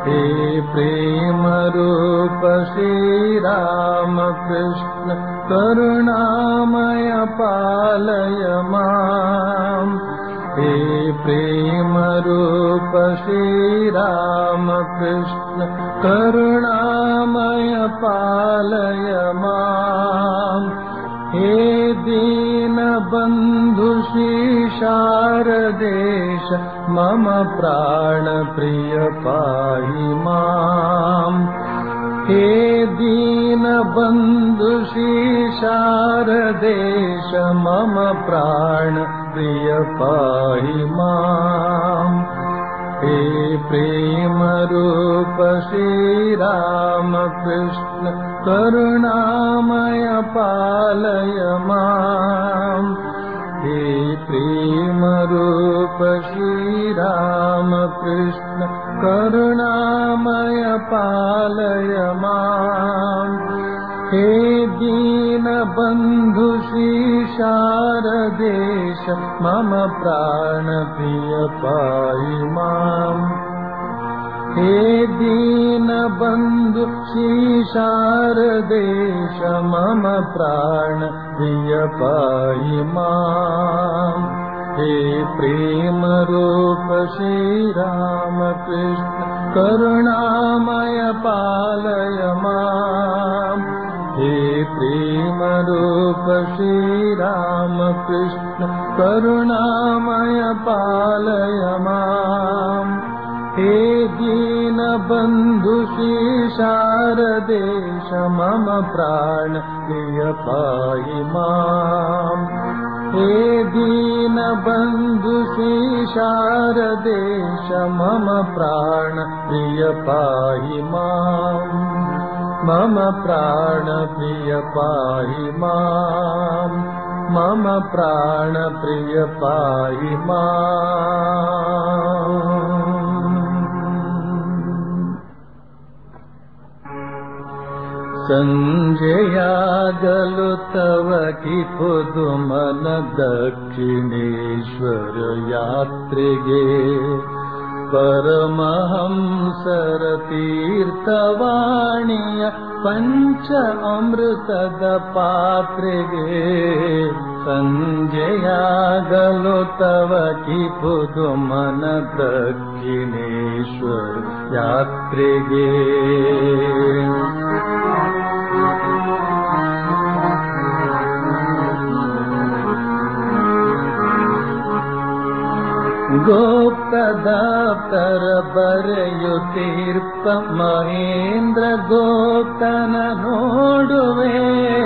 हे प्रेमरूप श्रीरामकृष्ण करुणामय पालय माम् हे प्रेमरूप श्रीरामकृष्ण करुणामय पालय माम् हे दीनबन्धु शारदेश मम प्राणप्रिय पाहि माम् हे दीनबन्धु शारदेश मम प्राणप्रिय पाहि माम् हे प्रेमरूप श्रीरामकृष्ण करुणामय पालय माम् हे प्रेमरूप श्रीरामकृष्ण करुणामय पालय माम् हे दीनबन्धु शारदेश मम प्राणप्रिय पाहि माम् हे दीनबन्धु शारदेश मम प्राणप्रिय पाहि माम् हे प्रेमरूप श्रीरामकृष्ण करुणामय पालय माम् हे प्रेमरूप श्रीरामकृष्ण करुणामय पालय माम् हे दीनबन्धु शारदेश मम प्राण प्रिय पाहि माम् हे दीनबन्धु शारदेश मम प्राण प्रिय पाहि माम् मम प्राणप्रिय पाहि माम् मम प्राणप्रिय पाहि माम् सञ्जयागलु तव कि पुदुमन दक्षिणेश्वर यात्रिगे परमहंसर तीर्थवाणीय पञ्च अमृतद पात्रिगे सञ्जयागलो तव कि पुदुमन दक्षिणेश्वर यात्रिगे गोप्तदाप्तर बರೆಯುತ್ತೀರ್ಪ ಮಹೇಂದ್ರ ಗೋಪ್ತನ ನೋಡುವೆ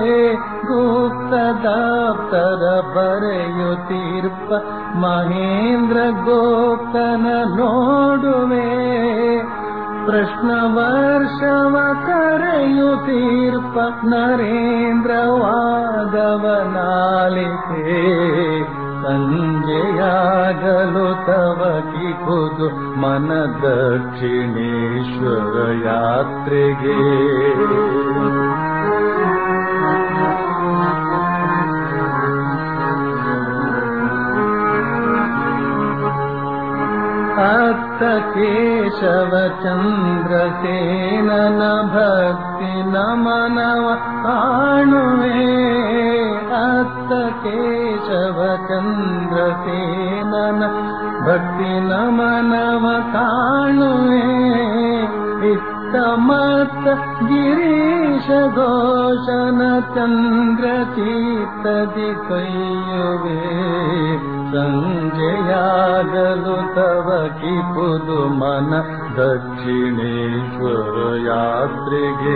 ಗುಪ್ತದಾಪ್ತರ ಬರೆಯುತ್ತೀರ್ಪ ಮಹೇಂದ್ರ ಗೋಪ್ತನ ನೋಡುವೆ ಪ್ರಶ್ನ ವರ್ಷವ ಕರೆಯುತ್ತೀರ್ಪ ನರೇಂದ್ರ ವಾದವನಾಲಿಕೆ ಸಂಜೆಯಾಗಲು ತವ ಕಿಪುದು ಮನ ದಕ್ಷಿಣೇಶ್ವರ ಯಾತ್ರೆಗೆ ಅತ್ತ ಕೇಶವ ಚಂದ್ರಸೇನನ ಭಕ್ತಿ ನಮನವ ಕಾಣುವೆ ಅತ್ತ ಕೇಶವ ಚಂದ್ರಸೇನನ ಭಕ್ತಿ ನಮನವ ಕಾಣುವೆ ಇತ್ತ ಮತ್ತ ಗಿರೀಶ ಘೋಷನ ಚಂದ್ರ ಚೀತದಿ ಕೈಯುವೆ ಸಂಜೆಯಾಗಲು ತವ ಕಿಪುದು ಮನ ದಕ್ಷಿಣೇಶ್ವರ ಯಾತ್ರೆಗೆ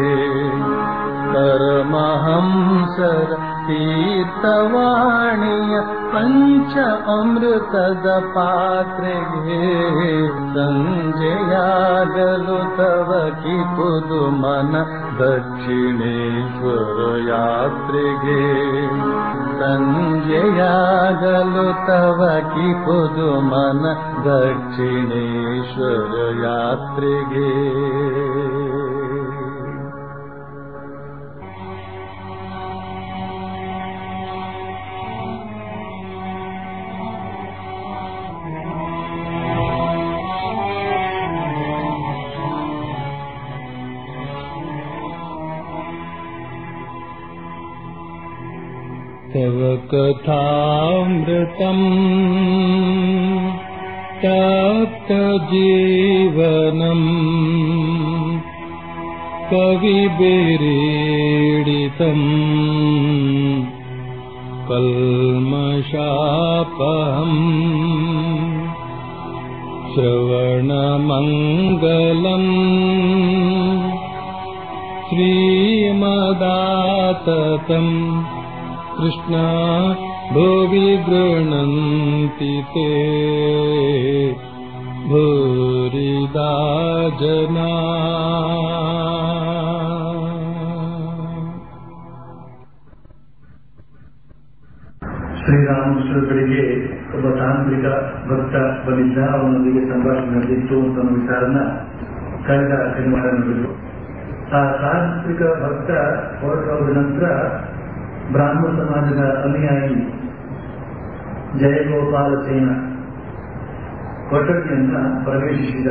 ಪರಮಹಂಸರ ತೀರ್ಥವಾಣಿಯ ಪಂಚ ಅಮೃತದ ಪಾತ್ರೆಗೆ ಸಂಜೆಯಾಗಲು ತವ ಕಿಪುದು ಮನ ದಕ್ಷಿಣೇಶ್ವರ ಯಾತ್ರೆಗೆ ಸಂಜೆಯಾಗಲು ತವ ಕಿಪುದು ಮನ ದಕ್ಷಿಣೇಶ್ವರ ಯಾತ್ರೆಗೆ तव कथामृतम् तप्तजीवनम् कविभिरीडितम् कल्मषापहम् श्रवणमङ्गलम् श्रीमदाततम् कृष्णा भुवि गृह्णन्ति ते भूरिदा जना ಶ್ರೀರಾಮಕೃಷ್ಣರಿಗೆ ಒಬ್ಬ ತಾಂತ್ರಿಕ ಭಕ್ತ ಬಂದಿದ್ದ ಅವನೊಂದಿಗೆ ಸಂಭಾಷಣೆ ನಡೆದಿತ್ತು ಅಂತ ಅನ್ನೋ ವಿಚಾರನ ಕಳೆದ ಶನಿವಾರ ನಡೆದಿತ್ತು ಆ ತಾಂತ್ರಿಕ ಭಕ್ತ ಹೊರಟೋದ ನಂತರ ಬ್ರಾಹ್ಮಣ ಸಮಾಜದ ಅನುಯಾಯಿ ಜಯಗೋಪಾಲ ಸೇನ ಕೊಠಡಿಯನ್ನ ಪ್ರವೇಶಿಸಿದ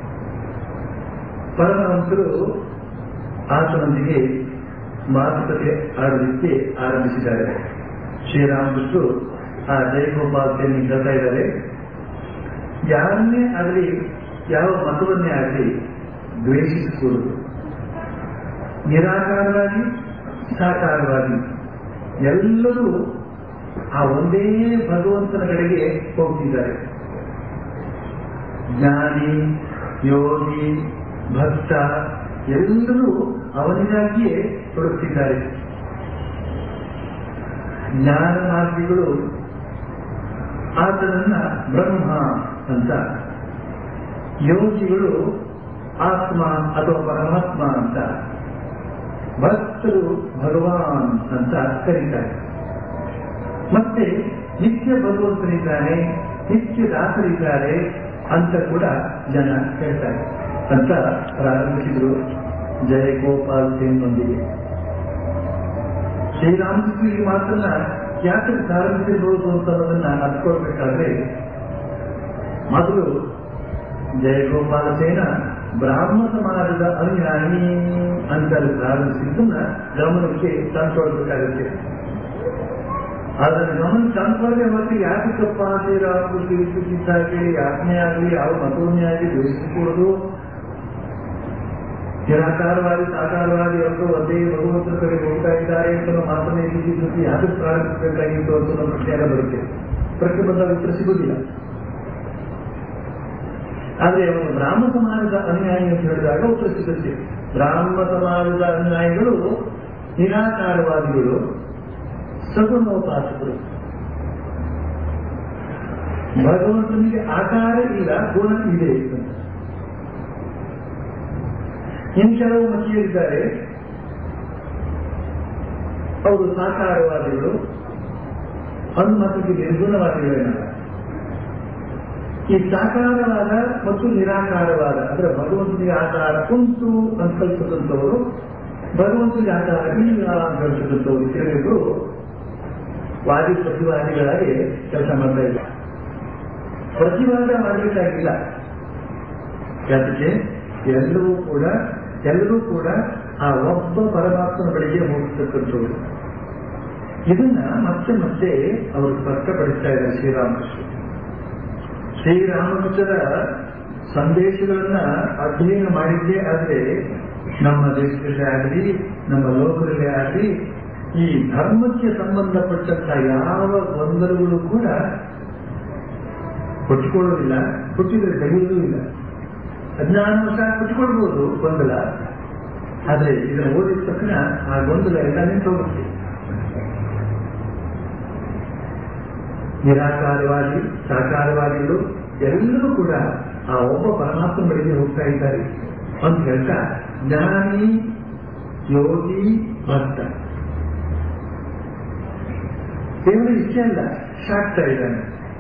ಪರಮಹಂಸರು ಆತನೊಂದಿಗೆ ಮಾತುಕತೆ ಆಡಲಿಕ್ಕೆ ಆರಂಭಿಸಿದ್ದಾರೆ ಶ್ರೀರಾಮಕೃಷ್ಣರು ಆ ಜಯಗೋಪಾಲ್ ಸೇನೆ ಹೇಳ್ತಾ ಇದ್ದಾರೆ ಯಾರನ್ನೇ ಆಗಲಿ ಯಾವ ಮತವನ್ನೇ ಆಗಲಿ ದ್ವೇಷಿಸಕೂಡದು ನಿರಾಕಾರವಾಗಿ ಸಾಕಾರವಾಗಿ ಎಲ್ಲರೂ ಆ ಒಂದೇ ಭಗವಂತನ ಕಡೆಗೆ ಹೋಗ್ತಿದ್ದಾರೆ ಜ್ಞಾನಿ ಯೋಗಿ ಭಕ್ತ ಎಲ್ಲರೂ ಅವನಿಗಾಗಿಯೇ ತೊಡಗುತ್ತಿದ್ದಾರೆ ಜ್ಞಾನ ಮಾರ್ಗಿಗಳು ಆತನನ್ನ ಬ್ರಹ್ಮ ಅಂತ ಯೋಗಿಗಳು ಆತ್ಮ ಅಥವಾ ಪರಮಾತ್ಮ ಅಂತ ಭಕ್ತರು ಭಗವಾನ್ ಅಂತ ಕರೀತಾರೆ ಮತ್ತೆ ನಿತ್ಯ ಭಗವಂತನಿದ್ದಾನೆ ನಿತ್ಯ ದಾಸರಿದ್ದಾರೆ ಅಂತ ಕೂಡ ಜನ ಹೇಳ್ತಾರೆ ಅಂತ ಪ್ರಾರಂಭಿಸಿದ್ರು ಜಯ ಗೋಪಾಲ್ ಸೇನ್ನೊಂದಿಗೆ ಶ್ರೀರಾಮಕೃಷ್ಣ ಈ ಮಾತನ್ನ ಯಾಕೆ ಪ್ರಾರಂಭಿಸಿರ್ಬೋದು ಅಂತ ಅನ್ನೋದನ್ನ ಅರ್ತ್ಕೊಳ್ಬೇಕಾದ್ರೆ ಮೊದಲು ಜಯಗೋಪಾಲ ಸೇನ ಬ್ರಾಹ್ಮ ಸಮಾಜದ ಅನುಯಾಯಿ ಅಂತ ಪ್ರಾರಂಭಿಸಿದ್ದನ್ನ ಗಮನಕ್ಕೆ ತಂದುಕೊಳ್ಬೇಕಾಗುತ್ತೆ ಅದನ್ನ ಗಮನ ತಂದುಕೊಳ್ಳದೆ ಹೊರತು ಯಾಕೆ ತಪ್ಪ ಶ್ರೀರಾಮಕೃಷ್ಣ ವಿಶ್ವಸಿದ್ದಾಗಿ ಯಾಜ್ಞೆ ಆಗಲಿ ಯಾವ ಮತವನ್ನೇ ಆಗಲಿ ದ್ವೇಷಿಸಿಕೊಳ್ಳೋದು ನಿರಾಕಾರವಾದಿ ಸಾಕಾರವಾದಿ ಎಲ್ಲರೂ ಒಂದೇ ಭಗವಂತನ ಕಡೆ ಹೋಗ್ತಾ ಇದ್ದಾರೆ ಅಂತ ಮಾತನ್ನೇ ಸುದ್ದಿ ಯಾಕೆ ಪ್ರಾರಂಭಿಸಬೇಕಾಗಿತ್ತು ಅಂತ ನಮ್ಮ ಪ್ರಶ್ನೆ ಬರುತ್ತೆ ಪ್ರಶ್ನೆ ಬಂದಾಗ ಉತ್ತರ ಸಿಗುವುದಿಲ್ಲ ಆದ್ರೆ ಅವನು ಬ್ರಾಹ್ಮ ಸಮಾಜದ ಅನುಯಾಯಿ ಅಂತ ಹೇಳಿದಾಗ ಉತ್ತರ ಸಿಗುತ್ತೆ ಬ್ರಾಹ್ಮ ಸಮಾಜದ ಅನುಯಾಯಿಗಳು ನಿರಾಕಾರವಾದಿಗಳು ಸಗುಣೋಪಾಸಕರು ಭಗವಂತನಿಗೆ ಆಕಾರ ಇಲ್ಲ ಗುಣ ಇದೆ ಇನ್ನು ಕೆಲವು ಮತೀಯರಿದ್ದಾರೆ ಅವರು ಸಾಕಾರವಾದಿಗಳು ಅನುಮತಿಗೆ ನಿರ್ಗುಣವಾದಿಗಳೇನಲ್ಲ ಈ ಸಾಕಾರವಾದ ಮತ್ತು ನಿರಾಕಾರವಾದ ಅಂದ್ರೆ ಭಗವಂತನಿಗೆ ಆಕಾರ ಉಂಟು ಅಂತ ಕಲ್ಪಿಸಿದಂಥವರು ಭಗವಂತನಿಗೆ ಆಕಾರ ಇಲ್ಲ ಅಂತ ಕಲ್ಪಿಸಿದಂಥವರು ಕೆಲವರು ವಾದಿ ಪ್ರತಿವಾದಿಗಳಾಗಿ ಕೆಲಸ ಮಾಡ್ತಾ ಇಲ್ಲ ಪ್ರತಿವಾದ ಮಾಡಬೇಕಾಗಿಲ್ಲ ಯಾಕೆ ಎಲ್ಲರೂ ಕೂಡ ಎಲ್ಲರೂ ಕೂಡ ಆ ಒಬ್ಬ ಪರಮಾತ್ಮನ ಬಳಿಗೆ ಹೋಗ್ತಕ್ಕಂಥವ್ರು ಇದನ್ನ ಮತ್ತೆ ಮತ್ತೆ ಅವರು ಸ್ಪಷ್ಟಪಡಿಸ್ತಾ ಇದ್ದಾರೆ ಶ್ರೀರಾಮಕೃಷ್ಣ ಶ್ರೀರಾಮಕೃಷ್ಣರ ಸಂದೇಶಗಳನ್ನ ಅಧ್ಯಯನ ಮಾಡಿದ್ದೇ ಆದ್ರೆ ನಮ್ಮ ದೇಶದಲ್ಲೇ ಆಗಲಿ ನಮ್ಮ ಲೋಕದಲ್ಲೇ ಆಗಲಿ ಈ ಧರ್ಮಕ್ಕೆ ಸಂಬಂಧಪಟ್ಟಂತ ಯಾವ ಗೊಂದಲಗಳು ಕೂಡ ಕೊಟ್ಟಿಕೊಳ್ಳೋದಿಲ್ಲ ಕೊಟ್ಟಿದ್ರೆ ತೆಗೆಯುವುದೂ ಇಲ್ಲ ಅಜ್ಞಾನವಶ ಕೊಟ್ಟಿಕೊಳ್ಬಹುದು ಗೊಂದಲ ಆದ್ರೆ ಇದನ್ನು ಓದಿದ ತಕ್ಷಣ ಆ ಗೊಂದಲ ಎಲ್ಲ ನಿಂತು ಹೋಗುತ್ತೆ ನಿರಾಕಾರವಾದಿ ಸಾಕಾರವಾದಿಗಳು ಎಲ್ಲರೂ ಕೂಡ ಆ ಒಬ್ಬ ಪರಮಾತ್ಮ ಬಳಿಗೆ ಹೋಗ್ತಾ ಇದ್ದಾರೆ ಅಂತ ಹೇಳ್ತಾ ಜ್ಞಾನಿ ಯೋಗಿ ಭಕ್ತ ಕೇವಲ ಇಷ್ಟೇ ಅಲ್ಲ ಸಾಕ್ತಾ ಇದ್ದಾನೆ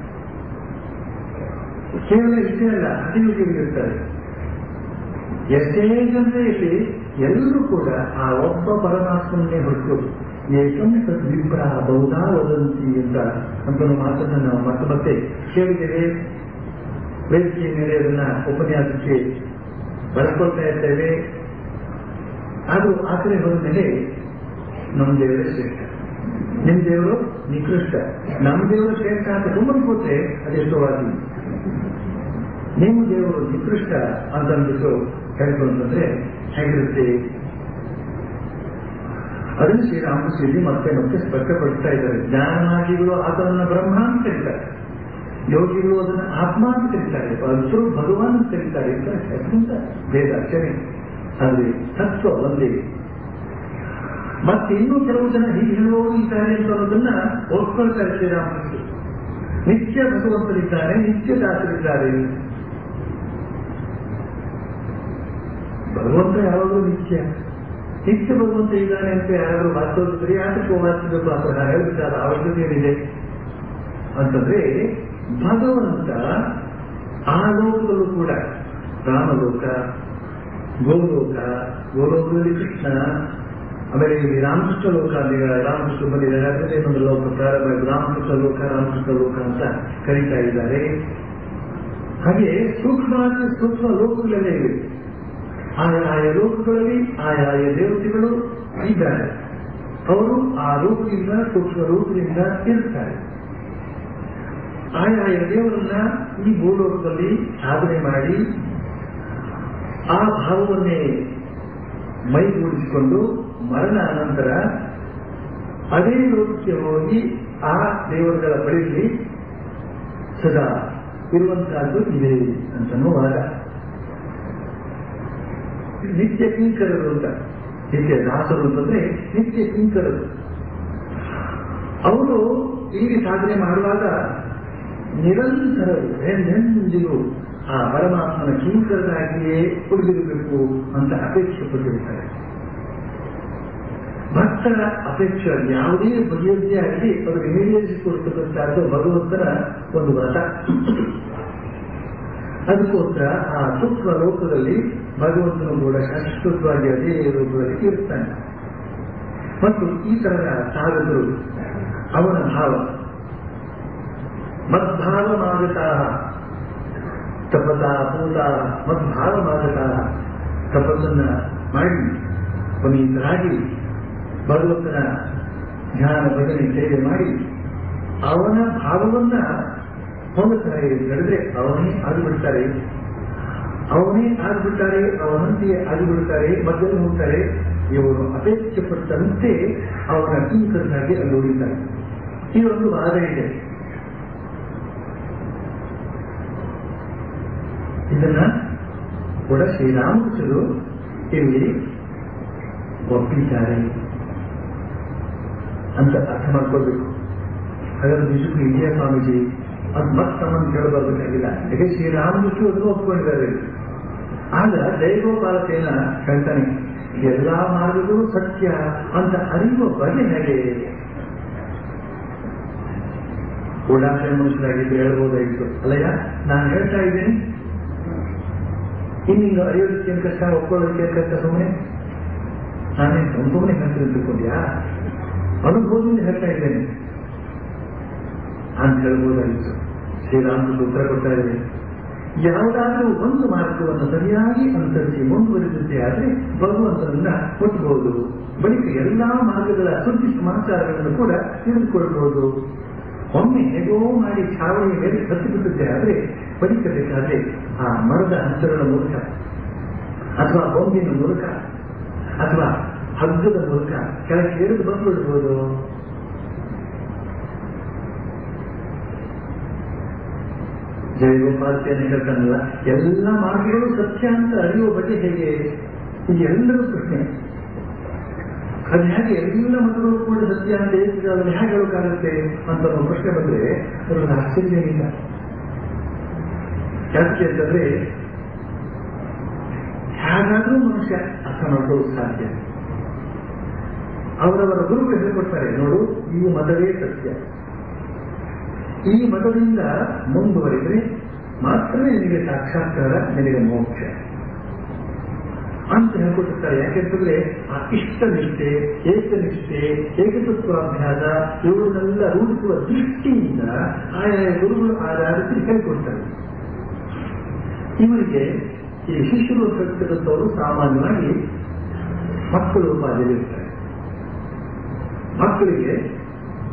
ಕೇವಲ ಇಷ್ಟೇ ಅಲ್ಲ ಅತಿಯೋಗಿಗಳಿರ್ತಾರೆ ಎಷ್ಟೇ ಜನರಲ್ಲಿ ಎಲ್ಲರೂ ಕೂಡ ಆ ಒಬ್ಬ ಪರಮಾತ್ಮನ್ನೇ ಹೊರತು ಏಕಂ ಸದ್ವಿಪ್ರ ಬಹುಧಾ ವದಂತಿ ಅಂತ ಅಂತ ಮಾತನ್ನು ನಾವು ಮತ್ತೆ ಮತ್ತೆ ಕೇಳಿದ್ದೇವೆ ವೇದಿಕೆಯ ಮೇಲೆ ಅದನ್ನ ಉಪನ್ಯಾಸಕ್ಕೆ ಬಳಸ್ಕೊಳ್ತಾ ಇರ್ತೇವೆ ಆದರೂ ಆ ಕಡೆ ಹೋದ ಮೇಲೆ ನಮ್ಮ ದೇವರೇ ಶ್ರೇಷ್ಠ ನಿಮ್ ದೇವರು ನಿಕೃಷ್ಟ ನಮ್ಮ ದೇವರು ಶ್ರೇಷ್ಠ ಅಂತ ಸುಮ್ಮನೆ ಕೂತ್ರೆ ಅದೆಷ್ಟೋ ವಾದಿ ನಿಮ್ಮ ದೇವರು ನಿಕೃಷ್ಟ ಅಂತ ಅಂದ್ಬಿಟ್ಟು ಹೇಳ್ಕೊಂಡ್ರೆ ಹೇಗಿರುತ್ತೆ ಅದನ್ನು ಶ್ರೀರಾಮಕೃಷ್ಣ ಮತ್ತೆ ಮತ್ತೆ ಸ್ಪಷ್ಟಪಡಿಸ್ತಾ ಇದ್ದಾರೆ ಜ್ಞಾನಮಾಗಿಗಳು ಆತನನ್ನ ಬ್ರಹ್ಮ ಅಂತ ಕರೀತಾರೆ ಯೋಗಿಗಳು ಅದನ್ನು ಆತ್ಮ ಅಂತ ಕರೀತಾರೆ ಅಲ್ಸರು ಭಗವಾನ್ ಅಂತ ಕರೀತಾರೆ ಅಂತ ಅತ್ಯಂತ ಭೇದ ಅಕ್ಷರೇ ಆದರೆ ತತ್ವ ಒಂದೇ ಮತ್ತೆ ಇನ್ನೂ ಕೆಲವು ಜನ ಹೀಗೆ ಹೇಳುವವರು ಇದ್ದಾರೆ ಅಂತ ಅನ್ನೋದನ್ನ ಒಪ್ಕೊಳ್ತಾರೆ ಶ್ರೀರಾಮಕೃಷ್ಣ ನಿತ್ಯ ಭಗವಂತರಿದ್ದಾರೆ ನಿತ್ಯ ದಾಸರಿದ್ದಾರೆ ಭಗವಂತ ಯಾವಾಗಲೂ ನಿತ್ಯ ನಿತ್ಯ ಭಗವಂತ ಇದ್ದಾನೆ ಅಂತ ಯಾರಾದ್ರೂ ವಾಸ್ತವಿದ್ರೆ ಯಾತಕ್ಕೆ ವಾಚಿಸಬೇಕು ಅಂತ ಹೇಳಿದಾಗ ಅವಶ್ಯಕತೆ ಏನಿದೆ ಅಂತಂದ್ರೆ ಭಗವಂತ ಆ ಲೋಕದಲ್ಲೂ ಕೂಡ ರಾಮಲೋಕ ಗೋಲೋಕ ಗೋಲೋಕದಲ್ಲಿ ಕೃಷ್ಣ ಆಮೇಲೆ ಇಲ್ಲಿ ರಾಮಕೃಷ್ಣ ಲೋಕ ಅಲ್ಲಿ ರಾಮಕೃಷ್ಣ ಬಂದಿದ್ದಾರೆ ಅದರಲ್ಲಿ ಒಂದು ಲೋಕ ಪ್ರಾರಂಭ ಆಯ್ತು. ರಾಮಕೃಷ್ಣ ಲೋಕ ರಾಮಕೃಷ್ಣ ಲೋಕ ಅಂತ ಕರೀತಾ ಇದ್ದಾರೆ ಹಾಗೆ ಸೂಕ್ಷ್ಮ ಸೂಕ್ಷ್ಮ ಲೋಕಗಳೆಲ್ಲ ಇವೆ ಆಯಾ ಆಯಾ ಲೋಕಗಳಲ್ಲಿ ಆಯಾ ಆಯಾ ದೇವತೆಗಳು ಇದ್ದಾರೆ ಅವರು ಆ ರೂಪದಿಂದ ಸೂಕ್ಷ್ಮ ರೂಪದಿಂದ ಇರ್ತಾರೆ ಆಯಾ ಆಯಾ ದೇವರನ್ನ ಈ ಭೂಲೋಕದಲ್ಲಿ ಸಾಧನೆ ಮಾಡಿ ಆ ಭಾವವನ್ನೇ ಮೈಗೂಡಿಸಿಕೊಂಡು ಮರಣ ಅನಂತರ ಅದೇ ಲೋಕಕ್ಕೆ ಹೋಗಿ ಆ ದೇವರುಗಳ ಬಳಿಯಲ್ಲಿ ಸದಾ ಇರುವಂತಹದ್ದು ಇದೆ ಅಂತನೂ ವಾದ ನಿತ್ಯ ಕಿಂಕರರು ಅಂತ ನಿತ್ಯ ದಾಸರು ಅಂತಂದ್ರೆ ನಿತ್ಯ ಕಿಂಕರರು ಅವರು ಇಲ್ಲಿ ಸಾಧನೆ ಮಾಡುವಾಗ ನಿರಂತರರು ಎಂದೆಂದಿಗೂ ಆ ಪರಮಾತ್ಮನ ಕಿಂಕರರಾಗಿಯೇ ಉಳಿದಿರಬೇಕು ಅಂತ ಅಪೇಕ್ಷೆ ಪಟ್ಟಿರ್ತಾರೆ ಭಕ್ತರ ಅಪೇಕ್ಷೆ ಯಾವುದೇ ಬಗೆಯದ್ದೇ ಆಗಲಿ ಅವರಿಗೆ ಈಡೇರಿಸಿಕೊಡ್ತಕ್ಕಂಥದ್ದು ಭಗವಂತನ ಒಂದು ವ್ರತ ಅದಕ್ಕೋಸ್ಕರ ಆ ಸೂಕ್ಷ್ಮ ಲೋಕದಲ್ಲಿ ಭಗವಂತನು ಕೂಡ ಶಾಶ್ವತವಾಗಿ ಅದೇ ರೂಪದಲ್ಲಿ ಇರ್ತಾನೆ ಮತ್ತು ಈ ತರಹ ಸಾಧಕರು ಅವನ ಭಾವ ಮದ್ಭಾವಮಾಗತಾ ತಪತಾ ಪೂತ ಮದ್ಭಾವಮಾಗತಾ ತಪಸ್ಸನ್ನ ಮಾಡಿ ಪುನೀತರಾಗಿ ಭಗವಂತನ ಧ್ಯಾನ ಭಜನೆ ಸೇವೆ ಮಾಡಿ ಅವನ ಭಾವವನ್ನ ಹೊಂದುತ್ತಾರೆ ನಡೆದ್ರೆ ಅವನೇ ಆಗಿಬಿಡ್ತಾರೆ ಅವನೇ ಆಗಿಬಿಡ್ತಾರೆ ಅವನಂತೆಯೇ ಆಗಿಬಿಡ್ತಾರೆ ಮಧ್ಯದಲ್ಲಿ ಹೋಗ್ತಾರೆ ಇವರು ಅಪೇಕ್ಷೆ ಪಟ್ಟಂತೆ ಅವನ ಕಿಂಕರನಾಗಿ ಅಲ್ಲಿ ಉಳಿತಾರೆ ಈ ಒಂದು ವಾದ ಇದೆ ಇದನ್ನ ಕೂಡ ಶ್ರೀರಾಮಕೃಷ್ಣರು ಇಲ್ಲಿ ಒಪ್ಪಿದ್ದಾರೆ ಅಂತ ಅರ್ಥ ಮಾಡ್ಕೊಳ್ಬೇಕು ಹಾಗಾದ್ರೆ ನಿಜಕ್ಕೂ ಇದೆಯಾ ಸ್ವಾಮೀಜಿ ಅದು ಮತ್ತೆ ನಮ್ಮನ್ನು ಕೇಳಬರ್ಬೇಕಾಗಿಲ್ಲ ಯಾಕೆ ಶ್ರೀರಾಮಕೃಷ್ಣ ಅದನ್ನು ಒಪ್ಕೊಂಡಿದ್ದಾರೆ ಆಗ ದೈವೋಪಾಲತೆಯನ್ನ ಹೇಳ್ತಾನೆ ಎಲ್ಲಾ ಮಾರ್ಗಗಳು ಸತ್ಯ ಅಂತ ಅರಿಯುವ ಬಗೆ ಹೇಗೆ ಓಡಾಟ ಮನುಷ್ಯರಾಗಿದ್ದು ಹೇಳ್ಬೋದಾಗಿತ್ತು ಅಲ್ಲಯ್ಯ ನಾನು ಹೇಳ್ತಾ ಇದ್ದೀನಿ ಇನ್ನೀಗ ಅರಿಯೋದಕ್ಕೆ ಏನ್ ಕಷ್ಟ ಒಪ್ಕೊಳ್ಳೋದಕ್ಕೆ ಏನ್ ಕಷ್ಟ ಸುಮ್ಮನೆ ನಾನೇ ಸುಮ್ಮನೆ ಹೇಳ್ತೀನಿ ತಿಳ್ಕೊಂಡ್ಯಾ ಅನುಭವದಿಂದ ಹೇಳ್ತಾ ಇದ್ದೇನೆ ಅಂತ ಹೇಳ್ಬೋದಾಗಿತ್ತು ಶ್ರೀರಾಮಕೃಷ್ಣ ಉತ್ತರ ಕೊಡ್ತಾ ಇದ್ದೇನೆ ಯಾವುದಾದ್ರೂ ಒಂದು ಮಾರ್ಗವನ್ನು ಸರಿಯಾಗಿ ಅನುಸರಿಸಿ ಮುಂದುವರಿದಂತೆ ಆದರೆ ಭಗವಂತನನ್ನ ಮುಟ್ಟಬಹುದು ಬಳಿಕ ಎಲ್ಲಾ ಮಾರ್ಗಗಳ ಸುದ್ದಿ ಸಮಾಚಾರಗಳನ್ನು ಕೂಡ ತಿಳಿದುಕೊಳ್ಳಬಹುದು ಒಮ್ಮೆ ಹೇಗೋ ಮಾಡಿ ಛಾವಣಿಯ ಮೇಲೆ ಹತ್ತಿಬಿಟ್ಟಿದ್ದೆ ಆದರೆ ಬದುಕಬೇಕಾದ್ರೆ ಆ ಮರದ ಹಂತಗಳ ಮೂಲಕ ಅಥವಾ ಬೊಂಬಿನ ಮೂಲಕ ಅಥವಾ ಹಗ್ಗದ ಮೂಲಕ ಕೆಳಗೆ ಇಳಿದು ಬಂದ್ಬಿಡ್ಬೋದು ಜೈವೋಪಾಸ್ಯನ ಹೇಳ್ತಾನಲ್ಲ ಎಲ್ಲ ಮಾರ್ಗಗಳು ಸತ್ಯ ಅಂತ ಅರಿಯುವ ಬಗ್ಗೆ ಹೇಗೆ ಈ ಎಲ್ಲರೂ ಪ್ರಶ್ನೆ ಅದು ಹೇಗೆ ಎಲ್ಲ ಮತಗಳು ಕೂಡ ಸತ್ಯ ಅಂತ ಹೇಳ್ತಿದ್ರೆ ಅದನ್ನು ಹೇಗೆ ಹೇಳೋಕ್ಕಾಗುತ್ತೆ ಅಂತ ಒಂದು ಪ್ರಶ್ನೆ ಬಂದ್ರೆ ಅದರಲ್ಲಿ ಆಶ್ಚರ್ಯ ಇಲ್ಲ ಯಾಕೆ ಅಂತಂದ್ರೆ ಹೇಗಾದ್ರೂ ಮನುಷ್ಯ ಅರ್ಥ ಮಾಡ್ಕೊಳ್ಳೋದು ಸಾಧ್ಯ ಅವರವರ ಗುರುಗಳು ಹೇಳ್ಕೊಡ್ತಾರೆ ನೋಡು ಈ ಮತವೇ ಸತ್ಯ ಈ ಮತದಿಂದ ಮುಂದುವರಿದ್ರೆ ಮಾತ್ರ ನಿನಗೆ ಸಾಕ್ಷಾತ್ಕಾರ ನಿನಗೆ ಮೋಕ್ಷ ಅಂತ ಹೇಳ್ಕೊಟ್ಟಿರ್ತಾರೆ ಯಾಕೆಂತಂದ್ರೆ ಆ ಇಷ್ಟನಿಷ್ಠೆ ಏಕನಿಷ್ಠೆ ಏಕತತ್ವಾಭ್ಯಾಸ ಇವುಗಳನ್ನೆಲ್ಲ ರೂಢಿಸುವ ದೃಷ್ಟಿಯಿಂದ ಆಯಾ ಗುರುಗಳು ಆಧಾರಿಸಿ ಹೇಳ್ಕೊಡ್ತಾರೆ ಇವರಿಗೆ ಈ ಶಿಷ್ಯರು ಕಲಿತಕ್ಕಂಥವರು ಸಾಮಾನ್ಯವಾಗಿ ಮಕ್ಕಳು ಉಪಾಧಿಯಲ್ಲಿ ಇರ್ತಾರೆ ಮಕ್ಕಳಿಗೆ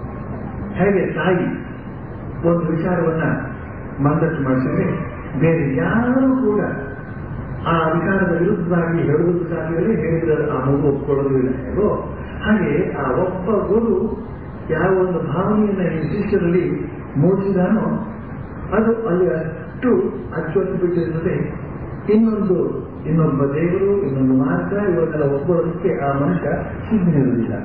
ಹೇಗೆ ತಾಯಿ ಒಂದು ವಿಚಾರವನ್ನ ಮಂದಟ್ಟು ಮಾಡಿಸಿದ್ರೆ ಬೇರೆ ಯಾರು ಕೂಡ ಆ ವಿಚಾರದ ವಿರುದ್ಧವಾಗಿ ಹೇಳುವುದು ಸಾಧ್ಯವಿಲ್ಲ ಹೇಳಿದರೆ ಆ ಮಗು ಒಪ್ಕೊಳ್ಳೋದು ಇಲ್ಲ ಹೇಗೋ ಹಾಗೆ ಆ ಒಬ್ಬ ಗುರು ಯಾವ ಒಂದು ಭಾವನೆಯನ್ನ ಈ ಶಿಷ್ಯರಲ್ಲಿ ಮೂಡಿಸಿದಾನೋ ಅದು ಅಲ್ಲಿ ಅಷ್ಟು ಅಚ್ಚೊತ್ತು ಬಿಟ್ಟಿರುತ್ತದೆ ಇನ್ನೊಂದು ಇನ್ನೊಬ್ಬ ದೇವರು ಇನ್ನೊಂದು ಮಾರ್ಗ ಇವನ್ನೆಲ್ಲ ಒಪ್ಕೊಳ್ಳೋದಕ್ಕೆ ಆ ಮನುಷ್ಯ ಸಿದ್ಧನಿರುವುದಿಲ್ಲ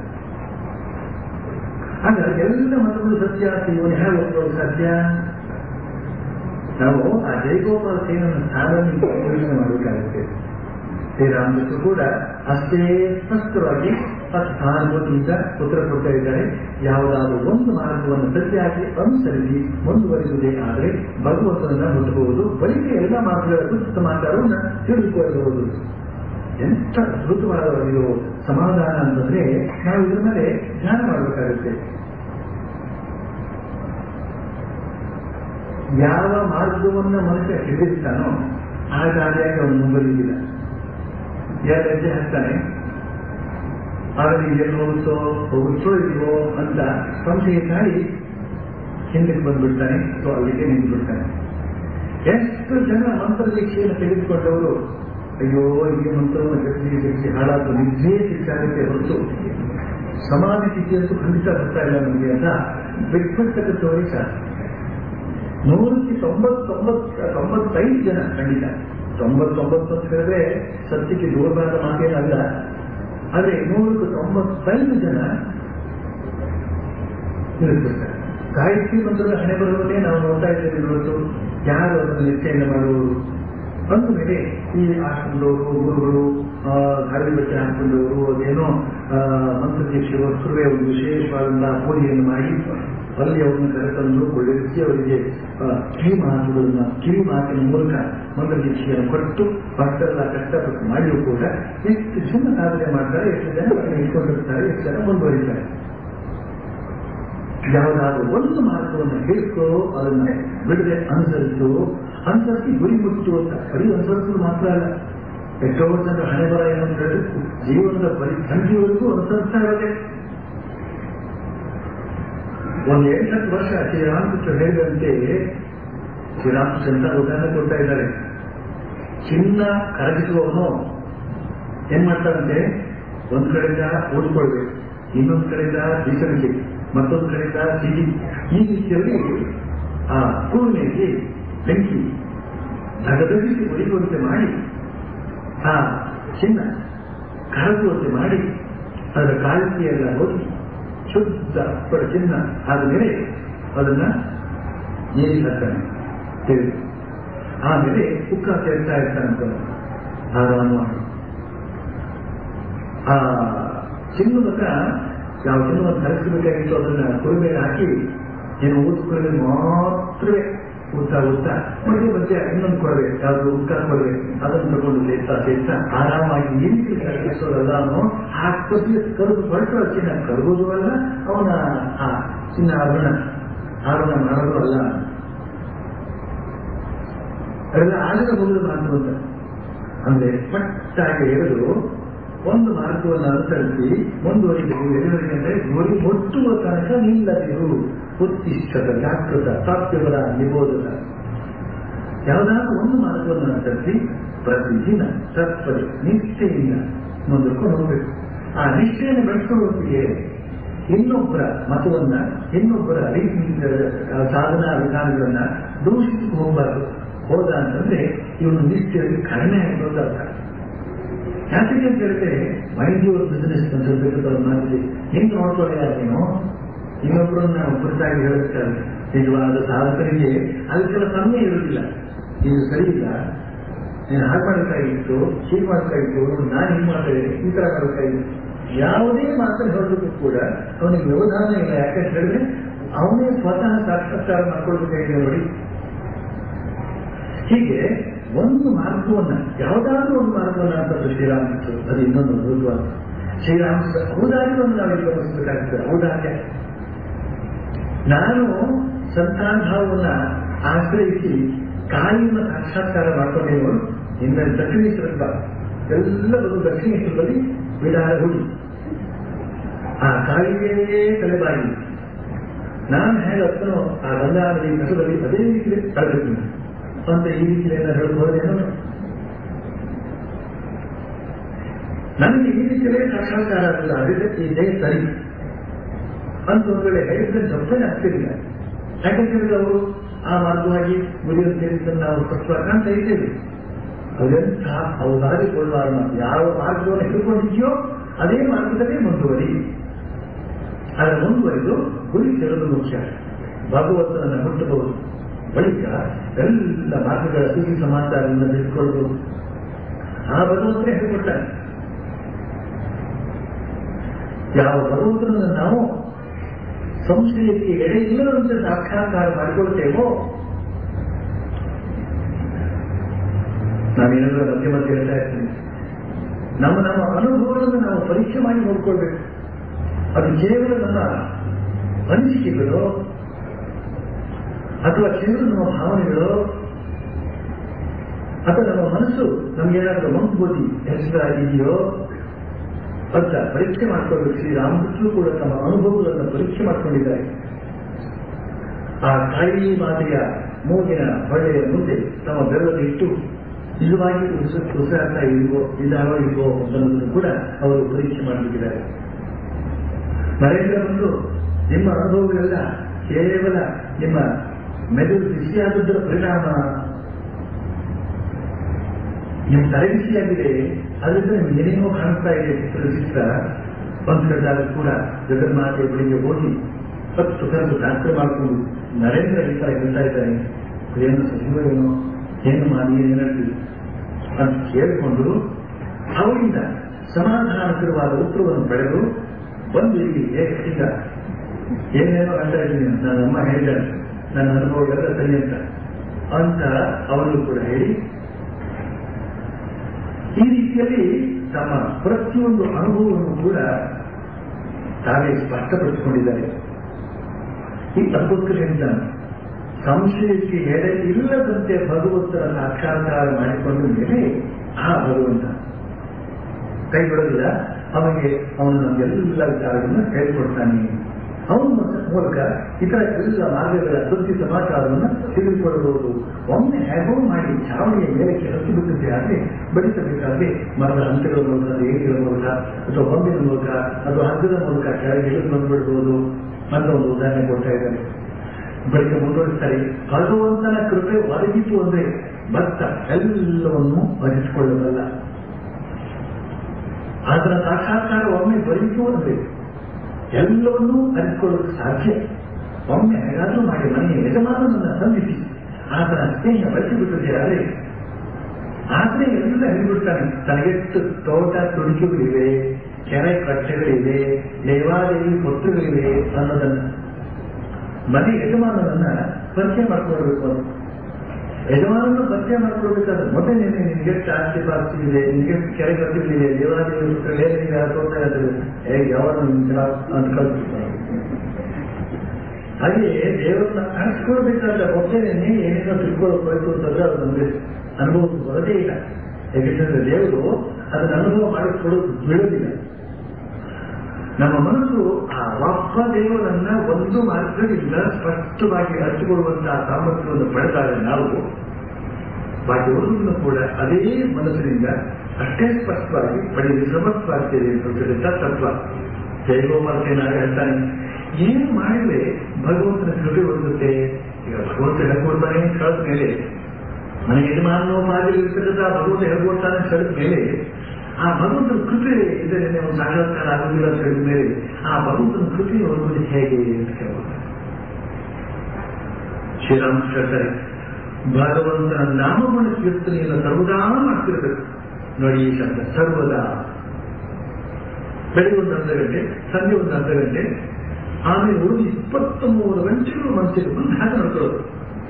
ಆಗ ಎಲ್ಲ ಮತಗಳು ಸತ್ಯ ಇವನು ಹೇಗೆ ಒಪ್ಕೊಳ್ಳೋದು ಸಾಧ್ಯ ನಾವು ಆ ಜಯಗೋಪಾಲ ಸೇನನ್ನು ಸ್ಥಾನವನ್ನು ಯೋಚನೆ ಮಾಡಬೇಕಾಗುತ್ತೆ ಶ್ರೀರಾಮಕೃಷ್ಣ ಕೂಡ ಅಷ್ಟೇ ಸ್ಪಷ್ಟವಾಗಿ ಸಹಾನುಭೂತಿಯಿಂದ ಉತ್ತರ ಕೊಡ್ತಾ ಇದ್ದಾರೆ ಯಾವುದಾದ್ರೂ ಒಂದು ಮಾರ್ಗವನ್ನು ಸರಿಯಾಗಿ ಅನುಸರಿಸಿ ಮುಂದುವರಿಸುವುದೇ ಆದರೆ ಭಗವಂತನನ್ನ ಮುಟ್ಟಬಹುದು ಬಳಿಕ ಎಲ್ಲ ಮಾರ್ಗಗಳ ಕುರಿತ ಸಮಾಚಾರವನ್ನು ತಿಳಿದುಕೊಳ್ಳಬಹುದು ಎಂತ ಅದ್ಭುತವಾದ ಇದು ಸಮಾಧಾನ ಅಂತಂದ್ರೆ ನಾವು ಇದರ ಮೇಲೆ ಧ್ಯಾನ ಮಾಡಬೇಕಾಗುತ್ತೆ ಯಾವ ಮಾರ್ಗವನ್ನ ಮನುಷ್ಯ ಹಿಡಿದಿರ್ತಾನೋ ಆ ದಾರಿಯಾಗಿ ಅವನು ಮುಂದುವರಿಯುವುದಿಲ್ಲ ಎರಡು ಹೆಜ್ಜೆ ಹಾಕ್ತಾನೆ ಆದರೆ ಎಲ್ಲಿ ಹೋಗುತ್ತೋ ಹೋಗುತ್ತೋ ಇದೆಯೋ ಅಂತ ಸಂಶಯ ತಾಳಿ ಹಿಂದಕ್ಕೆ ಬಂದ್ಬಿಡ್ತಾನೆ ಸೊ ಅಲ್ಲಿಗೆ ನಿಂತು ಬಿಡ್ತಾನೆ ಎಷ್ಟು ಜನ ಮಂತ್ರದೀಕ್ಷೆಯನ್ನು ತೆಗೆದುಕೊಂಡವರು ಅಯ್ಯೋ ಈ ಮಂತ್ರವನ್ನು ಗಟ್ಟಿ ಗಟ್ಟಿ ಹಾಳಾದ ನಿದ್ದೆ ಸಿಕ್ಕಾಗುತ್ತೆ ಹೊರತು ಸಮಾಧಿ ಸ್ಥಿತಿಯಂತೂ ಖಂಡಿತ ಬರ್ತಾ ಇಲ್ಲ ನಮಗೆ ಅಂತ ಬಿಟ್ಬಿಡ್ತಕ್ಕಂಥವರೇ ಸಾಕು ನೂರಕ್ಕೆ ತೊಂಬತ್ತೊಂಬತ್ತು ತೊಂಬತ್ತೈದು ಜನ ಖಂಡಿತ ತೊಂಬತ್ತೊಂಬತ್ತು ಅಂತ ಹೇಳಿದ್ರೆ ಸತ್ಯಕ್ಕೆ ದೂರವಾದ ಮಾತೇನಲ್ಲ ಆದ್ರೆ ನೂರಕ್ಕೆ ತೊಂಬತ್ತೈದು ಜನ ನಿಲ್ಲಿಸ್ತಾರೆ ಗಾಯತ್ರಿ ಮಂತ್ರದ ಹಣೆ ಬರುವನ್ನೇ ನಾವು ನೋಡ್ತಾ ಇದ್ದೇವೆ ಇವತ್ತು ಯಾರು ಅದನ್ನು ನಿಶ್ಚಯ ಮಾಡುವುದು ಅಂದ ಮೇಲೆ ಈ ಹಾಕೊಂಡವರು ಗುರುಗಳು ಗಾಳಿ ಬಟ್ಟೆ ಹಾಕೊಂಡವರು ಅದೇನೋ ಮಂತ್ರದೀಕ್ಷೆಗಳು ಸುರುವೆ ಒಂದು ವಿಶೇಷವಾದಂತಹ ಪೂಜೆಯನ್ನು ಮಾಡಿ ಅಲ್ಲಿ ಅವರನ್ನು ಕರೆತಂದು ಒಳ್ಳೆ ರೀತಿ ಅವರಿಗೆ ಕಿವಿ ಮಾತುಗಳನ್ನ ಕಿವಿ ಮಾತಿನ ಮೂಲಕ ಮಂತ್ರದೀಕ್ಷೆಯನ್ನು ಕೊಟ್ಟು ಭಕ್ತರೆಲ್ಲ ಕಷ್ಟಪಟ್ಟು ಮಾಡಿಯೂ ಕೂಡ ಎಷ್ಟು ಜನ ಸಾಧನೆ ಮಾಡ್ತಾರೆ ಎಷ್ಟು ಜನ ಅದನ್ನು ಇಟ್ಕೊಂಡಿರ್ತಾರೆ ಎಷ್ಟು ಜನ ಮುಂದುವರಿತಾರೆ ಯಾವುದಾದ್ರೂ ಒಂದು ಮಾರ್ಗವನ್ನು ಹಿಡಿದು ಅದನ್ನ ಬಿಡದೆ ಅನುಸರಿಸು ಅನುಸರಿಸಿ ಗುರಿ ಮುಟ್ಟು ಅಂತ ಬರೀ ಅನುಸರಿಸಲು ಮಾತ್ರ ಅಲ್ಲ ಎಷ್ಟೋ ಜನರ ಹಣೆ ಬರ ಏನಂತ ಹೇಳಿದ್ರೆ ಜೀವನದ ಪರಿಸಂಖ್ಯೆವರೆಗೂ ಅನುಸರಿಸ್ತಾ ಇರೋದೆ ಒಂದು ಎಂಟತ್ತು ವರ್ಷ ಶ್ರೀರಾಮಕೃಷ್ಣ ಹೇಳಿದಂತೆ ಶ್ರೀರಾಮಕೃಷ್ಣ ಅಂತ ಉದಾಹರಣೆ ಕೊಡ್ತಾ ಇದ್ದಾರೆ ಚಿನ್ನ ಕರಗಿಸುವವನು ಏನ್ ಮಾಡ್ತಾರಂತೆ ಒಂದ್ ಕಡೆಯಿಂದ ಓಡಿಕೊಳ್ಬೇಕು ಇನ್ನೊಂದು ಕಡೆಯಿಂದ ಬೀಸಣಿಗೆ ಮತ್ತೊಂದು ಕಡೆಯಿಂದ ಸಿಹಿ ಈ ರೀತಿಯಲ್ಲಿ ಆ ಕೂರ್ಮೆಗೆ ಬೆಂಕಿ ಧಗಧಗಿಸಿ ಒಡಿಗುವಂತೆ ಮಾಡಿ ಆ ಚಿನ್ನ ಕರಗುವಂತೆ ಮಾಡಿ ಅದರ ಕಾಳಜಿಯೆಲ್ಲ ಹೋಗಿ ಶುದ್ಧ ಅಪ್ಪಡ ಚಿನ್ನ ಆದಮೇಲೆ ಅದನ್ನ ನೀರಿ ಹಾಕ್ತಾನೆ ತಿಳಿದು ಆಮೇಲೆ ಉಕ್ಕ ಸೇರ್ತಾ ಇರ್ತಾನೆ ಆರಾಮವಾಗಿ ಆ ಚಿನ್ನದ ಹತ್ರ ಯಾವ ಚಿನ್ನವನ್ನು ಕಲಿಸಬೇಕಾಗಿತ್ತು ಅದನ್ನ ಕುರುಮೆ ಹಾಕಿ ಏನು ಊದ್ಕೊಳ್ಳಿ ಮಾತ್ರವೇ ಊದ್ತಾ ಊದ್ತಾ ಮಧ್ಯೆ ಮಧ್ಯೆ ಇನ್ನೊಂದು ಕೊಡವೆ ಯಾವುದು ಉತ್ತರ ಕೊಡವೆ ಅದನ್ನು ತಗೊಂಡು ಸೇರ್ತಾ ಸೇರ್ತಾ ಆರಾಮಾಗಿ ಈ ರೀತಿ ಕಲಿಸೋದೆಲ್ಲಾನು ಆ ಕೊದ್ದಿಗೆ ಕರೆದು ಹೊರಟು ಚಿನ್ನ ಕರಗೋದು ಅಲ್ಲ ಅವನ ಆ ಚಿನ್ನ ಆಭರಣ ಆಭರಣ ಮಾಡೋದು ಅಲ್ಲ ಅದೆಲ್ಲ ಆಗದ ಹೋಗುದು ಮಾತು ಅಂತ ಅಂದ್ರೆ ಪಟ್ಟಾಗಿ ಎಳೆದು ಒಂದು ಮಾರ್ಗವನ್ನು ಅನುಸರಿಸಿ ಮುಂದುವರಿಬೇಕು ಎದುರಿಗೆ ಅಂದರೆ ಗುರಿ ಮುಟ್ಟುವ ತನಕ ನಿಲ್ಲದಿರು ಉತ್ತಿಷ್ಠದ ಜಾಗೃತ ಪ್ರಾಪ್ಯಗಳ ನಿಬೋಧದ ಯಾವುದಾದ್ರೂ ಒಂದು ಮಾರ್ಗವನ್ನು ಅನುಸರಿಸಿ ಪ್ರತಿದಿನ ತತ್ಪರಿ ನಿಷ್ಠೆಯಿಂದ ಮುಂದಕ್ಕೆ ಹೋಗಬೇಕು ಆ ನಿಷ್ಠೆಯನ್ನು ಬೆಳೆಸುವವರಿಗೆ ಇನ್ನೊಬ್ಬರ ಮತವನ್ನ ಇನ್ನೊಬ್ಬರ ರೀತಿ ಸಾಧನಾ ವಿಧಾನಗಳನ್ನ ದೂಷಿಸಿ ಹೋಗಬಾರದು ಹೋದ ಅಂತಂದ್ರೆ ಇವನು ನಿಷ್ಠೆಯಲ್ಲಿ ಕಡಿಮೆ ಆಗಿರೋದು ಅರ್ಥ ಯಾಕೆ ಅಂತ ಹೇಳಿದ್ರೆ ವೈದ್ಯವರು ಬಿಸಿನೆಸ್ ಅಂತ ಮಾತಿದೆ ಹೆಂಗ್ ನೋಡ್ಕೊಳ್ಳೇನೋ ಇನ್ನೊಬ್ಬರನ್ನ ಕುರಿತಾಗಿ ಹೇಳುತ್ತಾರೆ ನಿಜವಾದ ಸಾಧಕರಿಗೆ ಅದಕ್ಕೆಲ್ಲ ಸಮಯ ಇರುವುದಿಲ್ಲ ಇದು ಸರಿ ಇಲ್ಲ ನೀನು ಹಾಗೆ ಮಾಡಬೇಕಾಗಿತ್ತು ಹೀಗೆ ಮಾಡಬೇಕಾಗಿತ್ತು ನಾನು ಹಿಂಗೆ ಮಾಡ್ತಾ ಇದ್ದೀನಿ ಈ ತರ ಮಾಡಬೇಕಾಗಿತ್ತು ಯಾವುದೇ ಮಾತನ್ನು ಹೇಳೋದಕ್ಕೂ ಕೂಡ ಅವನಿಗೆ ವ್ಯವಧಾನ ಇಲ್ಲ ಯಾಕಂತ ಹೇಳಿದ್ರೆ ಅವನೇ ಸ್ವತಃ ಸಾಕ್ಷಾತ್ಕಾರ ಮಾಡ್ಕೊಳ್ಬೇಕಾಗಿದೆ ನೋಡಿ ಹೀಗೆ ಒಂದು ಮಾರ್ಗವನ್ನ ಯಾವುದಾದ್ರೂ ಒಂದು ಮಾರ್ಗವನ್ನ ಅಂತ ಶ್ರೀರಾಮಕೃಷ್ಣ ಅದು ಇನ್ನೊಂದು ಅದ್ಭುತವಾದ ಶ್ರೀರಾಮಕೃಷ್ಣ ಔದಾರ್ಯವನ್ನು ನಾವು ಗಮನಿಸಬೇಕಾಗ್ತದೆ ಔದಾರ್ಯ ನಾನು ಸಂತಾನಭಾವವನ್ನ ಆಶ್ರಯಿಸಿ ಕಾಯಿಯನ್ನು ಸಾಕ್ಷಾತ್ಕಾರ ಮಾಡ್ಕೊಂಡೇನು ಇನ್ನು ದಕ್ಷಿಣೇಶ್ವರ ಎಲ್ಲ ಒಂದು ದಕ್ಷಿಣೇಶ್ವರದಲ್ಲಿ ಬಿಡಾರ ಹುಡಿ ಆ ಕಾಯಿಗೆ ತಲೆಬಾಗಿ ನಾನು ಹೇಗೆ ಹತ್ತನೋ ಆ ಗಂಗಾ ನದಿ ಕಸದಲ್ಲಿ ಅದೇ ರೀತಿಯಲ್ಲಿ ಕಳಬೇಕು ಅಂತ ಈ ರೀತಿ ಏನಾದ್ರು ಹೇಳ್ಬೋದೇನೋ ನನಗೆ ಈ ರೀತಿಯಲ್ಲೇ ಸಾಕ್ಷಾತ್ಕಾರ ಆಗಲ್ಲ ಅದಕ್ಕೆ ಇದೇ ಸರಿ ಅಂತ ಒಂದು ವೇಳೆ ಹೇಳಿದ್ರೆ ತಪ್ಪೇ ಆಗ್ತಿರಲಿಲ್ಲ ಯಾಕಂತೇಳಿದ್ರೆ ಅವರು ಆ ಮಾರ್ಗವಾಗಿ ಗುರಿಯನ್ನು ಸೇರಿದ್ದನ್ನು ನಾವು ಸ್ಪಷ್ಟವಾಗಿ ಕಾಣ್ತಾ ಇದ್ದೇವೆ ಅದೆಂಥ ಅವಧಾರಿಕೊಳ್ಳಾರ ಯಾವ ಮಾರ್ಗವನ್ನು ಹಿಡ್ಕೊಂಡಿದೆಯೋ ಅದೇ ಮಾರ್ಗದಲ್ಲೇ ಮುಂದುವರಿ ಅದರ ಮುಂದುವರಿದು ಗುರಿ ಸೇರಲು ಮುಖ್ಯ ಭಗವಂತನನ್ನು ಮುಟ್ಟಬಹುದು ಬಳಿಕ ಎಲ್ಲ ಮಾರ್ಗಗಳ ಸುದ್ದಿ ಸಮಾಚಾರವನ್ನು ತಿಳಿದುಕೊಳ್ಳಬಹುದು ಆ ಭಗವಂತನೇ ಹೇಳ್ಕೊಡ್ತಾನೆ ಯಾವ ಭಗವಂತನನ್ನು ನಾವು ಸಂಶಯಕ್ಕೆ ಎಡೆ ಇಲ್ಲದಂತೆ ಸಾಕ್ಷಾತ್ಕಾರ ಮಾಡಿಕೊಳ್ತೇವೋ ನಾವೇನಾದ್ರೂ ಮಧ್ಯೆ ಮಧ್ಯೆ ಹೇಳ್ತಾ ಇರ್ತೀವಿ ನಮ್ಮ ನಮ್ಮ ಅನುಭವಗಳನ್ನು ನಾವು ಪರೀಕ್ಷೆ ಮಾಡಿ ನೋಡ್ಕೊಳ್ಬೇಕು ಅದು ಕೇವಲ ನಮ್ಮ ಅನಿಸಿಕೆಗಳು ಅಥವಾ ಕೇವಲ ನಮ್ಮ ಭಾವನೆಗಳು ಅಥವಾ ನಮ್ಮ ಮನಸ್ಸು ನಮ್ಗೇನಾದ್ರೂ ಮಂಕುಬುದ್ಧಿ ಹೆಚ್ಚಾಗಿದೆಯೋ ಅಂತ ಪರೀಕ್ಷೆ ಮಾಡ್ಕೊಳ್ಬೇಕು ಶ್ರೀರಾಮಕೃಷ್ಣರು ಕೂಡ ತಮ್ಮ ಅನುಭವಗಳನ್ನು ಪರೀಕ್ಷೆ ಮಾಡ್ಕೊಂಡಿದ್ದಾರೆ ಆ ತಾಯಿ ಮಾತೆಯ ಮೂಗಿನ ಹೊಳೆಯ ಮುಂದೆ ತಮ್ಮ ಬೆರಳನ್ನು ಇಟ್ಟು ನಿಜವಾಗಿ ಉಸಿರಾಡ್ತಾ ಇಲ್ವೋ ಇದ್ದಾರೋ ಇಲ್ವೋ ಅನ್ನೋದನ್ನು ಕೂಡ ಅವರು ಪರೀಕ್ಷೆ ಮಾಡಬೇಕಿದ್ದಾರೆ ನರೇಂದ್ರ ಬಂದು ನಿಮ್ಮ ಅನುಭವಗಳೆಲ್ಲ ಕೇವಲ ನಿಮ್ಮ ಮೆದುಳು ಬಿಸಿಯಾದದ್ದರ ಪರಿಣಾಮ ನಿಮ್ಮ ತಲೆ ಬಿಸಿಯಾಗಿದೆ ಅದರಿಂದ ನಿಮ್ಗೆ ಏನೇನೋ ಕಾಣಿಸ್ತಾ ಇದೆ ಚಿತ್ರ ಒಂದು ಕಡೆದಾಗ ಕೂಡ ಜಗನ್ಮಾತೆಯ ಬಳಿಗೆ ಹೋಗಿ ಹತ್ತು ಕರೆದು ಶಾಸ್ತ್ರ ಮಾಡಿಕೊಂಡು ನರೇಂದ್ರ ಈ ತರ ಹೇಳ್ತಾ ಇದ್ದಾನೆ ಏನು ಸಚಿವ ಏನೋ ಏನು ಮಾಡಿ ಏನಾಗ್ತದೆ ಅಂತ ಕೇಳಿಕೊಂಡು ಅವರಿಂದ ಸಮಾಧಾನಕರವಾದ ಉತ್ತರವನ್ನು ಪಡೆದು ಬಂದು ಇಲ್ಲಿ ಈಗ ಏನೇನೋ ಅಂತ ಇದ್ದೀನಿ ನನ್ನ ಅಮ್ಮ ಹೇಳಿದ್ದಾರೆ ನನ್ನ ಅನುಭವಗಳೆಲ್ಲ ಸರಿ ಅಂತ ಅಂತ ಅವನು ಕೂಡ ಹೇಳಿ ಈ ರೀತಿಯಲ್ಲಿ ತಮ್ಮ ಪ್ರತಿಯೊಂದು ಅನುಭವವನ್ನು ಕೂಡ ತಾವೇ ಸ್ಪಷ್ಟಪಡಿಸಿಕೊಂಡಿದ್ದಾರೆ ಈ ಅದಕ್ಕೋಸ್ಕರ ಹೇಳಿದ್ದಾನೆ ಸಂಶಯಕ್ಕೆ ಎಡೆ ಇಲ್ಲದಂತೆ ಭಗವಂತನ ಸಾಕ್ಷಾತ್ಕಾರ ಮಾಡಿಕೊಂಡ ಮೇಲೆ ಆ ಭಗವಂತ ಕೈ ಬಿಡೋದಿಲ್ಲ ಅವನಿಗೆ ಅವನು ನಮಗೆಲ್ಲ ವಿಚಾರಗಳನ್ನು ಹೇಳಿಕೊಡ್ತಾನೆ ಅವನ ಮೂಲಕ ಇತರ ಎಲ್ಲ ಮಾರ್ಗಗಳ ಸುದ್ದಿ ಸಮಾಚಾರವನ್ನು ತಿಳಿದುಕೊಳ್ಳಬಹುದು ಒಮ್ಮೆ ಹೇಗೋ ಮಾಡಿ ಚಾವಣಿಯ ಮೇಲೆ ಹತ್ತಿ ಬಿಟ್ಟಿದ್ದೆ ಆದರೆ ಬಡಿಸಬೇಕಾದ್ರೆ ಮರದ ಹಂತಗಳ ಮೂಲಕ ಏರಿಗಳ ಮೂಲಕ ಅಥವಾ ಹೊಂದಿನ ಮೂಲಕ ಅಥವಾ ಹಗ್ಗದ ಮೂಲಕ ಕೆಳಗೆ ಇಳಿದು ಬಂದ್ಬಿಡ್ಬೋದು ಅಂತ ಒಂದು ಉದಾಹರಣೆ ಕೊಡ್ತಾ ಇದ್ದಾರೆ ಬಳಿಕ ಮುಂದುವರಿಸ್ತಾರೆ ಭಗವಂತನ ಕೃಪೆ ಒದಗಿತು ಅಂದ್ರೆ ಭಕ್ತ ಎಲ್ಲವನ್ನೂ ವಹಿಸಿಕೊಳ್ಳಬಲ್ಲ ಆತನ ಸಾಕ್ಷಾತ್ಕಾರ ಒಮ್ಮೆ ದೊರೆಯಿತು ಅಂದ್ರೆ ಎಲ್ಲವನ್ನೂ ಅರಿತುಕೊಳ್ಳೋಕೆ ಸಾಧ್ಯ ಒಮ್ಮೆ ಹೇಗಾದ್ರೂ ಮಾಡಿ ಮನೆಯ ಯಜಮಾನನನ್ನ ಸಂಧಿಸಿ ಆತನ ಸ್ನೇಹ ಬಳಸಿಬಿಟ್ಟಿದೆ ಆದರೆ ಆತನೇ ಎಲ್ಲ ಹೇಳಿಬಿಡ್ತಾನೆ ತನಗೆಷ್ಟು ತೋಟ ತುಡಿಕೆಗಳಿವೆ ಕೆರೆ ಕಟ್ಟೆಗಳಿವೆ ದೇವಾದೇವಿ ಪುತ್ರಗಳಿವೆ ಅನ್ನೋದನ್ನ ಮನೆ ಯಜಮಾನನನ್ನ ಪರಿಚಯ ಮಾಡ್ಕೊಳ್ಬೇಕು ಅಂತ ಯಜಮಾನನ್ನು ಪರಿಚಯ ಮಾಡ್ಕೊಳ್ಬೇಕಾದ್ರೆ ಮೊದಲೇ ನಿನ್ನೆ ನಿನ್ಗೆ ಆಸ್ತಿ ಪಾಸ್ತಿ ಇದೆ ನಿನ್ಗೆ ಕೆರೆ ಕಟ್ಟಿಗಳಿದೆ ದೇವಾದೇವಿ ಪುತ್ರ ಏನಿದೆ ತೋಟ ಇರ್ತದೆ ಹೇಗೆ ಯಾವ ಅಂತ ಕಲ್ಪಿಸ್ತಾರೆ ಹಾಗೆ ದೇವರನ್ನ ಕಾಣಿಸ್ಕೊಳ್ಬೇಕಾದ್ರೆ ಮೊದಲೇ ಏನೇನೋ ತಿಳ್ಕೊಳ್ಳೋಕೆ ಹೋಯ್ತು ಅಂತಂದ್ರೆ ಅದು ನಮಗೆ ಅನುಭವ ಬರೋದೇ ಇಲ್ಲ ಯಾಕೆಂದ್ರೆ ದೇವರು ಅದನ್ನ ಅನುಭವ ಮಾಡಿಕೊಳ್ಳೋದು ಬಿಡೋದಿಲ್ಲ ನಮ್ಮ ಮನಸ್ಸು ಆ ಒಬ್ಬ ದೇವರನ್ನ ಒಂದು ಮಾರ್ಗದಿಂದ ಸ್ಪಷ್ಟವಾಗಿ ಅರಿತುಕೊಳ್ಳುವಂತಹ ಸಾಮರ್ಥ್ಯವನ್ನು ಪಡೆದಾಗ ನಾವು ಬಾಕಿ ಒಂದನ್ನು ಕೂಡ ಅದೇ ಮನಸ್ಸಿನಿಂದ ಅಷ್ಟೇ ಸ್ಪಷ್ಟವಾಗಿ ಪಡೆಯಲು ಸಮರ್ಥವಾಗ್ತೇವೆ ಅಂತ ತತ್ವ ಜೈಗೋಮರ್ತೇನ ಹೇಳ್ತಾನೆ ಏನು ಮಾಡಿದ್ರೆ ಭಗವಂತನ ಕೃಪೆ ಹೊಂದುತ್ತೆ ಈಗ ಭಗವಂತ ಹೇಳ್ಕೊಡ್ತಾನೆ ಅಂತ ಹೇಳಿದ ಮೇಲೆ ನನಗೆ ಯಜಮಾನೋ ಮಾಡಿರ್ತಕ್ಕಂಥ ಭಗವಂತ ಹೇಳ್ಕೊಡ್ತಾನೆ ಅಂತ ಹೇಳಿದ ಮೇಲೆ ಆ ಭಗವಂತನ ಕೃಪೆ ಇದರಿಂದ ಒಂದು ಸಾಕ್ಷಾತ್ಕಾರ ಆಗುದಿಲ್ಲ ಅಂತ ಹೇಳಿದ ಮೇಲೆ ಆ ಭಗವಂತನ ಕೃಪೆ ಹೊಂದುವುದು ಹೇಗೆ ಅಂತ ಕೇಳ್ಬೋದು ಶ್ರೀರಾಮಕೃಷ್ಣ ಹೇಳ್ತಾರೆ ಭಗವಂತನ ನಾಮಗುಣ ಕೀರ್ತನೆಯನ್ನು ಸರ್ವದಾ ಮಾಡ್ತಿರ್ಬೇಕು ನೋಡಿ ಈ ಶಬ್ದ ಸರ್ವದಾ ಬೆಳಿಗ್ಗೆ ಒಂದು ಅರ್ಧ ಗಂಟೆ ಸಂಜೆ ಒಂದು ಅರ್ಧ ಗಂಟೆ ಆಮೇಲೆ ಉಳಿದು ಇಪ್ಪತ್ತ ಮೂರು ಗಂಟೆಗಳು ಮನಸ್ಸಿಗೆ ಬಂದು ಹಾಗೆ ನೋಡ್ಕೊಳ್ಳೋದು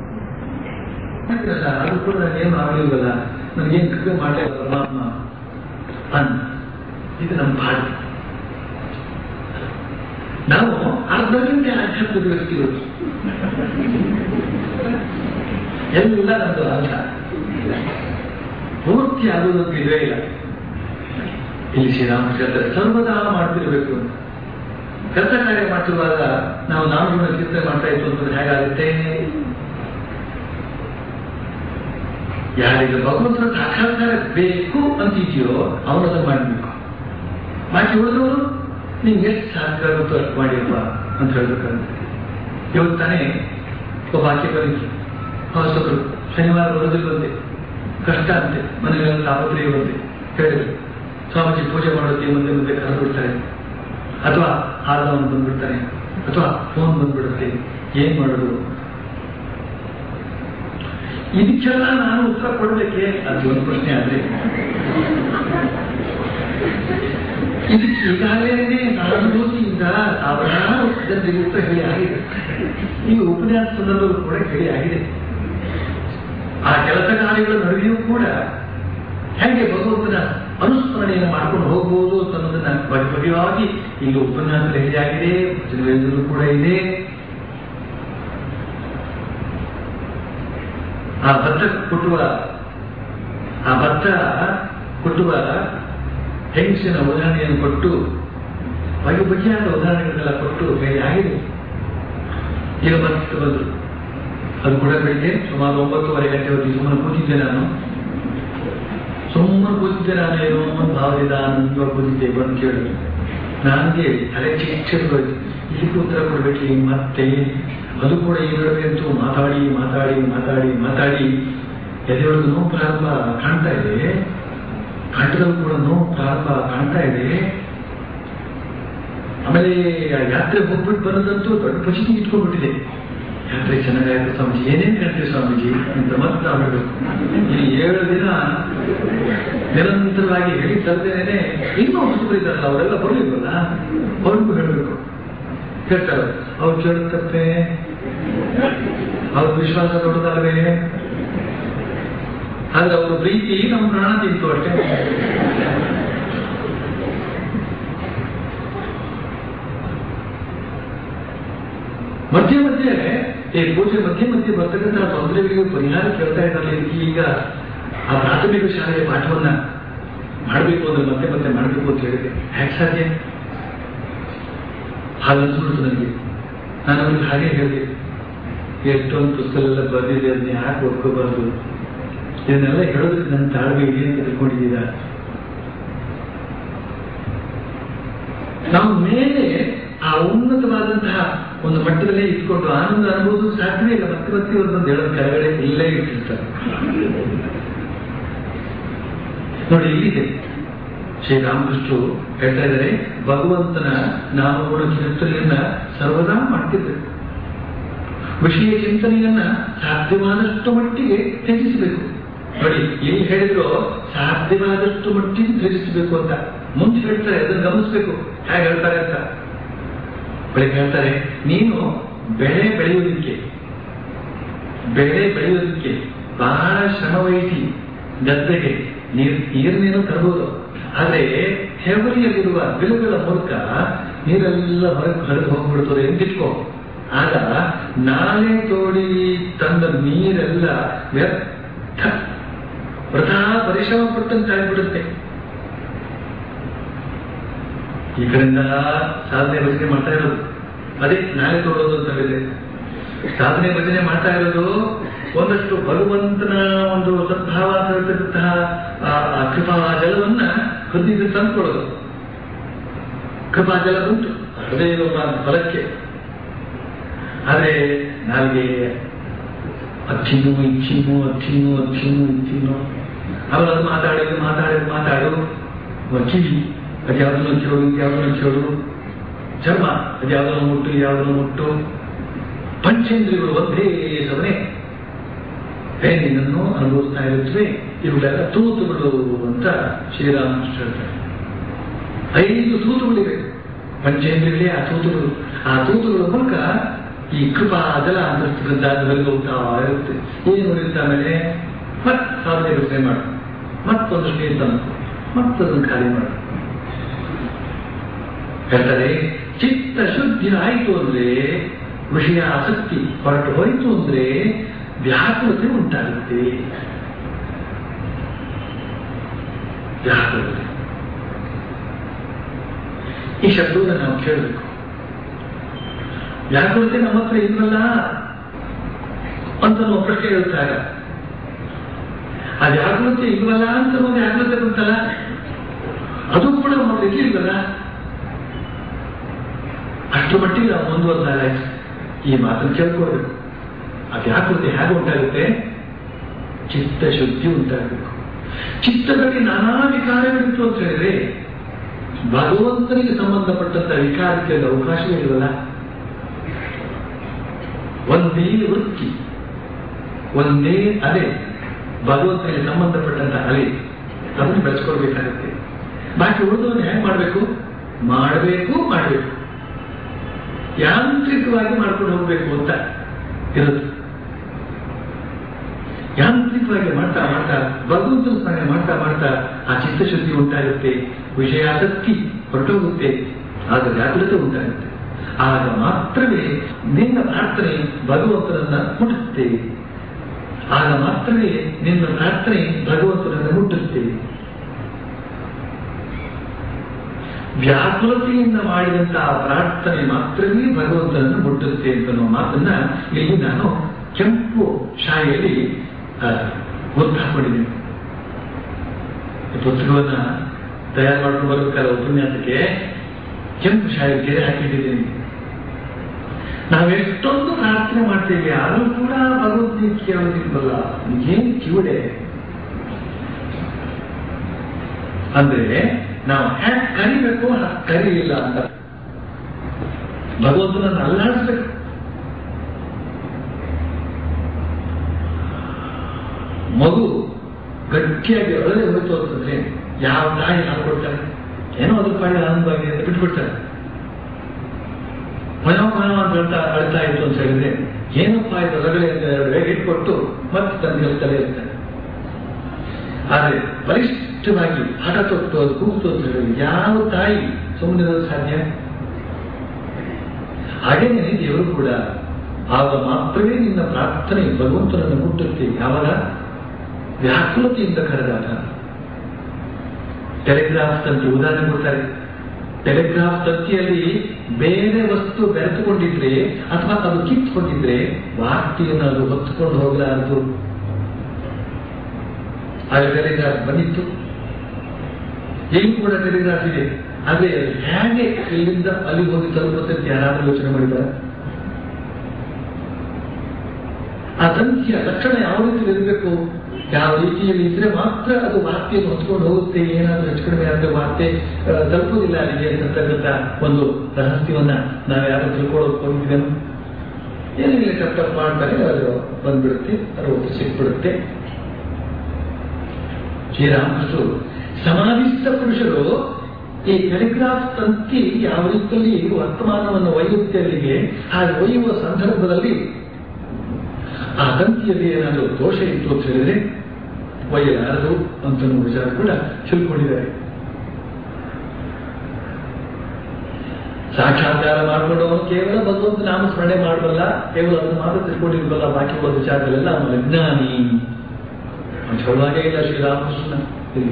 ಅದು ಕೂಡ ನನಗೇನು ಆಗಲಿಲ್ವಲ್ಲ ನನಗೇನು ಕೃಪೆ ಮಾಡಲೇ ಪರಮಾತ್ಮ ಅನ್ ಇದು ನಮ್ಮ ಭಾಗ್ಯ ನಾವು ಅರ್ಧ ಗಂಟೆ ಆಧ್ಯಾತ್ಮಿಕ ವ್ಯಕ್ತಿಗಳು ಎಲ್ಲ ನಮ್ದು ಅರ್ಥ ಪೂರ್ತಿ ಆಗೋದಂತ ಇದೇ ಇಲ್ಲ ಇಲ್ಲಿ ಶ್ರೀರಾಮಕೃಷ್ಣ ಸರ್ವದಾ ಮಾಡ್ತಿರ್ಬೇಕು ಅಂತ ಕೆಲಸ ಕಾರ್ಯ ಮಾಡ್ತಿರುವಾಗ ನಾವು ನಾಮಗುಣ ಚಿಂತನೆ ಮಾಡ್ತಾ ಇತ್ತು ಅಂತಂದ್ರೆ ಹೇಗಾಗುತ್ತೆ ಯಾರಿಗೆ ಭಗವಂತನ ಸಾಕ್ಷಾತ್ಕಾರ ಬೇಕು ಅಂತಿದೆಯೋ ಅವನದನ್ನು ಮಾಡಬೇಕು ಬಾಕಿ ಉಳಿದವರು ನಿಮ್ಗೆ ಎಷ್ಟು ಸಾಧ್ಯ ಆಗುತ್ತೋ ಅಷ್ಟು ಮಾಡಿಯಪ್ಪ ಅಂತ ಹೇಳ್ಬೇಕಂತೆ ಇವತ್ತು ತಾನೇ ಒಬ್ಬ ಆಕೆ ಬಂದಿತ್ತು ಹೊಸಬ್ರು ಶನಿವಾರ ಬರೋದಿಲ್ವಂತೆ ಕಷ್ಟ ಅಂತೆ ಮನೆಗೆಲ್ಲ ತಾಪತ್ರೆಯ ಬಂತೆ ಹೇಳಿದ್ರು ಸ್ವಾಮೀಜಿ ಪೂಜೆ ಮಾಡೋದಕ್ಕೆ ಮುಂದೆ ಮುಂದೆ ಕರೆದು ಬಿಡ್ತಾರೆ ಅಥವಾ ಹಾಲವನ್ನು ಬಂದ್ಬಿಡ್ತಾರೆ ಅಥವಾ ಫೋನ್ ಬಂದ್ಬಿಡುತ್ತೆ ಏನ್ ಮಾಡೋದು ಇದಕ್ಕೆಲ್ಲ ನಾನು ಉತ್ತರ ಕೊಡ್ಬೇಕೆ ಅದು ಒಂದು ಪ್ರಶ್ನೆ ಆದ್ರೆ ಇದಕ್ಕೆ ಈಗಾಗಲೇ ಸಹಾನುಭೂತಿಯಿಂದ ಸಾವಿರಾರು ಜನರಿಗೆ ಉತ್ತರ ಹೇಳಿ ಆಗಿದೆ ಈ ಉಪನ್ಯಾಸ ಸಂದರ್ಭದಲ್ಲೂ ಕೂಡ ಹೇಳಿ ಆಗಿದೆ ಆ ಕೆಲಸ ಕಾರ್ಯಗಳ ನಡುವೆಯೂ ಕೂಡ ಹೇಗೆ ಭಗವಂತನ ಅನುಸ್ಮರಣೆಯನ್ನು ಮಾಡ್ಕೊಂಡು ಹೋಗ್ಬೋದು ಅನ್ನೋದನ್ನ ಬಗೆ ಬಗೆಯಾಗಿ ಈಗ ಉಪನ್ಯಾಸ ಹೇಳಿ ವಚನವೇದಲ್ಲೂ ಕೂಡ ಇದೆ ಆ ಭತ್ತ ಕುಟ್ಟುವ ಆ ಭತ್ತ ಕುಟ್ಟುವ ಹೆಂಗಸಿನ ಉದಾಹರಣೆಯನ್ನು ಕೊಟ್ಟು ಬಗೆ ಬಗೆಯಾದ ಉದಾಹರಣೆಗಳನ್ನೆಲ್ಲ ಕೊಟ್ಟು ಹೇಳಿ ಆಗಿದೆ ಈಗ ಮತ್ತೆ ಬಂದರು ಅದು ಕೂಡ ಬೆಳಿಗ್ಗೆ ಸುಮಾರು ಒಂಬತ್ತುವರೆ ಗಂಟೆವರೆಗೆ ಸುಮ್ಮನೆ ಕೂತಿದ್ದೆ ನಾನು ಸುಮ್ಮನೆ ಕೂತಿದ್ದೆ ನಾನು ಏನೋ ಒಂದು ಭಾವದಿಂದ ಆನಂದವಾಗಿ ಕೂತಿದ್ದೆ ಬಂದು ಕೇಳಿ ನನಗೆ ತಲೆ ಚಿಚ್ಚೋಯ್ತು ಇದಕ್ಕೆ ಉತ್ತರ ಕೊಡ್ಬೇಕು ಮತ್ತೆ ಅದು ಕೂಡ ಈ ನಡುವೆ ಅಂತೂ ಮಾತಾಡಿ ಮಾತಾಡಿ ಮಾತಾಡಿ ಮಾತಾಡಿ ಎದೆಯೊಳಗೆ ನೋವು ಪ್ರಾರಂಭ ಕಾಣ್ತಾ ಇದೆ ಕಂಠದಲ್ಲಿ ಕೂಡ ನೋವು ಪ್ರಾರಂಭ ಕಾಣ್ತಾ ಇದೆ ಆಮೇಲೆ ಆ ಯಾತ್ರೆ ಹೋಗ್ಬಿಟ್ಟು ಬರೋದಂತೂ ದೊಡ್ಡ ಪಚಿತಿ ಇಟ್ಕೊಂಡ್ಬಿಟ್ಟಿದೆ ಯಾತ್ರೆ ಚೆನ್ನಾಗಾಯ್ತು ಸ್ವಾಮೀಜಿ ಏನೇನು ಹೇಳ್ತೀವಿ ಸ್ವಾಮೀಜಿ ಅಂತ ಮತ್ತೆ ಆಗಬೇಕು ಈ ಏಳು ದಿನ ನಿರಂತರವಾಗಿ ಹೇಳಿ ತರದೇನೆ ಇನ್ನೂ ಹೊಸಬರು ಇದ್ದಾರಲ್ಲ ಅವರೆಲ್ಲ ಬರಲಿಲ್ವಲ್ಲ ಅವ್ರಿಗೂ ಹೇಳಬೇಕು ಹೇಳ್ತಾರೆ ಅವ್ರು ಕೇಳಿದ ತಪ್ಪೆ ಅವ್ರ ವಿಶ್ವಾಸ ದೊಡ್ಡದಲ್ವೇ ಆದ್ರೆ ಅವ್ರ ಪ್ರೀತಿ ನಮ್ಮ ಪ್ರಾಣ ತಿಂತು ಅಷ್ಟೇ ಮಧ್ಯೆ ಮಧ್ಯೆ ಈ ಪೂಜೆ ಮಧ್ಯೆ ಮಧ್ಯೆ ಬರ್ತಕ್ಕಂತಹ ತೊಂದರೆಗಳಿಗೆ ಪರಿಹಾರ ಕೇಳ್ತಾ ಇದ್ದಾರೆ ಈಗ ಆ ಪ್ರಾಥಮಿಕ ಶಾಲೆಯ ಪಾಠವನ್ನ ಮಾಡಬೇಕು ಅಂದ್ರೆ ಮತ್ತೆ ಮತ್ತೆ ಮಾಡಬೇಕು ಅಂತ ಹೇಳಿದೆ ಹೇಗೆ ಸಾಧ್ಯ ಹಾಗನ್ಸ್ಬಿಡ್ತು ನನಗೆ ನಾನು ಅವ್ರಿಗೆ ಹಾಗೆ ಹೇಳಿದೆ ಎಷ್ಟೊಂದು ಪುಸ್ತಕ ಎಲ್ಲ ಬರೆದಿದೆ ಅದನ್ನ ಯಾಕೆ ಒಪ್ಕೋಬಾರ್ದು ಇದನ್ನೆಲ್ಲ ಹೇಳೋದಕ್ಕೆ ನನ್ನ ತಾಳ್ಮೆ ಇದೆ ಅಂತ ತಿಳ್ಕೊಂಡಿದ್ದೀರಾ ನಾವು ಮೇಲೆ ಆ ಉನ್ನತವಾದಂತಹ ಒಂದು ಮಟ್ಟದಲ್ಲೇ ಇಟ್ಕೊಂಡು ಆನಂದ ಅನುಭವಿಸೋದು ಸಾಧ್ಯವೇ ಇಲ್ಲ ಮತ್ತೆ ಮತ್ತೆ ಒಂದೊಂದು ಹೇಳೋದು ಕೆಳಗಡೆ ಇಲ್ಲೇ ಇಟ್ಟಿರ್ತಾರೆ ನೋಡಿ ಇಲ್ಲಿದೆ ಶ್ರೀರಾಮಕೃಷ್ಣರು ಹೇಳ್ತಾ ಇದ್ದಾರೆ ಭಗವಂತನ ನಾಮಗುಣ ಚಿಂತನೆಯನ್ನ ಸರ್ವದಾ ಮಾಡ್ತಿರ್ಬೇಕು ವಿಷಯ ಚಿಂತನೆಯನ್ನ ಸಾಧ್ಯವಾದಷ್ಟು ಮಟ್ಟಿಗೆ ತ್ಯಜಿಸಬೇಕು ನೋಡಿ ಇಲ್ಲಿ ಹೇಳಿದ್ರು ಸಾಧ್ಯವಾದಷ್ಟು ಮಟ್ಟಿಗೆ ತ್ಯಜಿಸಬೇಕು ಅಂತ ಮುಂಚೆ ಹೇಳ್ತಾರೆ ಅದನ್ನು ಗಮನಿಸಬೇಕು ಹೇಗೆ ಹೇಳ್ತಾರೆ ಅಂತ ಬೆಳಗ್ಗೆ ಹೇಳ್ತಾರೆ ನೀನು ಬೆಳೆ ಬೆಳೆಯೋದಕ್ಕೆ ಬೆಳೆ ಬೆಳೆಯೋದಕ್ಕೆ ಬಹಳ ಶ್ರಮ ವಹಿಸಿ ಗದ್ದೆಗೆ ನೀರ್ ನೀರನ್ನೇನೋ ತರಬಹುದು ಆದ್ರೆ ಹೆವರಿಯಲ್ಲಿರುವ ಬಿಲುಗಳ ಮೂಲಕ ನೀರೆಲ್ಲ ಹೊರಗೆ ಹರಿದು ಹೋಗ್ಬಿಡ್ತದೆ ಎಂದಿಟ್ಕೋ ಆಗ ನಾಲೆ ತೋಡಿ ತಂದ ನೀರೆಲ್ಲ ವ್ಯರ್ಥ ವೃಥಾ ಪರಿಶ್ರಮ ಪಟ್ಟಂತೆ ಆಗ್ಬಿಡುತ್ತೆ ಈ ಕಡೆಯಿಂದ ಸಾಧನೆ ಭಜನೆ ಮಾಡ್ತಾ ಇರೋದು ಅದೇ ನಾಳೆ ತೋಡೋದು ಅಂತ ಹೇಳಿದ್ರೆ ಸಾಧನೆ ಭಜನೆ ಮಾಡ್ತಾ ಇರೋದು ಒಂದಷ್ಟು ಭಗವಂತನ ಒಂದು ಸದ್ಭಾವ ಅಂತ ಹೇಳ್ತಿರ್ತಕ್ಕಂತಹ ಆ ಕೃಪಾ ಜಲವನ್ನ ಹೃದಯದಲ್ಲಿ ತಂದ್ಕೊಡೋದು ಕೃಪಾ ಜಲ ಉಂಟು ಹೃದಯ ಫಲಕ್ಕೆ ಆದ್ರೆ ನಾಲ್ಗೆ ಅಚ್ಚಿನ್ನು ಇಚ್ಚಿನ್ನು ಅಚ್ಚಿನ್ನು ಅಚ್ಚಿನ್ನು ಇಚ್ಚಿನ್ನು ಆಮೇಲೆ ಅದು ಮಾತಾಡೋದು ಮಾತಾಡೋದು ಮಾತಾಡು ಕಿವಿ ಅದ್ಯಾವುದನ್ನು ಕೇಳು ಇದ್ಯಾವುದನ್ನು ಕೇಳು ಚರ್ಮ ಅದ್ಯಾವುದನ್ನು ಮುಟ್ಟು ಯಾವುದನ್ನು ಮುಟ್ಟು ಪಂಚೇಂದ್ರಿಯಗಳು ಒಂದೇ ಸವನೆ ನಿನ್ನನ್ನು ಅನುಭವಿಸ್ತಾ ಇರುತ್ತವೆ ಇವುಗಳೆಲ್ಲ ತೂತುಗಳು ಅಂತ ಶ್ರೀರಾಮಕೃಷ್ಣ ಹೇಳ್ತಾರೆ ಐದು ತೂತುಗಳಿವೆ ಪಂಚೇಂದ್ರಿಯಗಳೇ ಆ ತೂತುಗಳು ಆ ತೂತುಗಳ ಮೂಲಕ ಈ ಕೃಪಾ ಜಲ ಅಂತಸ್ತಕ್ಕಂಥ ಹೋಗ್ತಾ ಇರುತ್ತೆ ಏನು ಉಳಿದ ಮೇಲೆ ಮತ್ತೆ ಸಾಧನೆ ಯೋಚನೆ ಮಾಡು ಮತ್ತೊಂದು ನೀರು ತಂದು ಮತ್ತೊಂದು ಖಾಲಿ ಮಾಡು ಹೇಳ್ತಾರೆ ಚಿತ್ತ ಶುದ್ಧಿ ಆಯಿತು ಅಂದ್ರೆ ವಿಷಯ ಆಸಕ್ತಿ ಹೊರಟು ಹೋಯಿತು ಅಂದ್ರೆ ವ್ಯಾಕುಲತೆ ಉಂಟಾಗುತ್ತೆ ವ್ಯಾಕುಲತೆ ಈ ಶಬ್ದವನ್ನು ನಾವು ಕೇಳಬೇಕು ವ್ಯಾಕುಲತೆ ನಮ್ಮ ಹತ್ರ ಇಲ್ವಲ್ಲ ಅಂತ ನಾವು ಪ್ರಶ್ನೆ ಹೇಳ್ತಾರೆ ಆ ವ್ಯಾಕುಲತೆ ಇಲ್ವಲ್ಲ ಅಂತ ಒಂದು ವ್ಯಾಕುಲತೆ ಬಂತಲ್ಲ ಅದು ಕೂಡ ಒಂದು ಇಲ್ವಲ್ಲ ಅಷ್ಟರ ಮಟ್ಟಿಗೆ ನಾವು ಮುಂದುವರೆದಾಗ ಈ ಮಾತನ್ನು ಕೇಳ್ಕೊಳ್ಬೇಕು ಆ ವ್ಯಾಕುಲತೆ ಹೇಗೆ ಉಂಟಾಗುತ್ತೆ ಚಿತ್ತ ಶುದ್ಧಿ ಉಂಟಾಗಬೇಕು ಚಿತ್ತದಲ್ಲಿ ನಾನಾ ವಿಕಾರಗಳಿತ್ತು ಅಂತ ಹೇಳಿದ್ರೆ ಭಗವಂತನಿಗೆ ಸಂಬಂಧಪಟ್ಟಂತ ವಿಕಾರಕ್ಕೆ ಒಂದು ಅವಕಾಶವಿಲ್ವಲ್ಲ ಒಂದೇ ವೃತ್ತಿ ಒಂದೇ ಅಲೆ ಭಗವಂತನಿಗೆ ಸಂಬಂಧಪಟ್ಟಂತ ಅಲೆ ಅದನ್ನು ಬೆಳೆಸ್ಕೊಳ್ಬೇಕಾಗುತ್ತೆ ಬಾಕಿ ಉಳಿದವನ್ನ ಹೇಗೆ ಮಾಡಬೇಕು ಮಾಡಬೇಕು ಮಾಡಬೇಕು ಯಾಂತ್ರಿಕವಾಗಿ ಮಾಡ್ಕೊಂಡು ಹೋಗ್ಬೇಕು ಅಂತ ಇರುತ್ತೆ ಯಾಂತ್ರಿಕವಾಗಿ ಮಾಡ್ತಾ ಮಾಡ್ತಾ ಭಗವಂತನ ಸ್ಮರಣೆ ಮಾಡ್ತಾ ಮಾಡ್ತಾ ಆ ಚಿತ್ತಶುದ್ಧಿ ಉಂಟಾಗುತ್ತೆ ವಿಷಯಾಸಕ್ತಿ ಹೊರಟೋಗುತ್ತೆ ಆಗ ವ್ಯಾಕುಲತೆ ಉಂಟಾಗುತ್ತೆ ಆಗ ಮಾತ್ರವೇ ನಿನ್ನ ಪ್ರಾರ್ಥನೆ ಭಗವಂತನನ್ನ ಮುಟ್ಟುತ್ತೆ ಆಗ ಮಾತ್ರವೇ ನಿನ್ನ ಪ್ರಾರ್ಥನೆ ಭಗವಂತನನ್ನ ಮುಟ್ಟುತ್ತೆ ವ್ಯಾಕುಲತೆಯಿಂದ ಮಾಡಿದಂತಹ ಪ್ರಾರ್ಥನೆ ಮಾತ್ರವೇ ಭಗವಂತನನ್ನು ಮುಟ್ಟುತ್ತೆ ಅಂತ ಅನ್ನೋ ಮಾತನ್ನ ಇಲ್ಲಿ ನಾನು ಕೆಂಪು ಶಾಯಿಯಲ್ಲಿ ಒತ್ತು ಹಾಕೊಂಡಿದ್ದೀನಿ ಈ ಪುಸ್ತಕವನ್ನ ತಯಾರು ಮಾಡ್ಕೊಂಡು ಬರ್ಬೇಕಾದ್ರೆ ಉಪನ್ಯಾಸಕ್ಕೆ ಕೆಂಪು ಶಾಯಿ ಗೆರೆ ಹಾಕಿಟ್ಟಿದ್ದೀನಿ ನಾವೆಷ್ಟೊಂದು ಪ್ರಾರ್ಥನೆ ಮಾಡ್ತೇವೆ ಆದರೂ ಕೂಡ ಭಗವಂತನಿಗೆ ಕೇಳೋದಿಲ್ವಲ್ಲ ಏನ್ ಕಿವಿಡೆ ಅಂದ್ರೆ ನಾವು ಹ್ಯಾಕ್ ಕರಿಬೇಕು ಹಾಗೆ ಕರೀಲಿಲ್ಲ ಅಂತ ಭಗವಂತನನ್ನು ಅಲ್ಲಾಡಿಸ್ಬೇಕು ಮಗು ಗಟ್ಟಿಯಾಗಿ ಅಳದೆ ಹೋಯ್ತು ಅಂತಂದ್ರೆ ಯಾವ ತಾಯಿ ಹಾಲು ಕೊಡ್ತಾರೆ ಏನೋ ಅದ್ರ ಪಾಡಿ ಆನಂದವಾಗಿ ಅಂತ ಬಿಟ್ಬಿಡ್ತಾರೆ ಮನೋ ಮನೋ ಅಂತ ಹೇಳ್ತಾ ಅಳ್ತಾ ಇತ್ತು ಅಂತ ಹೇಳಿದ್ರೆ ಏನಪ್ಪ ಇದು ರಗಳೆ ಅಂತ ಹೇಳಿದ್ರೆ ಇಟ್ಕೊಟ್ಟು ಮತ್ತೆ ತನ್ನ ಕೆಲಸದಲ್ಲೇ ಇರ್ತಾರೆ ಆದ್ರೆ ಬಲಿಷ್ಠವಾಗಿ ಹಠ ತೊಟ್ಟು ಅದು ಕೂಗ್ತು ಅಂತ ಹೇಳಿದ್ರೆ ಯಾವ ತಾಯಿ ಸುಮ್ಮನೆ ಸಾಧ್ಯ ಹಾಗೇನೆ ದೇವರು ಕೂಡ ಆಗ ಮಾತ್ರವೇ ನಿನ್ನ ಪ್ರಾರ್ಥನೆ ಭಗವಂತನನ್ನು ಮುಟ್ಟುತ್ತೆ ಯಾವಾಗ ವ್ಯಾಕುಲತೆಯಿಂದ ಕರೆದಾಗ ಟೆಲಿಗ್ರಾಫ್ ತಂತಿ ಉದಾಹರಣೆ ಕೊಡ್ತಾರೆ ಟೆಲಿಗ್ರಾಫ್ ತಂತಿಯಲ್ಲಿ ಬೇರೆ ವಸ್ತು ಬೆರೆತುಕೊಂಡಿದ್ರೆ ಅಥವಾ ಅದು ಕಿತ್ಕೊಂಡಿದ್ರೆ ವಾರ್ತೆಯನ್ನು ಅದು ಹೊತ್ತುಕೊಂಡು ಹೋಗಲಾರದು ಆಗ ಟೆಲಿಗ್ರಾಫ್ ಬಂದಿತ್ತು ಈಗ ಕೂಡ ಟೆಲಿಗ್ರಾಫ್ ಇದೆ ಆದ್ರೆ ಹೇಗೆ ಇಲ್ಲಿಂದ ಅಲ್ಲಿ ಹೋಗಿ ತಲುಪುತ್ತೆ ಅಂತ ಯಾರಾದ್ರೂ ಯೋಚನೆ ಮಾಡಿದ್ದಾರೆ ಆ ತಂತಿಯ ಲಕ್ಷಣ ಯಾವ ರೀತಿ ಇರಬೇಕು ಯಾವ ರೀತಿಯಲ್ಲಿ ಇದ್ರೆ ಮಾತ್ರ ಅದು ವಾರ್ತೆಯನ್ನು ಹೊತ್ಕೊಂಡು ಹೋಗುತ್ತೆ ಏನಾದ್ರೂ ಹೆಚ್ಚು ಕಡಿಮೆ ಆದ್ರೆ ವಾರ್ತೆ ಆ, ತಲುಪುವುದಿಲ್ಲ ಅಲ್ಲಿಗೆ ಅಂತಕ್ಕಂಥ ಒಂದು ರಹಸ್ಯವನ್ನ ನಾವು ಯಾರು ತಿಳ್ಕೊಳ್ಳೋಕೆ ಹೋಗಿದ್ವೇನು ಏನಿಲ್ಲ ಟಪ್ ಟಪ್ ಮಾಡ್ತಾರೆ ಅದು ಬಂದ್ಬಿಡುತ್ತೆ ಅದು ಒಟ್ಟು ಸಿಕ್ಬಿಡುತ್ತೆ ಶ್ರೀರಾಮಕೃಷ್ಣರು ಸಮಾಧಿಸ್ಥ ಪುರುಷರು ಈ ಟೆಲಿಗ್ರಾಫ್ ತಂತಿ ಯಾವ ರೀತಿಯಲ್ಲಿ ವರ್ತಮಾನವನ್ನು ಒಯ್ಯುತ್ತೆ ಅಲ್ಲಿಗೆ ಆ ಒಯ್ಯುವ ಸಂದರ್ಭದಲ್ಲಿ ಆ ತಂತಿಯಲ್ಲಿ ಏನಾದರೂ ದೋಷ ಇತ್ತು ಅಂತ ಹೇಳಿದ್ರೆ ಒಯ್ಯಲಾರದು ಅಂತ ವಿಚಾರ ಕೂಡ ತಿಳ್ಕೊಂಡಿದ್ದಾರೆ ಸಾಕ್ಷಾತ್ಕಾರ ಮಾಡಿಕೊಂಡು ಅವನು ಕೇವಲ ಭಗವಂತ ನಾಮ ಸ್ಮರಣೆ ಮಾಡಬಲ್ಲ ಕೇವಲ ಅದನ್ನು ಮಾತ್ರ ತಿಳ್ಕೊಂಡಿರ್ಬಲ್ಲ ಬಾಕಿ ಉಳಿದ ವಿಚಾರಗಳೆಲ್ಲ ಅವನು ಅಜ್ಞಾನಿ ಅವನು ಹೇಳುವಾಗೇ ಇಲ್ಲ ಶ್ರೀರಾಮಕೃಷ್ಣ ಇಲ್ಲಿ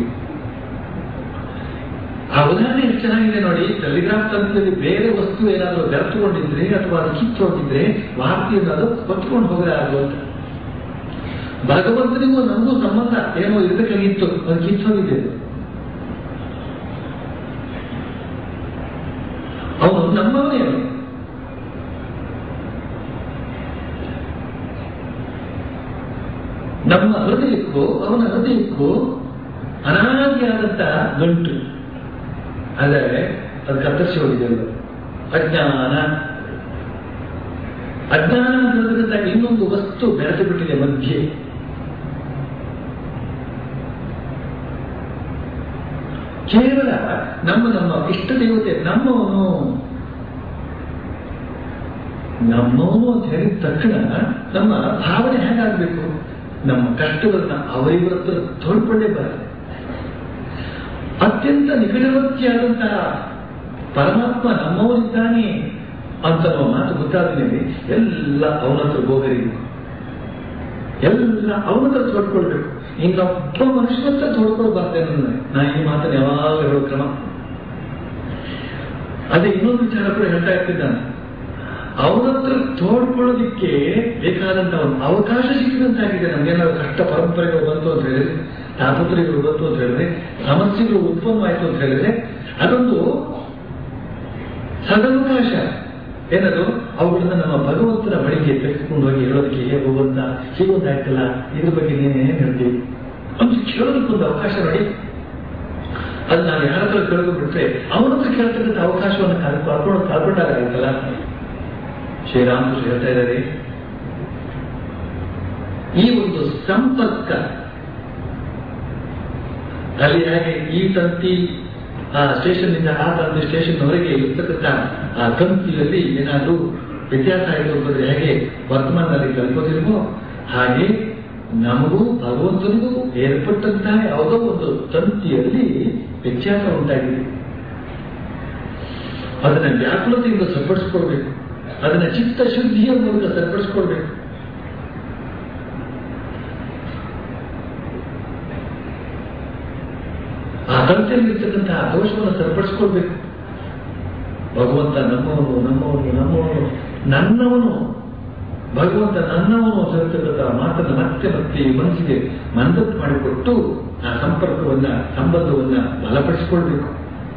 ಆ ಉದಾಹರಣೆ ಎಷ್ಟು ಚೆನ್ನಾಗಿದೆ ನೋಡಿ ಟೆಲಿಗ್ರಾಫ್ ತಂತ್ರದಲ್ಲಿ ಬೇರೆ ವಸ್ತು ಏನಾದರೂ ಬೆರೆತುಕೊಂಡಿದ್ರೆ ಅಥವಾ ಅದು ಕಿತ್ತೋಗಿದ್ರೆ ವಾರ್ತೆಯನ್ನು ಅದು ಹೊತ್ಕೊಂಡು ಹೋಗಲಾರದು ಅಂತ ಭಗವಂತನಿಗೂ ನಮಗೂ ಸಂಬಂಧ ಏನೋ ಇರಬೇಕಾಗಿತ್ತು ಅದು ಕಿತ್ತೋಗಿದೆ ಅವನು ನಮ್ಮವನೇ ಅವನು ನಮ್ಮ ಹೃದಯಕ್ಕೂ ಅವನ ಹೃದಯಕ್ಕೂ ಅನಾದಿಯಾದಂತ ಗಂಟು ಆದರೆ ಅದು ಕತ್ತರಿಸಿ ಹೋಗಿದೆ ಅದು. ಅಜ್ಞಾನ ಅಜ್ಞಾನ ಅಂತ ಹೇಳೋದ್ರಿಂದ ಇನ್ನೊಂದು ವಸ್ತು ಬೆರೆತು ಬಿಟ್ಟಿದೆ ಮಧ್ಯೆ ಕೇವಲ ನಮ್ಮ ನಮ್ಮ ಇಷ್ಟ ದೇವತೆ ನಮ್ಮವನು ನಮ್ಮವನು ಅಂತ ಹೇಳಿದ ತಕ್ಷಣ ನಮ್ಮ ಭಾವನೆ ಹೇಗಾಗಬೇಕು ನಮ್ಮ ಕಷ್ಟಗಳನ್ನ ಅವರಿವರ ಹತ್ರ ತೋಡ್ಕೊಂಡೇ ಬರಲ್ಲ ಅತ್ಯಂತ ನಿಕಟವರ್ತಿಯಾದಂತಹ ಪರಮಾತ್ಮ ನಮ್ಮವನಿದ್ದಾನೆ ಅಂತ ನಾವು ಮಾತು ಗೊತ್ತಾದ ಮೇಲೆ ಎಲ್ಲ ಅವನ ಹತ್ರ ಹೋಗಬೇಕು ಎಲ್ಲ ಅವನ ಹತ್ರ ತೋಡ್ಕೊಳ್ಬೇಕು ಇನ್ನೊಬ್ಬ ಮನುಷ್ಯನ ಹತ್ರ ತೋಡ್ಕೊಳ್ಬಾರ್ದೇನು ನಾ ಈ ಮಾತನ್ನು ಯಾವಾಗ ಹೇಳೋ ಕ್ರಮ ಅದೇ ಇನ್ನೊಂದು ವಿಚಾರ ಕೂಡ ಹೇಳ್ತಾ ಇರ್ತಿದ್ದಾನೆ ಅವನ ಹತ್ರ ತೋಡ್ಕೊಳ್ಳೋದಿಕ್ಕೆ ಬೇಕಾದಂತ ಒಂದು ಅವಕಾಶ ಸಿಕ್ಕಿದಂತಾಗಿದೆ ನಮ್ಗೇನಾದ್ರು ಕಷ್ಟ ಪರಂಪರೆಗಳು ಬಂತು ಅಂತ ಹೇಳಿದ್ರೆ ತಾಪತ್ರಗಳು ಬಂತು ಅಂತ ಹೇಳಿದ್ರೆ ಸಮಸ್ಯೆಗಳು ಉತ್ಪನ್ನವಾಯಿತು ಅಂತ ಹೇಳಿದ್ರೆ ಅದೊಂದು ಸದವಕಾಶ ಏನದು ಅವುಗಳನ್ನ ನಮ್ಮ ಭಗವಂತನ ಬಳಿಗೆ ತೆಗೆದುಕೊಂಡು ಹೋಗಿ ಹೇಳೋದಕ್ಕೆ ಹೇ ಭಗವಂತ ಹೀಗೊಂದಾಯ್ತಲ್ಲ ಇದ್ರ ಬಗ್ಗೆ ನೀನು ಏನ್ ಹೇಳ್ತೀವಿ ಒಂದು ಕೇಳೋದಕ್ಕೊಂದು ಅವಕಾಶ ನೋಡಿ ಅದು ನಾವು ಯಾರ ಹತ್ರ ಕೇಳ್ಕೊಂಡ್ಬಿಟ್ರೆ ಅವನ ಹತ್ರ ಕೇಳ್ತಕ್ಕಂಥ ಅವಕಾಶವನ್ನು ಕಳ್ಕೊಂಡು ಕಳ್ಕೊಂಡಾಗ ಆಯ್ತಲ್ಲ ಶ್ರೀರಾಮಕೃಷ್ಣ ಹೇಳ್ತಾ ಇದ್ದಾರೆ ಈ ಒಂದು ಸಂಪರ್ಕ ಅಲ್ಲಿ ಹಾಗೆ ಈ ತಂತಿ ಆ ಸ್ಟೇಷನ್ ಇಂದ ಆ ತಂತಿ ಸ್ಟೇಷನ್ ವರೆಗೆ ಇರ್ತಕ್ಕಂಥ ಆ ತಂತಿಯಲ್ಲಿ ಏನಾದ್ರೂ ವ್ಯತ್ಯಾಸ ಆಯಿತು ಅಂತಂದ್ರೆ ಹೇಗೆ ವರ್ತಮಾನದಲ್ಲಿ ಕಲ್ಪೋದಿಲ್ವೋ ಹಾಗೆ ನಮಗೂ ಭಗವಂತನಿಗೂ ಏರ್ಪಟ್ಟಂತಹ ಯಾವುದೋ ಒಂದು ತಂತಿಯಲ್ಲಿ ವ್ಯತ್ಯಾಸ ಉಂಟಾಗಿದೆ ಅದನ್ನ ವ್ಯಾಕುಲತೆಯಿಂದ ಸರಿಪಡಿಸ್ಕೊಳ್ಬೇಕು ಅದನ್ನ ಚಿತ್ತ ಶುದ್ಧಿಯ ಮೂಲಕ ಸರಿಪಡಿಸ್ಕೊಳ್ಬೇಕು ಆ ತಂತಿಯಲ್ಲಿರ್ತಕ್ಕಂತಹ ದೋಷವನ್ನು ಸರಿಪಡಿಸ್ಕೊಳ್ಬೇಕು ಭಗವಂತ ನಮ್ಮವನು ನಮ್ಮವನು ನಮ್ಮವನು ನನ್ನವನು ಭಗವಂತ ನನ್ನವನು ಸೇರ್ತಕ್ಕಂಥ ಮಾತನ್ನು ಮತ್ತೆ ಮತ್ತೆ ಈ ಮನಸ್ಸಿಗೆ ಮನದಟ್ಟು ಮಾಡಿಕೊಟ್ಟು ಆ ಸಂಪರ್ಕವನ್ನ ಸಂಬಂಧವನ್ನ ಬಲಪಡಿಸಿಕೊಳ್ಬೇಕು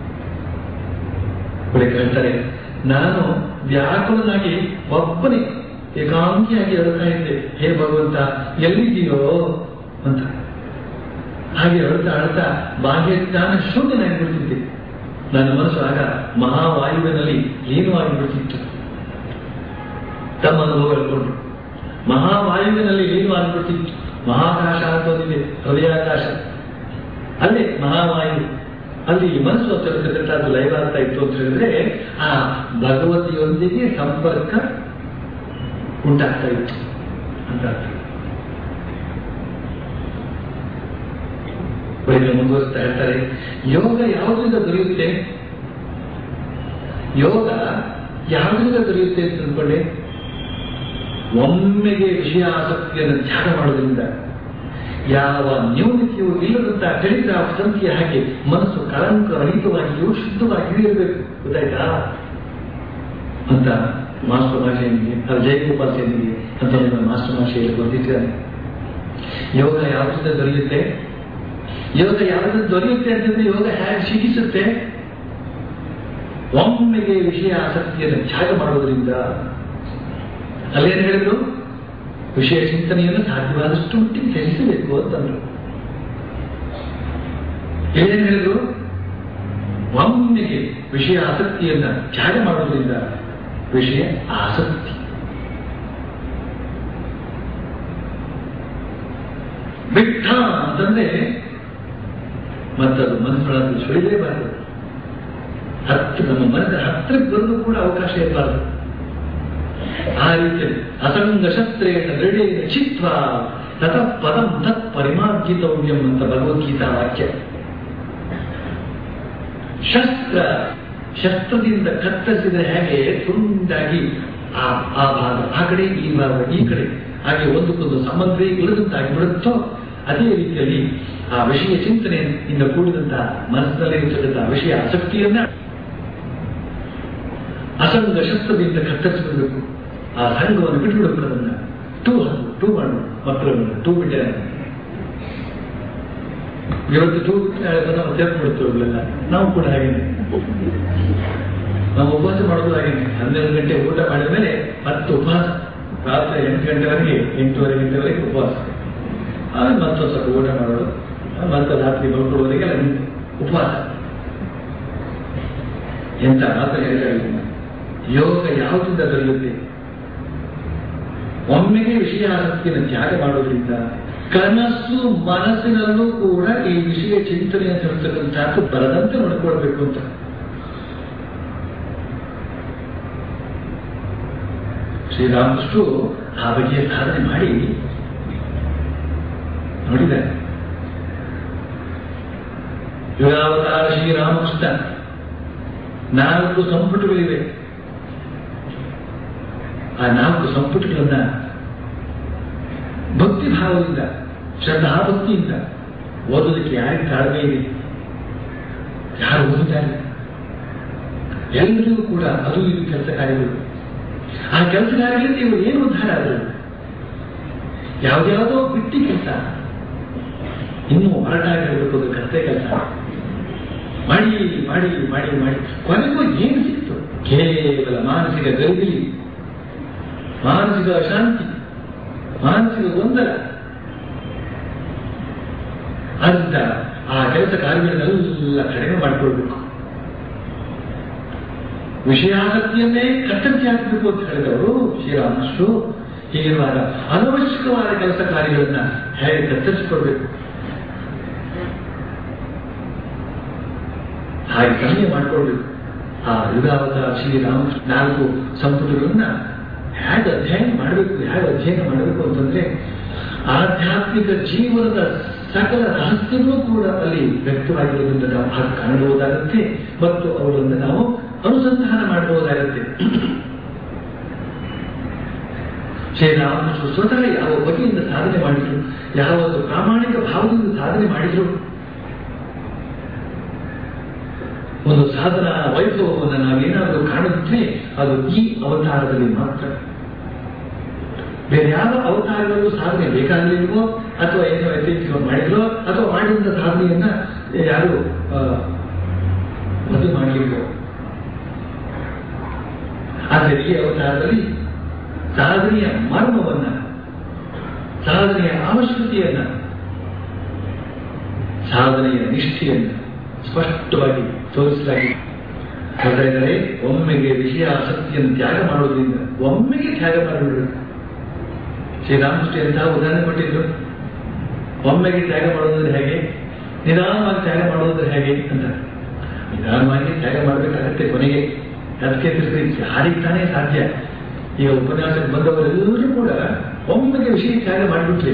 ಬಳಿಕ ಹೇಳ್ತಾರೆ ನಾನು ವ್ಯಾಕುಲನಾಗಿ ಒಬ್ಬನೇ ಏಕಾಂಗಿಯಾಗಿ ಹೇಳ್ತಾ ಇದ್ದೆ ಹೇ ಭಗವಂತ ಎಲ್ಲಿದೆಯೋ ಅಂತ ಹಾಗೆ ಹೇಳ್ತಾ ಹೇಳ್ತಾ ಬಾಹ್ಯ ಜ್ಞಾನ ಶೂನ್ಯನಾಗಿ ಬಿಡ್ತಿದ್ದೆ ನನ್ನ ಮನಸ್ಸು ಆಗ ಮಹಾವಾಯುವಿನಲ್ಲಿ ಲೀನವಾಗಿ ಬಿಡ್ತಿತ್ತು ತಮ್ಮ ಅನುಭವ ಹೇಳ್ಕೊಂಡು ಮಹಾವಾಯುವಿನಲ್ಲಿ ಲೀನವಾಗಿ ಬಿಡ್ತಿತ್ತು ಮಹಾಕಾಶ ಅಂತ ಒಂದಿದೆ ಹೃದಯಾಕಾಶ ಅಲ್ಲೇ ಮಹಾವಾಯು ಅಲ್ಲಿ ಮನಸ್ಸು ತಿರುಗತಕ್ಕಂಥದ್ದು ಲೈವ್ ಆಗ್ತಾ ಇತ್ತು ಅಂತ ಹೇಳಿದ್ರೆ ಆ ಭಗವತಿಯೊಂದಿಗೆ ಸಂಪರ್ಕ ಉಂಟಾಗ್ತಾ ಇತ್ತು ಅಂತ ಅರ್ಥ ಬಳಿಕ ಮುಂದುವರಿಸ್ತಾ ಹೇಳ್ತಾರೆ ಯೋಗ ಯಾವುದರಿಂದ ದೊರೆಯುತ್ತೆ ಯೋಗ ಯಾವುದರಿಂದ ದೊರೆಯುತ್ತೆ ಅಂತ ಅಂದ್ಕೊಂಡೆ ಒಮ್ಮೆಗೆ ವಿಷಯ ಆಸಕ್ತಿಯನ್ನು ತ್ಯಾಗ ಮಾಡೋದ್ರಿಂದ ಯಾವ ನ್ಯೂನತೆಯೂ ಇಲ್ಲದಂತಹ ಟೆಲಿಗ್ರಾಫ್ ತಂತಿಯ ಹಾಗೆ ಮನಸ್ಸು ಕಳಂಕ ರಹಿತವಾಗಿಯೂ ಶುದ್ಧವಾಗಿಯೂ ಇರಬೇಕು ಗೊತ್ತಾಯ್ತಾ ಅಂತ ಮಾಸ್ಟರ್ ಭಾಷೆಯನಿಗೆ ಅದು ಜಯಗೋಪಾಲ್ ಸೇನಿಗೆ ಅಂತ ನನ್ನ ಮಾಸ್ಟರ್ ಭಾಷೆಯಲ್ಲಿ ಬರೆದಿದ್ದಾರೆ ಯೋಗ ಯಾವುದರಿಂದ ದೊರೆಯುತ್ತೆ ಯೋಗ ಯಾವುದರಿಂದ ದೊರೆಯುತ್ತೆ ಅಂತಂದ್ರೆ ಯೋಗ ಹೇಗೆ ಶಿಖಿಸುತ್ತೆ ಒಮ್ಮೆಗೆ ವಿಷಯ ಆಸಕ್ತಿಯನ್ನು ತ್ಯಾಗ ಮಾಡೋದ್ರಿಂದ ಅಲ್ಲೇನು ಹೇಳಿದ್ರು ವಿಷಯ ಚಿಂತನೆಯನ್ನು ಸಾಧ್ಯವಾದಷ್ಟು ಮಟ್ಟಿಗೆ ತ್ಯಜಿಸಬೇಕು ಅಂತಂದ್ರು ಏನೇನು ಹೇಳಿದ್ರು ಒಮ್ಮೆಗೆ ವಿಷಯ ಆಸಕ್ತಿಯನ್ನ ತ್ಯಾಗ ಮಾಡೋದ್ರಿಂದ ವಿಷಯ ಆಸಕ್ತಿ ಬಿಟ್ಟ ಅಂತಂದ್ರೆ ಮತ್ತದು ಮನಸ್ಸೊಳಗೆ ಸುಳಿಲೇಬಾರದು ಹತ್ತು ನಮ್ಮ ಮನದ ಹತ್ತಿರಕ್ಕೆ ಬರಲು ಕೂಡ ಅವಕಾಶ ಇರಬಾರದು ಆ ರೀತಿಯಲ್ಲಿ ಅಸಂಗ ಶಸ್ತ್ರೇಣ ದೃಢೇನ ಚಿತ್ವ ತತ ಪದಂ ತತ್ ಪರಿಮಾರ್ಜಿತವ್ಯಂ ಅಂತ ಭಗವದ್ಗೀತಾ ವಾಕ್ಯ ಶಸ್ತ್ರ ಶಸ್ತ್ರದಿಂದ ಕತ್ತರಿಸಿದರೆ ಹೇಗೆ ತುಂಡಾಗಿ ಆ ಆ ಭಾಗ ಆ ಕಡೆ ಈ ಭಾಗ ಈ ಕಡೆ ಹಾಗೆ ಒಂದಕ್ಕೊಂದು ಸಂಬಂಧವೇ ಇಲ್ಲದಂತಾಗಿ ಬಿಡುತ್ತೋ ಅದೇ ರೀತಿಯಲ್ಲಿ ಆ ವಿಷಯ ಚಿಂತನೆಯಿಂದ ಕೂಡಿದಂತಹ ಮನಸ್ಸಿನಲ್ಲಿ ಇರ್ತಕ್ಕಂತಹ ವಿಷಯ ಆಸಕ್ತಿಯನ್ನ ಅಸಂಗ ಶಸ್ತ್ರದಿಂದ ಕತ್ತರಿಸಿಬಿಡಬೇಕು ಆ ಸಂಘವನ್ನು ಬಿಟ್ಬಿಡಬೇಕು ಅದನ್ನ ಟೂ ಟೂ ಮಾಡು ಮಕ್ಕಳನ್ನ ಟೂ ಬಿಟ್ಟೆ ಇವತ್ತು ಟೂ ನಾವು ಸೇರ್ಕೊಡ್ತೀವಲ್ಲ ನಾವು ಕೂಡ ಹಾಗೇನೆ ನಾವು ಉಪವಾಸ ಮಾಡೋದು ಹಾಗೇನೆ ಹನ್ನೆರಡು ಗಂಟೆ ಊಟ ಮಾಡಿದ ಮೇಲೆ ಮತ್ತೆ ಉಪವಾಸ ರಾತ್ರಿ ಎಂಟು ಗಂಟೆವರೆಗೆ ಎಂಟೂವರೆ ಗಂಟೆವರೆಗೆ ಉಪವಾಸ ಆಮೇಲೆ ಮತ್ತೊಂದು ಸ್ವಲ್ಪ ಊಟ ಮಾಡೋದು ಮತ್ತೆ ರಾತ್ರಿ ಮಲ್ಕೊಳ್ಳೋವರೆಗೆಲ್ಲ ಉಪವಾಸ ಎಂತ ಮಾತ್ರ ಹೇಳ್ತಾ ಇದ್ದೀನಿ ಯೋಗ ಯಾವುದರಿಂದ ದೊರೆಯುತ್ತೆ ಒಮ್ಮೆಗೆ ವಿಷಯ ಆಸಕ್ತಿಯನ್ನು ತ್ಯಾಗ ಮಾಡೋದ್ರಿಂದ ಕನಸು ಮನಸ್ಸಿನಲ್ಲೂ ಕೂಡ ಈ ವಿಷಯ ಚಿಂತನೆ ಅಂತ ಹೇಳ್ತಕ್ಕಂಥದ್ದು ಬರದಂತೆ ನೋಡ್ಕೊಳ್ಬೇಕು ಅಂತ ಶ್ರೀರಾಮಕೃಷ್ಣರು ಆ ಬಗೆಯ ಸಾಧನೆ ಮಾಡಿ ನೋಡಿದ್ದಾರೆ ಯುಗಾವತಾರ ಶ್ರೀರಾಮಕೃಷ್ಣ ನಾಲ್ಕು ಸಂಪುಟಗಳಿವೆ ಆ ನಾಲ್ಕು ಸಂಪುಟಗಳನ್ನ ಭಕ್ತಿ ಭಾವದಿಂದ ಶ್ರದ್ಧಾಭಕ್ತಿಯಿಂದ ಓದೋದಕ್ಕೆ ಯಾರಿಗೆ ತಾಳ್ಮೆ ಇದೆ ಯಾರು ಓದಿದ್ದಾರೆ ಎಲ್ಲರಿಗೂ ಕೂಡ ಅದು ಇದು ಕೆಲಸ ಕಾರ್ಯಗಳು ಆ ಕೆಲಸಗಾರರಲ್ಲಿ ಇವರು ಏನು ಉದ್ಧಾರ ಆದರು ಯಾವ್ದ್ಯಾವುದೋ ಬಿಟ್ಟಿ ಕೆಲಸ ಇನ್ನೂ ಹೊರಟಾಗಿ ಹೇಳಬೇಕು ಅದು ಕತ್ತೆ ಕೆಲಸ ಮಾಡಿ ಮಾಡಿ ಮಾಡಿ ಮಾಡಿ ಕೊನೆಗೂ ಏನು ಸಿಕ್ತು ಕೇವಲ ಮಾನಸಿಕ ಗರಿಬಿಲಿ ಮಾನಸಿಕ ಅಶಾಂತಿ ಮಾನಸಿಕ ಗೊಂದಲ ಅಂತ ಆ ಕೆಲಸ ಕಾರ್ಯಗಳನ್ನೆಲ್ಲ ಕಡಿಮೆ ಮಾಡಿಕೊಳ್ಬೇಕು ವಿಷಯಾಸಕ್ತಿಯನ್ನೇ ಕತ್ತರಿಸಿ ಹಾಕಬೇಕು ಅಂತ ಹೇಳಿದವರು ಶ್ರೀರಾಮಕೃಷ್ಣರು ಹೀಗಿರುವಾಗ ಅನವಶ್ಯಕವಾದ ಕೆಲಸ ಕಾರ್ಯಗಳನ್ನ ಹೇಗೆ ಕತ್ತರಿಸಿಕೊಳ್ಬೇಕು ಹಾಗೆ ಕಮ್ಮಿ ಮಾಡಿಕೊಳ್ಬೇಕು ಆ ಯುಗಾವತಾರ ಶ್ರೀರಾಮಕೃಷ್ಣ ನಾಲ್ಕು ಸಂಪುಟಗಳನ್ನ ಹೇಗೆ ಅಧ್ಯಯನ ಮಾಡಬೇಕು ಹೇಗೆ ಅಧ್ಯಯನ ಮಾಡಬೇಕು ಅಂತಂದ್ರೆ ಆಧ್ಯಾತ್ಮಿಕ ಜೀವನದ ಸಕಲ ರಹಸ್ಯಗಳು ಕೂಡ ಅಲ್ಲಿ ವ್ಯಕ್ತವಾಗಿರುವುದರಿಂದ ನಾವು ಹಾಗೆ ಕಾಣಬಹುದಾಗುತ್ತೆ ಮತ್ತು ಅವುಗಳನ್ನು ನಾವು ಅನುಸಂಧಾನ ಮಾಡಬಹುದಾಗುತ್ತೆ ಶ್ರೀರಾಮಕೃಷ್ಣ ಸ್ವತಃ ಯಾವ ಬಗೆಯಿಂದ ಸಾಧನೆ ಮಾಡಿದ್ರು ಯಾವ ಒಂದು ಪ್ರಾಮಾಣಿಕ ಭಾವದಿಂದ ಸಾಧನೆ ಮಾಡಿದ್ರು ಒಂದು ಸಾಧನ ವೈಭವವನ್ನು ನಾವೇನಾದರೂ ಕಾಣುತ್ತೆ ಅದು ಈ ಅವತಾರದಲ್ಲಿ ಮಾತ್ರ ಬೇರೆ ಯಾವ ಅವತಾರಗಳಲ್ಲೂ ಸಾಧನೆ ಬೇಕಾಗಲಿಲ್ವೋ ಅಥವಾ ಏನೋ ಯಥೇಚ್ಛ ಮಾಡಿದ್ರೋ ಅಥವಾ ಮಾಡಿದಂಥ ಸಾಧನೆಯನ್ನ ಯಾರು ಮದುವೆ ಮಾಡಲಿಲ್ವೋ ಆದರೆ ಈ ಅವತಾರದಲ್ಲಿ ಸಾಧನೆಯ ಮರ್ಮವನ್ನ ಸಾಧನೆಯ ಅವಶ್ಯಕತೆಯನ್ನ ಸಾಧನೆಯ ನಿಷ್ಠೆಯನ್ನು ಸ್ಪಷ್ಟವಾಗಿ ತೋರಿಸಲಾಗಿದೆ ಹೇಳ್ತಾ ಇದ್ದಾರೆ ಒಮ್ಮೆಗೆ ವಿಷಯ ಆಸಕ್ತಿಯನ್ನು ತ್ಯಾಗ ಮಾಡೋದ್ರಿಂದ ಒಮ್ಮೆಗೆ ತ್ಯಾಗ ಮಾಡಿಬಿಡಬೇಕು ಶ್ರೀರಾಮಕೃಷ್ಣ ಎಂತಹ ಉದಾಹರಣೆ ಕೊಟ್ಟಿದ್ರು ಒಮ್ಮೆಗೆ ತ್ಯಾಗ ಮಾಡೋದಂದ್ರೆ ಹೇಗೆ ನಿಧಾನವಾಗಿ ತ್ಯಾಗ ಮಾಡೋದಂದ್ರೆ ಹೇಗೆ ಅಂತ ನಿಧಾನವಾಗಿ ತ್ಯಾಗ ಮಾಡಬೇಕಾಗತ್ತೆ ಕೊನೆಗೆ ಅದಕ್ಕೆ ತಿಳಿಸಿ ಯಾರಿಗೆ ತಾನೇ ಸಾಧ್ಯ ಈಗ ಉಪನ್ಯಾಸಕ್ಕೆ ಬಂದವರೆಲ್ಲರೂ ಕೂಡ ಒಮ್ಮೆಗೆ ವಿಷಯ ತ್ಯಾಗ ಮಾಡಿಬಿಟ್ರೆ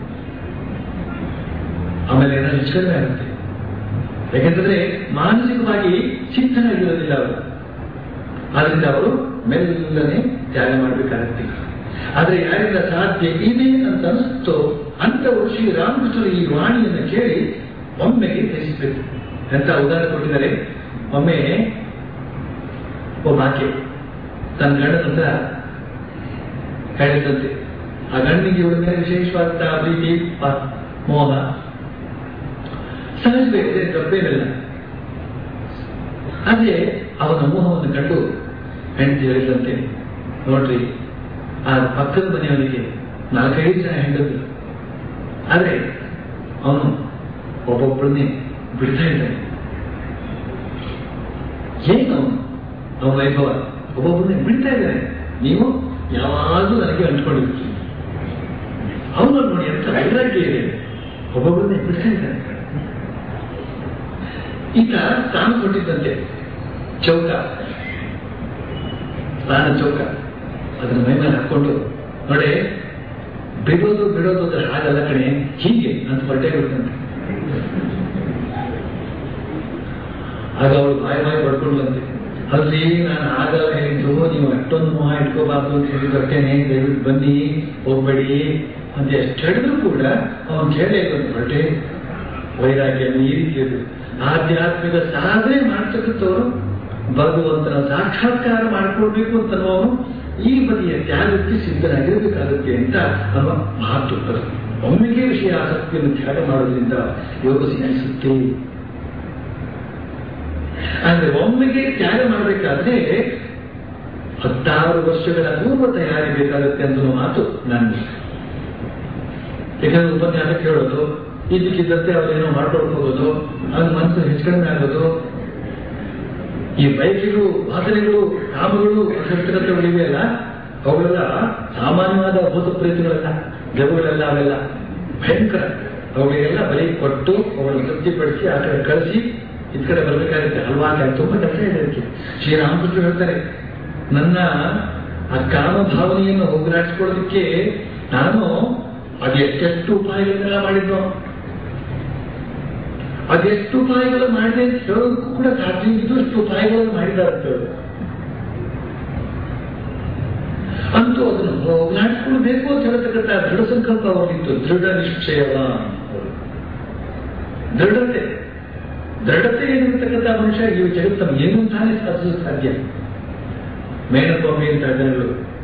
ಆಮೇಲೆ ಏನಾದ್ರು ಹೆಚ್ಚು ಕಡಿಮೆ ಆಗುತ್ತೆ ಯಾಕೆಂತಂದ್ರೆ ಮಾನಸಿಕವಾಗಿ ಸಿದ್ಧರಾಗಿರೋದಿಲ್ಲ ಅವರು ಆದ್ರಿಂದ ಅವರು ಮೆಲ್ಲನೆ ತ್ಯಾಗ ಮಾಡಬೇಕಾಗುತ್ತೆ ಆದ್ರೆ ಯಾರಿಂದ ಸಾಧ್ಯ ಇದೆ ಅಂತ ಅನಿಸ್ತೋ ಅಂತವರು ಶ್ರೀರಾಮಕೃಷ್ಣರು ಈ ವಾಣಿಯನ್ನು ಕೇಳಿ ಒಮ್ಮೆಗೆ ತ್ಯಜಿಸಬೇಕು ಎಂತ ಉದಾಹರಣೆ ಕೊಟ್ಟಿದ್ದಾರೆ ಒಮ್ಮೆ ಒಬ್ಬ ಆಕೆ ತನ್ನ ಗಂಡನ ಹತ್ರ ಹೇಳಿದಂತೆ ಆ ಗಂಡಿಗೆ ಇವರ ಮೇಲೆ ವಿಶೇಷವಾದ ಪ್ರೀತಿ ಪ- ಮೋಹ ಸಹಜವೇ ಇದೆ ತಪ್ಪೇನಿಲ್ಲ ಅದೇ ಅವನ ಮೋಹವನ್ನು ಕಂಡು ಹೆಂಡತಿ ಹೇಳಿದಂತೆ ನೋಡ್ರಿ ಆ ಪಕ್ಕದ ಮನೆಯವನಿಗೆ ನಾಲ್ಕೈದು ಜನ ಹೆಂಡತಿ ಆದ್ರೆ ಅವನು ಒಬ್ಬೊಬ್ಬರನ್ನೇ ಬಿಡ್ತಾ ಇದ್ದಾನೆ ಏನು ಅವನು ಅವನ ವೈಭವ ಒಬ್ಬೊಬ್ಬರನ್ನೇ ಬಿಡ್ತಾ ಇದ್ದಾನೆ ನೀವು ಯಾವಾಗಲೂ ನನಗೆ ಅಂಟ್ಕೊಂಡಿರ್ತೀವಿ ಅವನು ನೋಡಿ ಎಂತ ವೈರಾಗ್ಯ ಇದೆ ಒಬ್ಬೊಬ್ಬರನ್ನೇ ಬಿಡ್ತಾ ಇದ್ದಾನೆ ಈತ ತಾನು ಕೊಟ್ಟಿದ್ದಂತೆ ಚೌಕ ಸ್ನಾನ ಚೌಕ ಅದನ್ನ ಮೈ ಮೇಲೆ ಹಾಕೊಂಡು ನೋಡಿ ಬಿಡೋದು ಬಿಡೋದು ಅಂದ್ರೆ ಹಾಗಲ್ಲ ಕಣೆ ಹೀಗೆ ಅಂತ ಹೊರಟೆ ಬಿಡ್ತಂತೆ ಆಗ ಅವಳು ಬಾಯಿ ಬಾಯಿ ಪಡ್ಕೊಂಡ್ಲಂತೆ ಅಲ್ಲಿ ನಾನು ಆಗಲ್ಲ ಹೇಳಿದ್ದು ನೀವು ಅಷ್ಟೊಂದು ಮೋಹ ಇಟ್ಕೋಬಾರ್ದು ಅಂತ ಹೇಳಿ ಬರ್ತೇನೆ ದಯವಿಟ್ಟು ಬನ್ನಿ ಹೋಗ್ಬೇಡಿ ಅಂತ ಎಷ್ಟು ಹೇಳಿದ್ರು ಕೂಡ ಅವನು ಕೇಳೇ ಬಂದು ಹೊರಟೆ ವೈರಾಗ್ಯ ಈ ರೀತಿಯದು ಆಧ್ಯಾತ್ಮಿಕ ಸಾಧನೆ ಮಾಡ್ತಕ್ಕಂಥವ್ರು ಭಗವಂತನ ಸಾಕ್ಷಾತ್ಕಾರ ಮಾಡಿಕೊಳ್ಬೇಕು ಅಂತನ್ನುವನು ಈ ಬದಿಯ ತ್ಯಾಗಕ್ಕೆ ಸಿದ್ಧನಾಗಿರಬೇಕಾಗುತ್ತೆ ಅಂತ ನಮ್ಮ ಮಾತು ಅದು ಒಮ್ಮೆಗೆ ವಿಷಯ ಆಸಕ್ತಿಯನ್ನು ತ್ಯಾಗ ಮಾಡೋದ್ರಿಂದ ಯೋಗ ಸಿದ್ಧಿಸುತ್ತೆ ಅಂದ್ರೆ ಒಮ್ಮೆಗೆ ತ್ಯಾಗ ಮಾಡಬೇಕಾದ್ರೆ ಹತ್ತಾರು ವರ್ಷಗಳ ಪೂರ್ವ ತಯಾರಿ ಬೇಕಾಗುತ್ತೆ ಅನ್ನೋ ಮಾತು ನನ್ನ ಯಾಕಂದ್ರೆ ಉಪನ್ಯಾಸ ಕೇಳೋದು ಇದಕ್ಕಿದ್ದಂತೆ ಅವರೇನೋ ಮಾಡ್ಕೊಂಡು ಹೋಗೋದು ಅದು ಮನಸ್ಸು ಹೆಚ್ಚು ಕಡಿಮೆ ಆಗೋದು ಈ ಬೈಕಿಗಳು ವಾಸನೆಗಳು ಕಾಮಗಳು ಇವೆಯಲ್ಲ ಅವುಗಳೆಲ್ಲ ಸಾಮಾನ್ಯವಾದ ಭೂತ ಪ್ರೇತಗಳಲ್ಲ ದೆವ್ವಗಳೆಲ್ಲ ಅವೆಲ್ಲ ಭಯಂಕರ ಅವುಗಳಿಗೆಲ್ಲ ಬಲಿ ಕೊಟ್ಟು ಅವುಗಳನ್ನು ತೃಪ್ತಿಪಡಿಸಿ ಆ ಕಡೆ ಕಳಿಸಿ ಇದ್ ಕಡೆ ಬರಬೇಕಾಗುತ್ತೆ ಹಲವಾರು ತುಂಬಾ ಕೆಲಸ ಇದೆ ಅದಕ್ಕೆ ಶ್ರೀರಾಮಕೃಷ್ಣ ಹೇಳ್ತಾರೆ ನನ್ನ ಆ ಕಾಮ ಭಾವನೆಯನ್ನು ಹೋಗಲಾಡಿಸ್ಕೊಳ್ಳೋದಕ್ಕೆ ನಾನು ಅದೆಷ್ಟೆಷ್ಟು ಉಪಾಯಗಳನ್ನೆಲ್ಲ ಮಾಡಿದ್ನೋ ಅದೆಷ್ಟು ಉಪಾಯಗಳು ಮಾಡಿದೆ ಅಂತ ಹೇಳೋದಕ್ಕೂ ಕೂಡ ಸಾಧ್ಯ ಇದ್ದು ಅಷ್ಟು ಉಪಾಯಗಳನ್ನು ಮಾಡಿದ್ದಾರೆ ಅಂತ ಹೇಳೋದು ಅಂತೂ ಅದನ್ನು ಹೋಗ್ಲಾಡಿಸ್ಕೊಳ್ಬೇಕು ಅಂತ ಹೇಳತಕ್ಕಂಥ ದೃಢ ಸಂಕಲ್ಪ ಅವರಿತ್ತು ದೃಢ ನಿಶ್ಚಯವ ದೃಢತೆ ದೃಢತೆ ಏನಿರ್ತಕ್ಕಂಥ ಮನುಷ್ಯ ಈ ಜಗತ್ತನ್ನು ಏನು ತಾನೇ ಸಾಧಿಸಲು ಸಾಧ್ಯ ಮೇನಕೊಮ್ಮೆ ಅಂತ ಜನಗಳು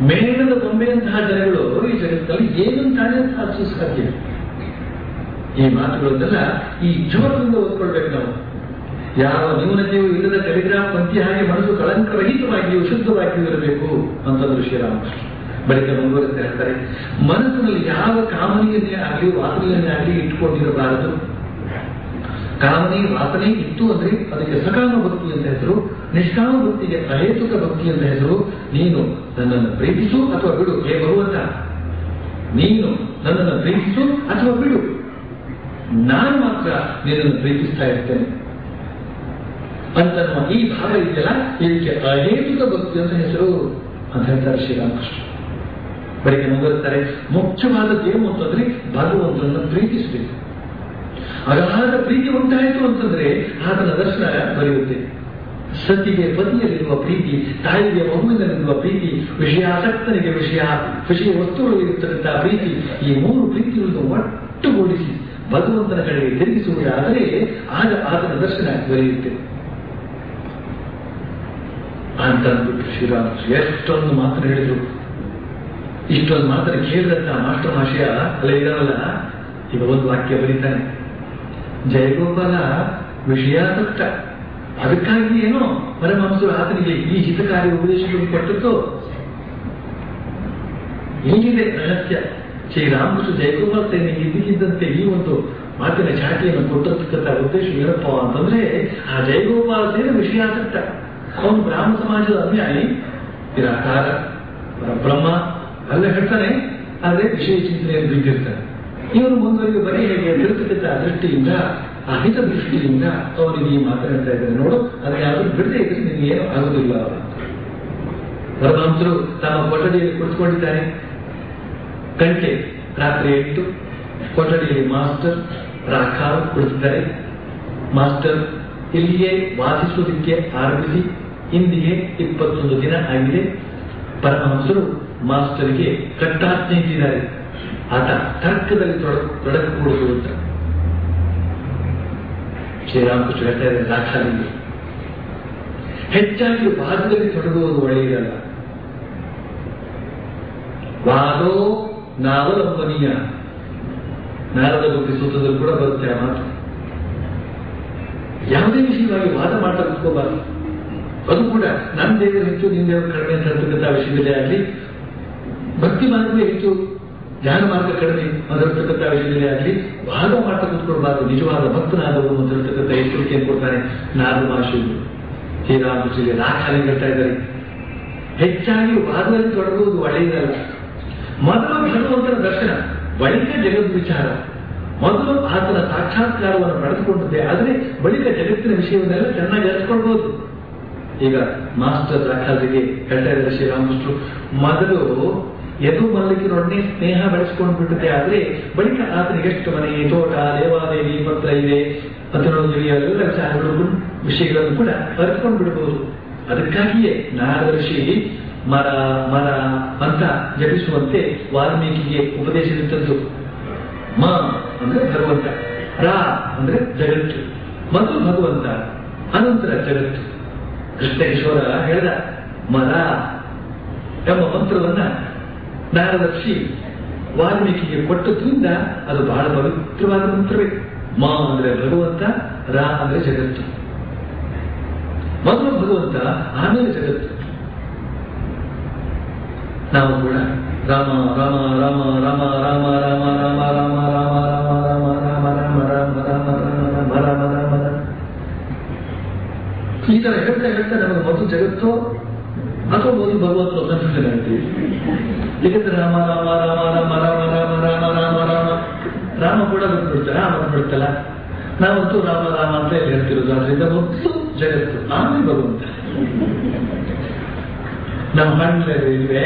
ಮೇಣದ ಗೊಂಬೆಯಂತಹ ಜನಗಳು ಈ ಜಗತ್ತಲ್ಲಿ ಏನಂತಾನೆ ಸಾಧಿಸಲು ಸಾಧ್ಯ ಈ ಮಾತುಗಳನ್ನೆಲ್ಲ ಈ ಜೋರದಿಂದ ಓದ್ಕೊಳ್ಬೇಕು ನಾವು ಯಾವ ನ್ಯೂನತೆಯೂ ಇಲ್ಲದ ಟೆಲಿಗ್ರಾಫ್ ಪಂಕ್ತಿ ಹಾಗೆ ಮನಸ್ಸು ಕಳಂಕರಹಿತವಾಗಿಯೂ ಶುದ್ಧವಾಗಿಯೂ ಇರಬೇಕು ಅಂತಂದ್ರು ಶ್ರೀರಾಮಕೃಷ್ಣ ಬಳಿಕ ಮುಂದುವರೆಸ್ತಾ ಹೇಳ್ತಾರೆ ಮನಸ್ಸಿನಲ್ಲಿ ಯಾವ ಕಾಮನೆಯನ್ನೇ ಆಗಲಿ ವಾಸನೆಯನ್ನೇ ಆಗಲಿ ಇಟ್ಟುಕೊಂಡಿರಬಾರದು ಕಾಮನೆ ವಾಸನೆ ಇತ್ತು ಅಂದ್ರೆ ಅದಕ್ಕೆ ಸಕಾಮ ಭಕ್ತಿ ಅಂತ ಹೆಸರು ನಿಷ್ಕಾಮ ಭಕ್ತಿಗೆ ಅಹೇತುಕ ಭಕ್ತಿ ಅಂತ ಹೆಸರು ನೀನು ನನ್ನನ್ನು ಪ್ರೀತಿಸು ಅಥವಾ ಬಿಡು ಹೇ ಭಗವಂತ ನೀನು ನನ್ನನ್ನು ಪ್ರೀತಿಸು ಅಥವಾ ಬಿಡು ನಾನು ಮಾತ್ರ ನಿನ್ನನ್ನು ಪ್ರೀತಿಸ್ತಾ ಇರ್ತೇನೆ ಅಂತ ನಮ್ಮ ಈ ಭಾವ ಇದೆಯಲ್ಲ ಇದಕ್ಕೆ ಅಹೇತುಕ ಭಕ್ತಿ ಅಂತ ಹೆಸರು ಅಂತ ಹೇಳ್ತಾರೆ ಶ್ರೀರಾಮಕೃಷ್ಣ ಬಳಿಕ ಮುಂದುವರಿಸ್ತಾರೆ ಮುಖ್ಯವಾದದ್ದು ಏನು ಅಂತಂದ್ರೆ ಭಗವಂತನನ್ನು ಪ್ರೀತಿಸಬೇಕು ಅಗಾಧ ಪ್ರೀತಿ ಉಂಟಾಯಿತು ಅಂತಂದ್ರೆ ಆತನ ದರ್ಶನ ಬರೆಯುತ್ತೆ ಸತಿಗೆ ಪತಿಯಲ್ಲಿರುವ ಪ್ರೀತಿ ತಾಯಿಗೆ ಮಗುವಿನಲ್ಲಿರುವ ಪ್ರೀತಿ ವಿಷಯಾಸಕ್ತನಿಗೆ ವಿಷಯ ವಿಷಯ ವಸ್ತುಗಳಲ್ಲಿರ್ತಕ್ಕಂಥ ಪ್ರೀತಿ ಈ ಮೂರು ಪ್ರೀತಿಗಳನ್ನು ಒಟ್ಟುಗೂಡಿಸಿ ಭಗವಂತನ ಕಡೆಗೆ ತಿರುಗಿಸುವುದಾದರೆ ಆಗ ಆತನ ದರ್ಶನ ದೊರೆಯುತ್ತೆ ಅಂತ ಅಂದ್ಬಿಟ್ಟು ಶ್ರೀರಾಮಕೃಷ್ಣ ಎಷ್ಟೊಂದು ಮಾತನ್ನು ಹೇಳಿದ್ರು ಇಷ್ಟೊಂದು ಮಾತನ್ನು ಕೇಳಿದಂತ ಮಾಸ್ಟರ್ ಮಾಷಿಯ ಅಲ್ಲ ಇದಾವಲ್ಲ ಈಗ ಒಂದು ವಾಕ್ಯ ಬರೀತಾನೆ ಜಯಗೋಪಾಲ ವಿಷಯಾಸಕ್ತ ಅದಕ್ಕಾಗಿ ಏನೋ ಪರಮಹಂಸರು ಆತನಿಗೆ ಈ ಹಿತಕಾರಿ ಉಪದೇಶಗಳನ್ನು ಕೊಟ್ಟದ್ದು ಹೀಗಿದೆ ರಹಸ್ಯ ಶ್ರೀರಾಮಕೃಷ್ಣ ಜಯಗೋಪಾಲ ಸೇನೆಗೆ ಇದ್ದಕ್ಕಿದ್ದಂತೆ ಈ ಒಂದು ಮಾತಿನ ಚಾಟಿಯನ್ನು ಕೊಟ್ಟತಕ್ಕಂಥ ಉದ್ದೇಶ ಏನಪ್ಪ ಅಂತಂದ್ರೆ ಆ ಜಯಗೋಪಾಲ ಸೇನೆ ವಿಷಯಾಸಕ್ತ ಅವನು ಬ್ರಾಹ್ಮ ಸಮಾಜದ ಅನ್ಯಾಯಿ ನಿರಾಕಾರ ಬ್ರಹ್ಮ ಅಲ್ಲ ಹೇಳ್ತಾನೆ ಆದ್ರೆ ವಿಷಯ ಚಿಂತನೆಯನ್ನು ಬಿದ್ದಿರ್ತಾನೆ ಇವನು ಮುಂದುವರೆಗೆ ಬರೀ ಹೇಗೆ ತಿರುತಕ್ಕಂಥ ದೃಷ್ಟಿಯಿಂದ ಆ ಹಿತ ದೃಷ್ಟಿಯಿಂದ ಅವನಿಗೆ ಈ ಮಾತನಾಡ್ತಾ ಇದ್ದಾನೆ ನೋಡು ಅದು ಯಾರು ಬಿಡದೆ ಇದ್ರೆ ನಿನಗೆ ಏನು ಆಗುದಿಲ್ಲ ಪರಮಹಂಸರು ತಮ್ಮ ಕೊಠಡಿಯಲ್ಲಿ ಕುಳಿತುಕೊಂಡಿದ್ದಾರೆ ಗಂಟೆ ರಾತ್ರಿ ಎಂಟು ಕೊಠಡಿಯಲ್ಲಿ ಮಾಸ್ಟರ್ ರಾಖಾವ್ ಕುಳಿತಿದ್ದಾರೆ ಮಾಸ್ಟರ್ ಇಲ್ಲಿಯೇ ವಾಸಿಸುವುದಕ್ಕೆ ಆರಂಭಿಸಿ ಇಂದಿಗೆ ಇಪ್ಪತ್ತೊಂದು ದಿನ ಆಗಿದೆ ಪರಮಹಂಸರು ಮಾಸ್ಟರ್ಗೆ ಕಟ್ಟಾಜ್ಞೆ ಇಟ್ಟಿದ್ದಾರೆ ಆತ ತರ್ಕದಲ್ಲಿ ತೊಡಗಕೂಡದು ಅಂತ ಶ್ರೀರಾಮಕೃಷ್ಣ ಹೇಳ್ತಾ ಇದ್ದಾರೆ ದಾಖಲಿಗೆ ಹೆಚ್ಚಾಗಿ ವಾದದಲ್ಲಿ ತೊಡಗುವುದು ಒಳ್ಳೆಯದಲ್ಲ ವಾದೋ ನಾವಲಂಬನೀಯ ನಾರದ ಬಗ್ಗೆ ಸೂತ್ರದಲ್ಲಿ ಕೂಡ ಬರುತ್ತೆ ಆ ಮಾತು ಯಾವುದೇ ವಿಷಯವಾಗಿ ವಾದ ಮಾಡ್ತಾ ಕುತ್ಕೋಬಾರ್ದು ಅದು ಕೂಡ ನನ್ನ ದೇವರು ಹೆಚ್ಚು ನಿನ್ನ ದೇವರು ಕಡಿಮೆ ಅಂತ ಹೇಳ್ತಕ್ಕಂಥ ವಿಷಯದಲ್ಲೇ ಆಗಲಿ ಭಕ್ತಿ ಮಾರ್ಗವೇ ಹೆಚ್ಚು ಜ್ಞಾನ ಮಾರ್ಗ ಕಡಿಮೆ ಅಂತ ಹೇಳ್ತಕ್ಕಂಥ ವಿಷಯದಲ್ಲೇ ಆಗಲಿ ವಾದ ಮಾಡ್ತಾ ಕುತ್ಕೊಳ್ಬಾರ್ದು ನಿಜವಾದ ಭಕ್ತನಾದವರು ಅಂತ ಹೇಳ್ತಕ್ಕಂಥ ಎಚ್ಚರಿಕೆಯನ್ನು ಕೊಡ್ತಾನೆ ನಾರದ ಭಾಷೆಯಲ್ಲಿ ಶ್ರೀರಾಮಕೃಷ್ಣರಿಗೆ ರಾಖಾಲಿ ಹೇಳ್ತಾ ಇದ್ದಾರೆ ಹೆಚ್ಚಾಗಿ ವಾದದಲ್ಲಿ ತೊಡಗುವುದು ಒಳ್ಳೆಯದಲ್ಲ ಮೊದಲು ಭಗವಂತನ ದರ್ಶನ ಬಳಿಕ ಜಗದ್ ವಿಚಾರ ಮೊದಲು ಆತನ ಸಾಕ್ಷಾತ್ಕಾರವನ್ನು ಪಡೆದುಕೊಂಡಿದ್ದೆ ಆದರೆ ಬಳಿಕ ಜಗತ್ತಿನ ವಿಷಯವನ್ನೆಲ್ಲ ಚೆನ್ನಾಗಿ ಅರಿತುಕೊಳ್ಬಹುದು ಈಗ ಮಾಸ್ಟರ್ ದಾಖಲಾತಿಗೆ ಹೇಳ್ತಾ ಇದ್ದಾರೆ ಶ್ರೀರಾಮಕೃಷ್ಣರು ಮೊದಲು ಯದು ಮಲ್ಲಿಕಿನೊಡನೆ ಸ್ನೇಹ ಬೆಳೆಸ್ಕೊಂಡು ಬಿಟ್ಟಿದೆ ಆದ್ರೆ ಬಳಿಕ ಆತನಿಗೆ ಎಷ್ಟು ಮನೆ ತೋಟ ದೇವಾದೇವಿ ಪತ್ರ ಇದೆ ಪತ್ರದಲ್ಲಿ ಎಲ್ಲ ವಿಚಾರಗಳು ವಿಷಯಗಳನ್ನು ಕೂಡ ಅರಿತುಕೊಂಡು ಬಿಡಬಹುದು ಅದಕ್ಕಾಗಿಯೇ ನಾರದರ್ಶಿ ಮರ ಮರ ಅಂತ ಜಪಿಸುವಂತೆ ವಾಲ್ಮೀಕಿಗೆ ಉಪದೇಶವಿತ್ತದ್ದು ಮ ಅಂದ್ರೆ ಭಗವಂತ ರಾ ಅಂದ್ರೆ ಜಗತ್ತು ಮೊದಲು ಭಗವಂತ ಅನಂತರ ಜಗತ್ತು ಕೃಷ್ಣೇಶ್ವರ ಹೇಳಿದ ಮರ ಎಂಬ ಮಂತ್ರವನ್ನ ನಾರದರ್ಶಿ ವಾಲ್ಮೀಕಿಗೆ ಕೊಟ್ಟದ್ರಿಂದ ಅದು ಬಹಳ ಪವಿತ್ರವಾದ ಮಂತ್ರವೇ ಮ ಅಂದ್ರೆ ಭಗವಂತ ರಾ ಅಂದ್ರೆ ಜಗತ್ತು ಮೊದಲು ಭಗವಂತ ಆಮೇಲೆ ಜಗತ್ತು ನಾವು ಕೂಡ ರಾಮ ರಾಮ ರಾಮ ರಾಮ ರಾಮ ರಾಮ ರಾಮ ರಾಮ ರಾಮ ರಾಮ ರಾಮ ರಾಮ ರಾಮ ರಾಮ ರಾಮ ರಾಮ ರಾಮ ರಾಮ ರಾಮ ಈ ತರ ಹೇಳ್ತಾ ಹೇಳ್ತಾ ನಮಗೆ ಮೊದಲು ಜಗತ್ತು ಅಥವಾ ಮೊದಲು ಭಗವಂತನ ಕನ್ಫ್ಯೂಷನ್ ಆಗ್ತೀವಿ ಏಕೆಂದ್ರೆ ರಾಮ ರಾಮ ರಾಮ ರಾಮ ರಾಮ ರಾಮ ರಾಮ ರಾಮ ರಾಮ ರಾಮ ಕೂಡ ಬಂದ್ಬಿಡ್ತಾರೆ ರಾಮ ಬಂದ್ಬಿಡ್ತಲ್ಲ ನಾವಂತೂ ರಾಮ ರಾಮ ಅಂತ ಹೇಳ್ತಿರೋದು ಆದ್ರಿಂದ ಮೊದಲು ಜಗತ್ತು ಆಮೇಲೆ ಭಗವಂತ ನಮ್ಮ ಹಣ್ಣಲ್ಲಿ ಇಲ್ವೇ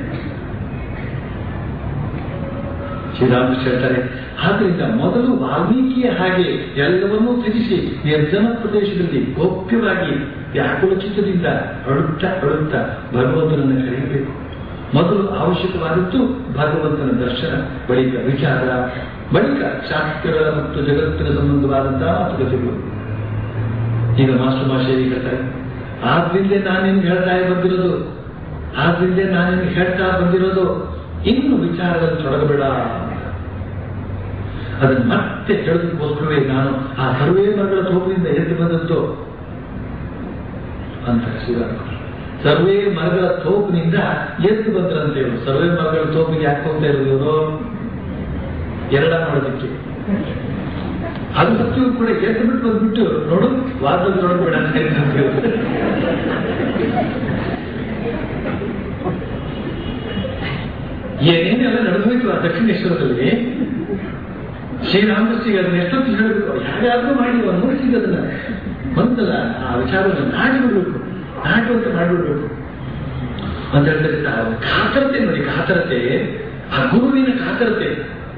ಶ್ರೀರಾಮಕೃಷ್ಣ ಹೇಳ್ತಾರೆ ಆದ್ರಿಂದ ಮೊದಲು ವಾಲ್ಮೀಕಿಯ ಹಾಗೆ ಎಲ್ಲವನ್ನೂ ತ್ಯಜಿಸಿ ನಿರ್ಜನ ಪ್ರದೇಶದಲ್ಲಿ ಗೌಪ್ಯವಾಗಿ ವ್ಯಾಕುಲ ಚಿತ್ತದಿಂದ ಅಳುತ್ತಾ ಅಳುತ್ತಾ ಭಗವಂತನನ್ನು ಕರೆಯಬೇಕು ಮೊದಲು ಅವಶ್ಯಕವಾದದ್ದು ಭಗವಂತನ ದರ್ಶನ ಬಳಿಕ ವಿಚಾರ ಬಳಿಕ ಶಾಸ್ತ್ರ ಮತ್ತು ಜಗತ್ತಿನ ಸಂಬಂಧವಾದಂತಹ ಮಾತುಕತೆಗಳು ಈಗ ಮಾಸ್ಟರ್ ಮಾಷೇರಿ ಹೇಳ್ತಾರೆ ಆದ್ರಿಂದ ನಾನೇನು ಹೇಳ್ತಾ ಬಂದಿರೋದು ಆದ್ರಿಂದ ನಾನು ನಿನಗೆ ಹೇಳ್ತಾ ಬಂದಿರೋದು ಇನ್ನು ವಿಚಾರದಲ್ಲಿ ತೊಡಗಬೇಡ ಅದನ್ನ ಮತ್ತೆ ಹೇಳೋದಕ್ಕೋಸ್ಕರವೇ ನಾನು ಆ ಸರ್ವೇ ಮರಗಳ ತೋಪಿನಿಂದ ಎದ್ದು ಬಂದದ್ದು ಅಂತ ಶ್ರೀರಾಮಕೃಷ್ಣ ಸರ್ವೇ ಮರಗಳ ತೋಪಿನಿಂದ ಎದ್ದು ಬಂದ್ರಂತೆ ಇವರು ಸರ್ವೇ ಮರಗಳ ತೋಪಿಗೆ ಯಾಕೆ ಹೋಗ್ತಾ ಇರೋದು ಇವರು ಎರಡ ಮಾಡೋದಕ್ಕೆ ಅದು ಸತ್ಯವೂ ಕೂಡ ಎದ್ದು ಬಿಟ್ಟು ಬಂದ್ಬಿಟ್ಟು ನೋಡು ವಾದದಲ್ಲಿ ನೋಡಬೇಡ ಅಂತ ಹೇಳ್ತಾರೆ. ಏನೇನೆಲ್ಲ ನಡೆದೋಯ್ತು ಆ ದಕ್ಷಿಣೇಶ್ವರದಲ್ಲಿ ಶ್ರೀರಾಮಕೃಷ್ಣಿಗೆ ಅದನ್ನ ಎಷ್ಟೊತ್ತು ಹೇಳಬೇಕು ಯಾರ್ಯಾದ್ರೂ ಮಾಡಿ ಅವ್ರು ಮುಗಿಸಿದ ಅದನ್ನ ಬಂತಲ್ಲ ಆ ವಿಚಾರವನ್ನು ನಾಟಿ ಬಿಡ್ಬೇಕು ನಾಟುವಂತೆ ಮಾಡಿಬಿಡ್ಬೇಕು ಅಂತ ಹೇಳ್ತಾರೆ ಆ ಕಾತರತೆ ನೋಡಿ ಕಾತರತೆ ಆ ಗುರುವಿನ ಕಾತರತೆ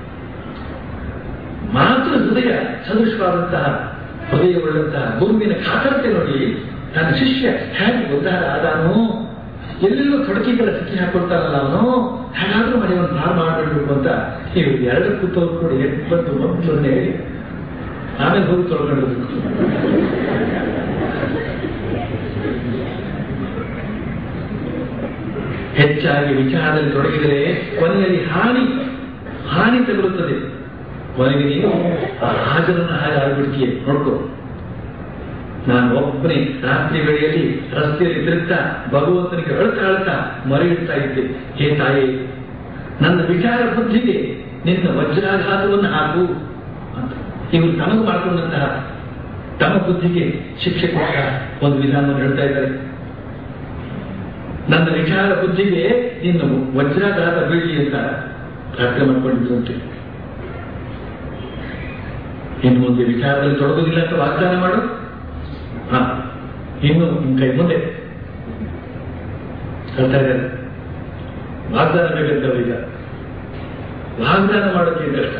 ಮಾತೃ ಹೃದಯ ಸದೃಶವಾದಂತಹ ಹೃದಯವುಳ್ಳಂತಹ ಗುರುವಿನ ಕಾತರತೆ ನೋಡಿ ತನ್ನ ಶಿಷ್ಯ ಹೇಗೆ ಉದ್ಧಾರ ಆದಾನು ಎಲ್ಲೆಲ್ಲೋ ತೊಡಕಿಗಳ ಸಿಕ್ಕಿ ಹಾಕೊಳ್ತಾನಲ್ಲ ಅವನು ಹೇಗಾದ್ರೂ ಮಾಡಿ ಅವನು ಪಾರು ಮಾಡಬೇಕು ಅಂತ ಇವು ಎರಡು ಕೂತವ್ರು ಕೂಡ ಎದ್ದು ಬಂದು ಮೊದಲನ್ನೇ ಹೇಳಿ ಆಮೇಲೆ ಹೋಗಿ ತೊಳ್ಕೊಂಡಿರ್ಬೇಕು ಹೆಚ್ಚಾಗಿ ವಿಚಾರದಲ್ಲಿ ತೊಡಗಿದರೆ ಕೊನೆಯಲ್ಲಿ ಹಾನಿ ಹಾನಿ ತಗುಲುತ್ತದೆ ಕೊನೆಗೆ ನೀನು ಆ ಹಾಜರನ್ನ ಹಾಗೆ ಆಗ್ಬಿಡ್ತೀಯ ನೋಡ್ಕೋ ನಾನು ಒಬ್ಬನೇ ರಾತ್ರಿ ವೇಳೆಯಲ್ಲಿ ರಸ್ತೆಯಲ್ಲಿ ತಿರುಗ್ತಾ ಭಗವಂತನಿಗೆ ಅಳ್ತಾ ಅಳ್ತಾ ಮರೆಯಿಡ್ತಾ ಇದ್ದೆ ಹೇ ತಾಯಿ ನನ್ನ ವಿಚಾರ ಬುದ್ಧಿಗೆ ನಿನ್ನ ವಜ್ರಾಘಾತವನ್ನು ಹಾಕು ಅಂತ ಇವರು ತಮಗೂ ಮಾಡಿಕೊಂಡಂತಹ ತಮ್ಮ ಬುದ್ಧಿಗೆ ಶಿಕ್ಷೆ ಕೊಟ್ಟ ಒಂದು ವಿಧಾನವನ್ನು ಹೇಳ್ತಾ ಇದ್ದಾರೆ ನನ್ನ ವಿಚಾರ ಬುದ್ಧಿಗೆ ನಿನ್ನ ವಜ್ರಾಘಾತ ಬೀಳಿ ಅಂತ ಪ್ರಾರ್ಥನೆ ಮಾಡ್ಕೊಂಡಿದ್ದಂತೆ ಇನ್ನು ಮುಂದೆ ವಿಚಾರದಲ್ಲಿ ತೊಡಗುದಿಲ್ಲ ಅಂತ ವಾಗ್ದಾನ ಮಾಡು ಹ ಇನ್ನು ನಿಮ್ ಕೈ ಮುಂದೆ ಹೇಳ್ತಾ ಇದ್ದಾರೆ ವಾಗ್ದಾನ ಬೇಕಂತ ಈಗ ವಾಗ್ದಾನ ಮಾಡೋಕೆ ಕಷ್ಟ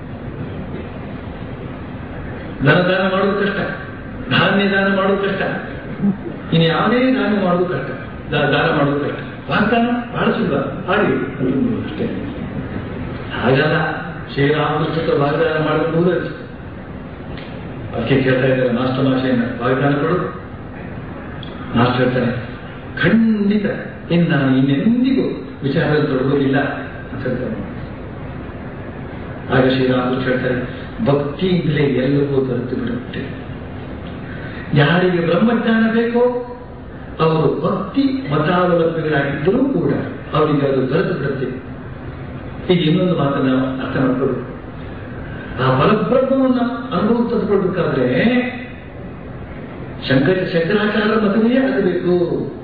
ಧನದಾನ ಮಾಡೋದು ಕಷ್ಟ ಧಾನ್ಯ ದಾನ ಮಾಡೋದು ಕಷ್ಟ ಇನ್ನು ಯಾವುದೇ ದಾನ ಮಾಡೋದು ಕಷ್ಟ ದಾ- ದಾನ ಮಾಡೋದು ಕಷ್ಟ ವಾಗ್ದಾನ ಬಹಳ ಸುಲಭ ಹಾಗೆ ಅಷ್ಟೇ ಹಾಗಲ್ಲ ಶ್ರೀರಾಮಕೃಷ್ಣ ವಾಗ್ದಾನ ಮಾಡೋದು ಅದಕ್ಕೆ ಕೇಳ್ತಾ ಇದ್ದಾರೆ ಮಾಸ್ಟರ್ ಭಾಷೆಯನ್ನ ವಾಗ್ದಾನ ಕೊಡು ಮಾಸ್ಟರ್ ಹೇಳ್ತಾನೆ ಖಂಡಿತ ಇನ್ನು ನಾನು ಇನ್ನೆಂದಿಗೂ ವಿಚಾರದಲ್ಲಿ ತೊಡಗೋದಿಲ್ಲ ಅಂತ ಹೇಳ್ತಾನೆ ಆಗ ಶ್ರೀರಾಮಕೃಷ್ಣ ಹೇಳ್ತಾರೆ ಭಕ್ತಿಯಿಂದಲೇ ಎಲ್ಲವೂ ದೊರೆತು ಬಿಡುತ್ತೆ ಯಾರಿಗೆ ಬ್ರಹ್ಮಜ್ಞಾನ ಬೇಕೋ ಅವರು ಭಕ್ತಿ ಮತಾವಲಂಬಿಗಳಾಗಿದ್ದರೂ ಕೂಡ ಅವರಿಗೆ ಅದು ದೊರೆತು ಬಿಡುತ್ತೆ ಈಗ ಇನ್ನೊಂದು ಮಾತನ್ನ ಅರ್ಥ ಮಾಡ್ಕೊಳ್ಬೇಕು ಆ ಫಲಬ್ರಹ್ಮವನ್ನ ಅನುಭವ ತಂದುಕೊಳ್ಬೇಕಾದ್ರೆ ಶಂಕರ ಶಂಕರಾಚಾರ್ಯರ ಮತವೇ ಆಗಬೇಕು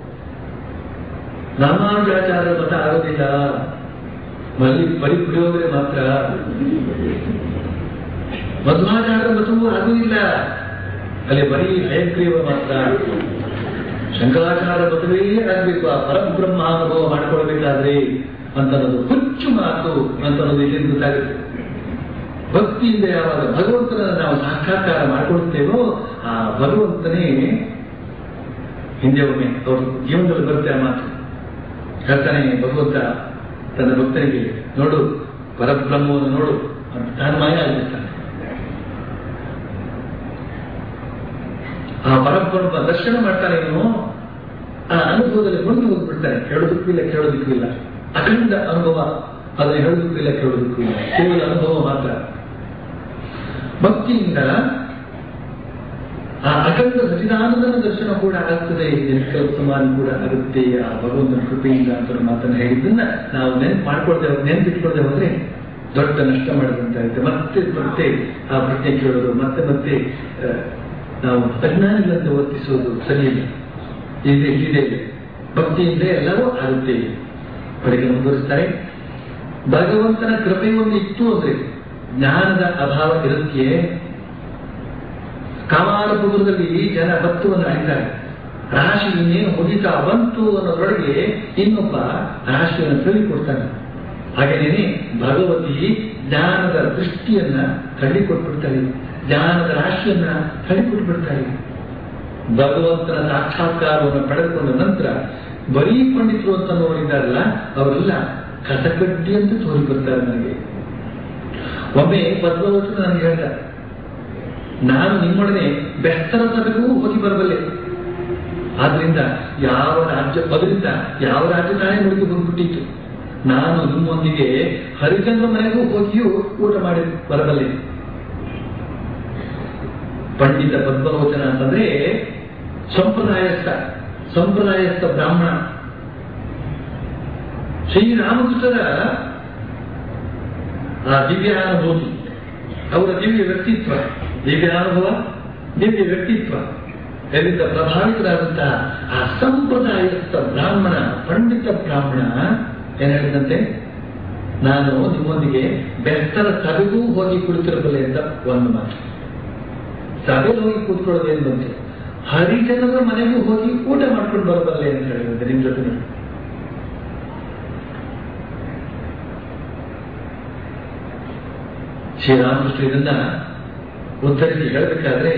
ರಾಮಾನುಜಾಚಾರ್ಯರ ಮತ ಆಗೋದಿಲ್ಲ ಬಲಿ ಬಲಿ ಕುಡಿಯೋದ್ರೆ ಮಾತ್ರ ಮಧ್ವಾಚಾರ್ಯರ ಮತವೂ ಆಗುವುದಿಲ್ಲ ಅಲ್ಲಿ ಬರೀ ಹಯಗ್ರೀವ ಮಾತ್ರ ಶಂಕರಾಚಾರ್ಯ ಮತವೇ ಆಗಬೇಕು ಆ ಪರಬ್ರಹ್ಮ ಅನುಭವ ಮಾಡ್ಕೊಳ್ಬೇಕಾದ್ರೆ ಅಂತ ಅನ್ನೋದು ಹುಚ್ಚು ಮಾತು ಅಂತ ಅನ್ನೋದು ಇಲ್ಲಿಂದ ಗೊತ್ತಾಗುತ್ತೆ ಭಕ್ತಿಯಿಂದ ಯಾವಾಗ ಭಗವಂತನ ನಾವು ಸಾಕ್ಷಾತ್ಕಾರ ಮಾಡಿಕೊಳ್ಳುತ್ತೇವೋ ಆ ಭಗವಂತನೇ ಹಿಂದೆ ಒಮ್ಮೆ ಅವ್ರ ಜೀವನದಲ್ಲಿ ಬರುತ್ತೆ ಆ ಮಾತು ಹೇಳ್ತಾನೆ ಭಗವಂತ ತನ್ನ ಭಕ್ತನಿಗೆ ನೋಡು ಪರಬ್ರಹ್ಮವನ್ನು ನೋಡು ಅಂತ ತಾನು ಮಾಯ ಆಗಿರ್ತಾನೆ ಆ ಪರಬ್ರಹ್ಮ ದರ್ಶನ ಮಾಡ್ತಾನೆ ಇವನು ಆ ಅನುಭವದಲ್ಲಿ ಮುಳುಗಿ ಹೋಗ್ಬಿಡ್ತಾನೆ ಹೇಳೋದಕ್ಕೂ ಇಲ್ಲ ಕೇಳೋದಕ್ಕೂ ಇಲ್ಲ ಅಖಂಡ ಅನುಭವ ಅದನ್ನು ಹೇಳೋದಕ್ಕೂ ಇಲ್ಲ ಕೇಳೋದಕ್ಕೂ ಇಲ್ಲ ಕೇವಲ ಅನುಭವ ಮಾತ್ರ ಭಕ್ತಿಯಿಂದ ಆ ಅಖಂಡ ಸಚಿದಾನಂದನ ದರ್ಶನ ಕೂಡ ಆಗ್ತದೆ ನಿಷ್ಕಲ್ಪಮಾನ್ ಕೂಡ ಆಗುತ್ತೆ ಆ ಭಗವಂತನ ಕೃಪೆಯಿಂದ ಅಂತ ಒಂದು ಮಾತನ್ನ ಹೇಳಿದ್ದನ್ನ ನಾವು ನೆನ್ಪು ಮಾಡ್ಕೊಳ್ತೇವೆ ನೆನ್ಪಿಟ್ಕೊಳ್ದೆ ಹೋದ್ರೆ ದೊಡ್ಡ ನಷ್ಟ ಮಾಡಿದಂತಾಗುತ್ತೆ ಮತ್ತೆ ಮತ್ತೆ ಆ ಪ್ರಜ್ಞೆ ಕೇಳೋದು ಮತ್ತೆ ಮತ್ತೆ ಆ, ನಾವು ಅಜ್ಞಾನಿಗಳಂತೆ ವರ್ತಿಸೋದು ಸರಿಯಿಲ್ಲ ಇದೆ ಇದೆ ಇದೆ ಭಕ್ತಿಯಿಂದ ಎಲ್ಲವೂ ಆಗುತ್ತೆ ಬೆಳಗ್ಗೆ ಮುಂದುವರಿಸ್ತಾರೆ ಭಗವಂತನ ಕೃಪೆ ಒಂದು ಇತ್ತು ಅಂದ್ರೆ ಜ್ಞಾನದ ಅಭಾವ ಇರುತ್ತೆ ಕಾಮಾಲಪುರದಲ್ಲಿ ಜನ ಭಕ್ತವನ್ನು ಅಳಿತಾರೆ ರಾಶಿ ಇನ್ನೇನು ಮುಗಿತಾ ಬಂತು ಅನ್ನೋದ್ರೊಳಗೆ ಇನ್ನೊಬ್ಬ ರಾಶಿಯನ್ನು ತಿಳಿಕೊಡ್ತಾನೆ ಹಾಗೇನೇನೆ ಭಗವತಿ ಜ್ಞಾನದ ದೃಷ್ಟಿಯನ್ನ ತಳ್ಳಿಕೊಟ್ಬಿಡ್ತಾಳೆ ಜ್ಞಾನದ ರಾಶಿಯನ್ನ ತಳ್ಳಿಕೊಟ್ಬಿಡ್ತಾಳೆ ಭಗವಂತನ ಸಾಕ್ಷಾತ್ಕಾರವನ್ನು ಪಡೆದುಕೊಂಡ ನಂತರ ಬರೀ ಪಂಡಿತರು ಅಂತ ನೋಡಿದಾರಲ್ಲ ಅವರೆಲ್ಲ ಕಸಕಡ್ಡಿ ಅಂತ ತೋರಿ ಬರ್ತಾರೆ ನನಗೆ ಒಮ್ಮೆ ಪದ್ಮವತ್ತು ನನಗೆ ಹೇಳ್ದ ನಾನು ನಿಮ್ಮೊಡನೆ ಬೆಸ್ತರ ತನಕವೂ ಹೋಗಿ ಬರಬಲ್ಲೆ ಆದ್ರಿಂದ ಯಾವ ರಾಜ್ಯ ಅದರಿಂದ ಯಾವ ರಾಜ್ಯ ತಾನೇ ಮುಳುಗಿ ಬಂದ್ಬಿಟ್ಟಿತ್ತು ನಾನು ನಿಮ್ಮೊಂದಿಗೆ ಹರಿಚಂದ್ರ ಮನೆಗೂ ಹೋಗಿಯೂ ಊಟ ಮಾಡಿ ಬರಬಲ್ಲೆ ಪಂಡಿತ ಪದ್ಮಲೋಚನ ಅಂತಂದ್ರೆ ಸಂಪ್ರದಾಯಸ್ಥ ಸಂಪ್ರದಾಯಸ್ಥ ಬ್ರಾಹ್ಮಣ ಶ್ರೀರಾಮಕೃಷ್ಣರ ಆ ದಿವ್ಯಾನುಭೂತಿ ಅವರ ದಿವ್ಯ ವ್ಯಕ್ತಿತ್ವ ದಿವ್ಯಾನುಭವ ದಿವ್ಯ ವ್ಯಕ್ತಿತ್ವ ಇದರಿಂದ ಪ್ರಭಾವಿತರಾದಂತಹ ಆ ಸಂಪ್ರದಾಯಸ್ಥ ಬ್ರಾಹ್ಮಣ ಪಂಡಿತ ಬ್ರಾಹ್ಮಣ ಏನ್ ಹೇಳಿದಂತೆ ನಾನು ನಿಮ್ಮೊಂದಿಗೆ ಬೆಸ್ತರ ಸಭೆಗೂ ಹೋಗಿ ಕುಳಿತಿರಬಲ್ಲೆ ಅಂತ ಒಂದು ಮಾತು ಸಭೆಗೆ ಹೋಗಿ ಕೂತ್ಕೊಳ್ಳೋದೇನು ಬಂತು ಹರಿಜನರ ಮನೆಗೂ ಹೋಗಿ ಊಟ ಮಾಡ್ಕೊಂಡು ಬರಬಲ್ಲೆ ಅಂತ ಹೇಳಿದಂತೆ ನಿಮ್ ಜೊತೆ ಶ್ರೀರಾಮಕೃಷ್ಣ ಇದನ್ನ ಉದ್ಧರಿಸಿ ಹೇಳಬೇಕಾದ್ರೆ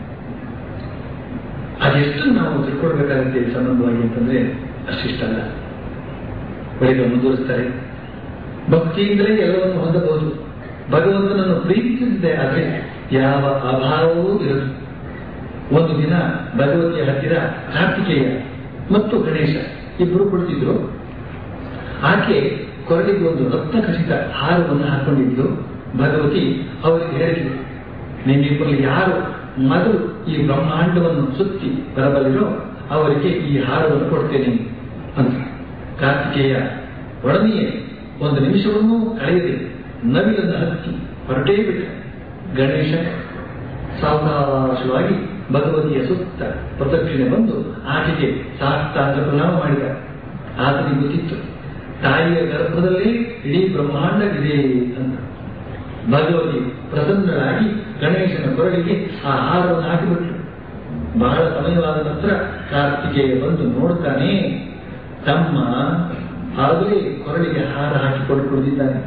ಅದೆಷ್ಟು ನಾವು ತಿಳ್ಕೊಳ್ಬೇಕಾಗುತ್ತೆ ಈ ಸಂಬಂಧವಾಗಿ ಅಂತಂದ್ರೆ ಅಷ್ಟಿಷ್ಟಲ್ಲ ಬಳಿಕ ಮುಂದುವರಿಸ್ತಾರೆ ಭಕ್ತಿಯಿಂದಲೇ ಎಲ್ಲವನ್ನು ಹೊಂದಬಹುದು ಭಗವಂತನನ್ನು ಪ್ರೀತಿಸಿದೆ ಆದರೆ ಯಾವ ಅಭಾವವೂ ಇರದು ಒಂದು ದಿನ ಭಗವತಿಯ ಹತ್ತಿರ ಕಾರ್ತಿಕೇಯ ಮತ್ತು ಗಣೇಶ ಇಬ್ಬರು ಕುಳಿತಿದ್ರು ಆಕೆ ಕೊರಳಿಗೆ ಒಂದು ರಕ್ತ ಖಚಿತ ಹಾರವನ್ನು ಹಾಕೊಂಡಿದ್ದು ಭಗವತಿ ಅವರಿಗೆ ಹೇಳಿದ್ರು ನಿಮ್ಮಿಬ್ಬರಲ್ಲಿ ಯಾರು ಮೊದಲು ಈ ಬ್ರಹ್ಮಾಂಡವನ್ನು ಸುತ್ತಿ ಬರಬಲ್ಲಿರೋ ಅವರಿಗೆ ಈ ಹಾರವನ್ನು ಕೊಡ್ತೇನೆ ಅಂತ ಕಾರ್ತಿಕೇಯ ಒಡನೆಯೇ ಒಂದು ನಿಮಿಷವನ್ನೂ ಕಳೆಯದೆ ನವಿಲನ್ನು ಹತ್ತಿ ಹೊರಟೇ ಬಿಟ್ಟ ಗಣೇಶ ಸಾವಕಾಶವಾಗಿ ಭಗವತಿಯ ಸುತ್ತ ಪ್ರದಕ್ಷಿಣೆ ಬಂದು ಆಕೆಗೆ ಸಾಷ್ಟಾಂಗ ಪ್ರಣಾಮ ಮಾಡಿದ ಆತನಿಗೆ ಗೊತ್ತಿತ್ತು ತಾಯಿಯ ಗರ್ಭದಲ್ಲಿ ಇಡೀ ಬ್ರಹ್ಮಾಂಡವಿದೆ ಅಂತ ಭಗವತಿ ಪ್ರಸನ್ನರಾಗಿ ಗಣೇಶನ ಕೊರಳಿಗೆ ಆ ಹಾರವನ್ನು ಹಾಕಿಬಿಟ್ರು ಬಹಳ ಸಮಯವಾದ ನಂತರ ಕಾರ್ತಿಕೇಯ ಬಂದು ನೋಡ್ತಾನೆ ತಮ್ಮ ಆಗಲೇ ಕೊರಳಿಗೆ ಹಾರ ಹಾಕಿಕೊಂಡು ಕುಳಿತಿದ್ದಾನೆ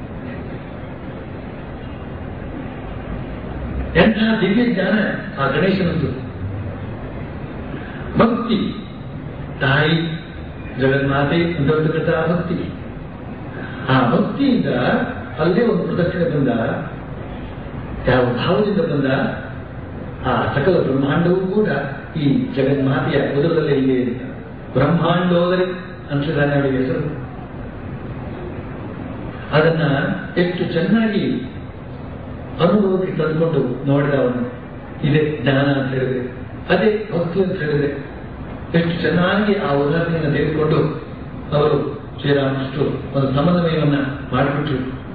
ಎಂತಹ ದಿವ್ಯ ಜ್ಞಾನ ಆ ಗಣೇಶನದ್ದು ಭಕ್ತಿ ತಾಯಿ ಜಗನ್ಮಾತೆ ಅಂತಕ್ಕಂಥ ಭಕ್ತಿ ಆ ಭಕ್ತಿಯಿಂದ ಅಲ್ಲೇ ಒಂದು ಪ್ರದಕ್ಷಿಣೆ ಬಂದ ಯಾವ ಭಾವದಿಂದ ಬಂದ ಆ ಸಕಲ ಬ್ರಹ್ಮಾಂಡವೂ ಕೂಡ ಈ ಜಗನ್ಮಾತೆಯ ಉದರದಲ್ಲೇ ಇದೆ ಅಂತ ಬ್ರಹ್ಮಾಂಡೋದರಿ ಅಂಶದಾನ ಅವರಿಗೆ ಹೆಸರು ಅದನ್ನ ಎಷ್ಟು ಚೆನ್ನಾಗಿ ಅನುಭವಕ್ಕೆ ತಂದುಕೊಂಡು ನೋಡಿದ ಅವನು ಇದೇ ಜ್ಞಾನ ಅಂತ ಹೇಳಿದ್ರೆ ಅದೇ ಭಕ್ತಿ ಅಂತ ಹೇಳಿದ್ರೆ ಎಷ್ಟು ಚೆನ್ನಾಗಿ ಆ ಉದಾಹರಣೆಯನ್ನು ತೆಗೆದುಕೊಂಡು ಅವರು ಶ್ರೀರಾಮಕೃಷ್ಣರು ಒಂದು ಸಮನ್ವಯವನ್ನ ಮಾಡಿಬಿಟ್ರು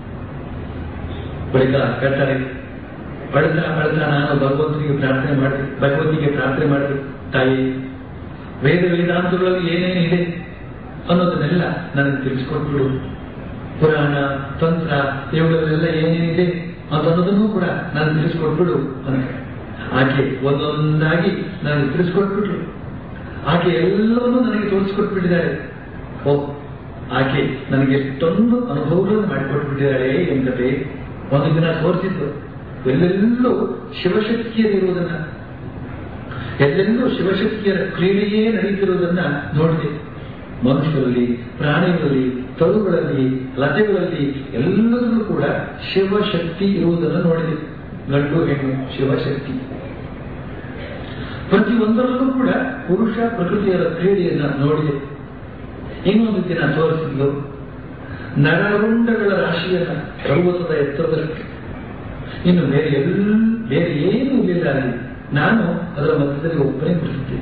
ಬಳಿಕ ಹೇಳ್ತಾರೆ ಬಳಿಕ ಬಳಿಕ ನಾನು ಭಗವಂತನಿಗೆ ಪ್ರಾರ್ಥನೆ ಮಾಡಿ ಭಗವತಿಗೆ ಪ್ರಾರ್ಥನೆ ಮಾಡಿ ತಾಯಿ ವೇದ ವೇದಾಂತಗಳಲ್ಲಿ ಏನೇನಿದೆ ಅನ್ನೋದನ್ನೆಲ್ಲ ನನಗೆ ತಿಳಿಸ್ಕೊಟ್ಬಿಡು ಪುರಾಣ ತಂತ್ರ ಇವುಗಳಲ್ಲೆಲ್ಲ ಏನೇನಿದೆ ಅಂತ ಅನ್ನೋದನ್ನು ಕೂಡ ನಾನು ತಿಳಿಸ್ಕೊಟ್ಬಿಡು ಅಂತ ಆಕೆ ಒಂದೊಂದಾಗಿ ನನಗೆ ತಿಳಿಸ್ಕೊಟ್ಬಿಟ್ರು ಆಕೆ ಎಲ್ಲವನ್ನೂ ನನಗೆ ತೋರಿಸ್ಕೊಟ್ಬಿಟ್ಟಿದ್ದಾರೆ ಓ ಆಕೆ ನನಗೆ ಎಷ್ಟೊಂದು ಅನುಭವಗಳನ್ನು ಮಾಡಿಕೊಟ್ಬಿಟ್ಟಿದ್ದಾಳೆ ಎಂಬುದೇ ಒಂದು ದಿನ ತೋರಿಸಿದ್ದು ಎಲ್ಲೆಲ್ಲೂ ಶಿವಶಕ್ತಿಯರಿರುವುದನ್ನ ಎಲ್ಲೆಲ್ಲೂ ಶಿವಶಕ್ತಿಯರ ಕ್ರೀಡೆಯೇ ನಡೀತಿರುವುದನ್ನ ನೋಡಿದೆ ಮನುಷ್ಯರಲ್ಲಿ ಪ್ರಾಣಿಗಳಲ್ಲಿ ತರುಗಳಲ್ಲಿ ಲತೆಗಳಲ್ಲಿ ಎಲ್ಲದರಲ್ಲೂ ಕೂಡ ಶಿವಶಕ್ತಿ ಇರುವುದನ್ನು ನೋಡಿದೆ ಗಂಡು ಹೆಣ್ಣು ಶಿವಶಕ್ತಿ ಪ್ರತಿಯೊಂದರಲ್ಲೂ ಕೂಡ ಪುರುಷ ಪ್ರಕೃತಿಯರ ಕ್ರೀಡೆಯನ್ನ ನೋಡಿದೆ ಇನ್ನೊಂದು ದಿನ ತೋರಿಸಿದ್ದು ನರರುಂಡಗಳ ರಾಶಿಯನ್ನ ಪರ್ವತದ ಎತ್ತರದಲ್ಲಿ ಇನ್ನು ಬೇರೆ ಎಲ್ಲ ಬೇರೆ ಏನೂ ಇರಲಿಲ್ಲ ಅಲ್ಲಿ ನಾನು ಅದರ ಮಧ್ಯದಲ್ಲಿ ಒಬ್ಬನೇ ಕುಳಿತಿದ್ದೆ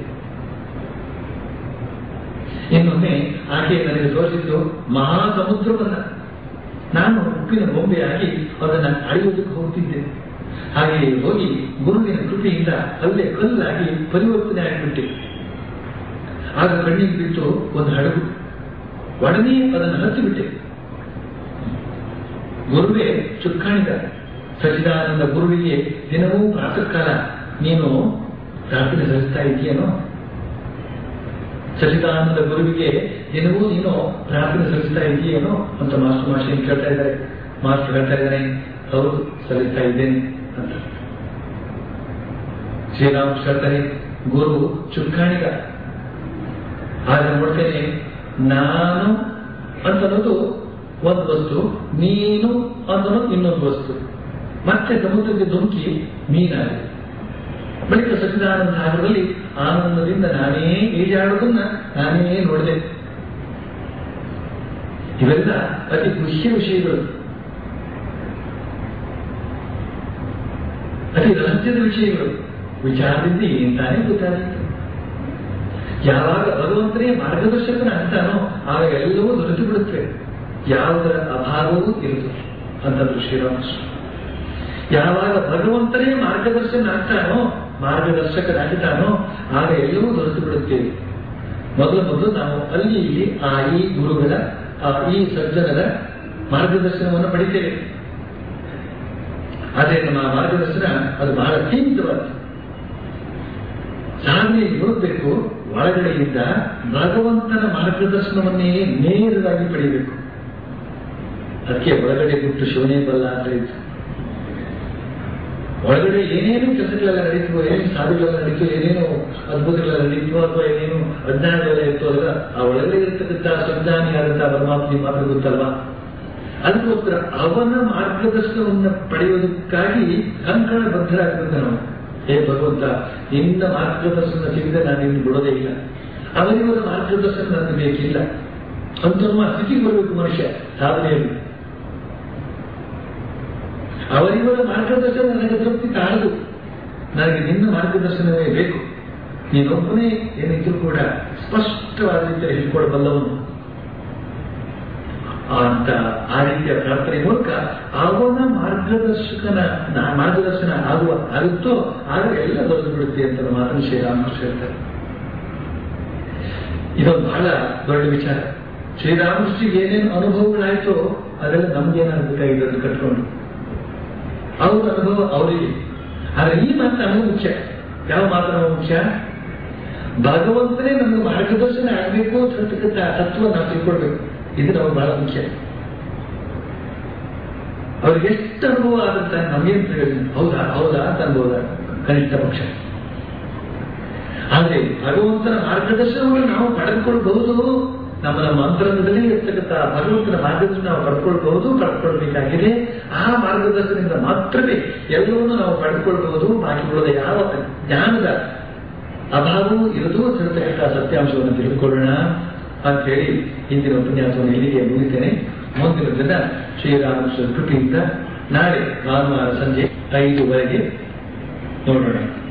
ಇನ್ನೊಮ್ಮೆ ಆಕೆ ನನಗೆ ತೋರಿಸಿದ್ದು ಮಹಾಸಮುದ್ರವನ್ನ ನಾನು ಉಪ್ಪಿನ ಬೊಂಬೆಯಾಗಿ ಅದನ್ನ ಅಳೆಯುವುದಕ್ಕೆ ಹೋಗ್ತಿದ್ದೆ ಹಾಗೆಯೇ ಹೋಗಿ ಗುರುವಿನ ಕೃಪೆಯಿಂದ ಅಲ್ಲೇ ಕಲ್ಲಾಗಿ ಪರಿವರ್ತನೆ ಆಗಿಬಿಟ್ಟೆ ಆಗ ಕಣ್ಣಿಗೆ ಬಿಟ್ಟು ಒಂದು ಹಡಗು ಒಡನೆ ಅದನ್ನು ಹತ್ತಿಬಿಟ್ಟೆ ಗುರುವೇ ಚುಕ್ಕಾಣಿದ ಸಚಿದಾನಂದ ಗುರುವಿಗೆ ದಿನವೂ ಪ್ರಾತಃ ಕಾಲ ನೀನು ಪ್ರಾರ್ಥನೆ ಸಲ್ಲಿಸ್ತಾ ಇದೆಯೇನೋ ಸಚಿದಾನಂದ ಗುರುವಿಗೆ ದಿನವೂ ನೀನು ಪ್ರಾರ್ಥನೆ ಸಲ್ಲಿಸ್ತಾ ಇದೆಯೇನೋ ಅಂತ ಮಾಸ್ಟರ್ ಮಾಸ್ಟರ್ ಕೇಳ್ತಾ ಇದ್ದಾರೆ ಮಾಸ್ಟರ್ ಹೇಳ್ತಾ ಇದ್ದಾರೆ ಹೌದು ಸಲ್ಲಿಸ್ತಾ ಇದ್ದೇನೆ ಅಂತ ಶ್ರೀರಾಮ್ ಹೇಳ್ತಾರೆ ಗುರು ಚುಕ್ಕಾಣಿಗ ಆಗ ನೋಡ್ತೇನೆ ನಾನು ಅಂತ ಅನ್ನೋದು ಒಂದು ವಸ್ತು ನೀನು ಅನ್ನೋದು ಇನ್ನೊಂದು ವಸ್ತು ಮತ್ತೆ ಸಮುದ್ರಕ್ಕೆ ಧುಮುಕಿ ಮೀನಾಗಿದೆ ಬಳಿಕ ಸಚ್ಚಿದಾನಂದ ಸಾಗರದಲ್ಲಿ ಆನಂದದಿಂದ ನಾನೇ ಈಜಾಡುವುದನ್ನ ನಾನೇ ನೋಡಿದೆ ಇವೆಲ್ಲ ಅತಿ ಗುಹ್ಯ ವಿಷಯಗಳು ಅತಿ ರಹಸ್ಯದ ವಿಷಯಗಳು ವಿಚಾರದಿಂದ ಏನ್ ತಾನೇ ಗೊತ್ತಾಗುತ್ತೆ ಯಾವಾಗ ಭಗವಂತನೇ ಮಾರ್ಗದರ್ಶಕನ ಅಂತಾನೋ ಆಗ ಎಲ್ಲವೂ ದೊರೆತು ಬಿಡುತ್ತವೆ ಯಾವುದರ ಅಭಾವವೂ ಇರುತ್ತದೆ ಅಂತಂದ್ರು ಶ್ರೀರಾಮಕೃಷ್ಣ ಯಾವಾಗ ಭಗವಂತನೇ ಮಾರ್ಗದರ್ಶನ ಆಗ್ತಾನೋ ಮಾರ್ಗದರ್ಶಕನಾಗ್ತಾನೋ ಆಗ ಎಲ್ಲವೂ ದೊರೆತು ಬಿಡುತ್ತೇವೆ ಮೊದಲು ಮೊದಲು ನಾವು ಅಲ್ಲಿ ಇಲ್ಲಿ ಆ ಈ ಗುರುಗಳ ಆ ಈ ಸಜ್ಜನರ ಮಾರ್ಗದರ್ಶನವನ್ನು ಪಡಿತೇವೆ ಆದರೆ ನಮ್ಮ ಮಾರ್ಗದರ್ಶನ ಅದು ಬಹಳ ಸೀಮಿತವಾದ ಸಾಧನೆ ನೋಡಬೇಕು ಒಳಗಡೆಯಿಂದ ಭಗವಂತನ ಮಾರ್ಗದರ್ಶನವನ್ನೇ ನೇರವಾಗಿ ಪಡೆಯಬೇಕು ಅದಕ್ಕೆ ಒಳಗಡೆ ಬಿಟ್ಟು ಶಿವನೇ ಬಲ್ಲ ಅಂತ ಹೇಳಿದ್ರು ಒಳಗಡೆ ಏನೇನು ಕೆಲಸಗಳೆಲ್ಲ ನಡೀತು ಏನೇನು ಸಾಧುಗಳೆಲ್ಲ ನಡೀತು ಏನೇನು ಅದ್ಭುತಗಳೆಲ್ಲ ನಡೀತು ಅಥವಾ ಏನೇನು ಅಜ್ಞಾನಗಳೆಲ್ಲ ಇತ್ತು ಅದರ ಆ ಒಳಗಡೆ ಇರತಕ್ಕಂಥ ಸಂಜ್ಞಾನಿಯಾದಂತಹ ಪರಮಾತ್ಮ ಮಾತ್ರ ಗೊತ್ತಲ್ವಾ ಅದಕ್ಕೋಸ್ಕರ ಅವನ ಮಾರ್ಗದರ್ಶನವನ್ನು ಪಡೆಯುವುದಕ್ಕಾಗಿ ಕಂಕಣ ಬದ್ಧರಾಗಬೇಕು ನಾವು ಹೇ ಭಗವಂತ ನಿನ್ನ ಮಾರ್ಗದರ್ಶನ ಸಿಗದೆ ನಾನು ಇನ್ನು ಬಿಡೋದೇ ಇಲ್ಲ ಅವರಿವರ ಮಾರ್ಗದರ್ಶನ ನನಗೆ ಬೇಕಿಲ್ಲ ಅಂತ ಸ್ಥಿತಿ ಬರಬೇಕು ಮನುಷ್ಯ ಸಾಧನೆಯಲ್ಲಿ ಅವರಿವರ ಮಾರ್ಗದರ್ಶನ ನನಗೆ ತೃಪ್ತಿ ಕಾಣದು ನನಗೆ ನಿನ್ನ ಮಾರ್ಗದರ್ಶನವೇ ಬೇಕು ನೀನೊಬ್ಬನೇ ಏನಿದ್ರು ಕೂಡ ಸ್ಪಷ್ಟವಾದ ರೀತಿಯಲ್ಲಿ ಹೇಳ್ಕೊಡಬಲ್ಲವನು ಅಂತ ಆ ರೀತಿಯ ಪ್ರಾರ್ಥನೆ ಮೂಲಕ ಅವನ ಮಾರ್ಗದರ್ಶಕನ ಮಾರ್ಗದರ್ಶನ ಆಗುವ ಆಗುತ್ತೋ ಆಗ ಎಲ್ಲ ದೊರೆತು ಬಿಡುತ್ತೆ ಅಂತ ಮಾತನ್ನು ಶ್ರೀರಾಮಕೃಷ್ಣ ಹೇಳ್ತಾರೆ ಇದೊಂದು ಬಹಳ ದೊಡ್ಡ ವಿಚಾರ ಶ್ರೀರಾಮಕೃಷ್ಣಿಗೆ ಏನೇನು ಅನುಭವಗಳಾಯ್ತೋ ಅದೆಲ್ಲ ನಮ್ಗೇನಾಗಬೇಕಾಗಿದೆ ಅದನ್ನು ಕಟ್ಕೊಂಡು ಅವ್ರ ಅನುಭವ ಅವರಿಗೆ ಆದ್ರೆ ಈ ಮಾತು ನಮಗೆ ಮುಖ್ಯ ಯಾವ ಮಾತು ನಮಗೆ ಮುಖ್ಯ ಭಗವಂತನೇ ನಮಗೆ ಮಾರ್ಗದರ್ಶನ ಆಗಬೇಕು ಅಂತ ಹೇಳ್ತಕ್ಕಂಥ ತತ್ವ ನಾವು ತಿಳ್ಕೊಳ್ಬೇಕು ಇದು ನಮಗೆ ಬಹಳ ಮುಖ್ಯ ಅವ್ರಿಗೆ ಎಷ್ಟು ಅನುಭವ ಆದಂತ ನಮಗೇನು ಪ್ರಯೋಜನ ಹೌದಾ ಹೌದಾ ಅಂತ ಅನ್ಬೋದ ಕನಿಷ್ಠ ಪಕ್ಷ ಆದ್ರೆ ಭಗವಂತನ ಮಾರ್ಗದರ್ಶನವನ್ನು ನಾವು ಪಡೆದುಕೊಳ್ಬಹುದು ನಮ್ಮ ನಮ್ಮ ಅಂತರಂಗದಲ್ಲಿ ಇರ್ತಕ್ಕಂಥ ಭಗವಂತನ ಮಾರ್ಗದರ್ಶನ ನಾವು ಪಡ್ಕೊಳ್ಬಹುದು ಪಡ್ಕೊಳ್ಬೇಕಾಗಿದೆ ಆ ಮಾರ್ಗದರ್ಶನದಿಂದ ಮಾತ್ರವೇ ಎಲ್ಲವನ್ನೂ ನಾವು ಪಡೆದುಕೊಳ್ಬಹುದು ಬಾಕಿ ಉಳಿದ ಯಾವ ಜ್ಞಾನದ ಅಭಾವವೂ ಇರದು ಅಂತ ಹೇಳ್ತಕ್ಕಂಥ ಸತ್ಯಾಂಶವನ್ನು ತಿಳಿದುಕೊಳ್ಳೋಣ ಅಂತ ಹೇಳಿ ಹಿಂದಿನ ಉಪನ್ಯಾಸವನ್ನು ಇಲ್ಲಿಗೆ ಮುಗಿತೇನೆ ಮುಂದಿನ ದಿನ ಶ್ರೀರಾಮಕೃಷ್ಣ ಕೃಪೆಯಿಂದ ನಾಳೆ ಭಾನುವಾರ ಸಂಜೆ ಐದುವರೆಗೆ ನೋಡೋಣ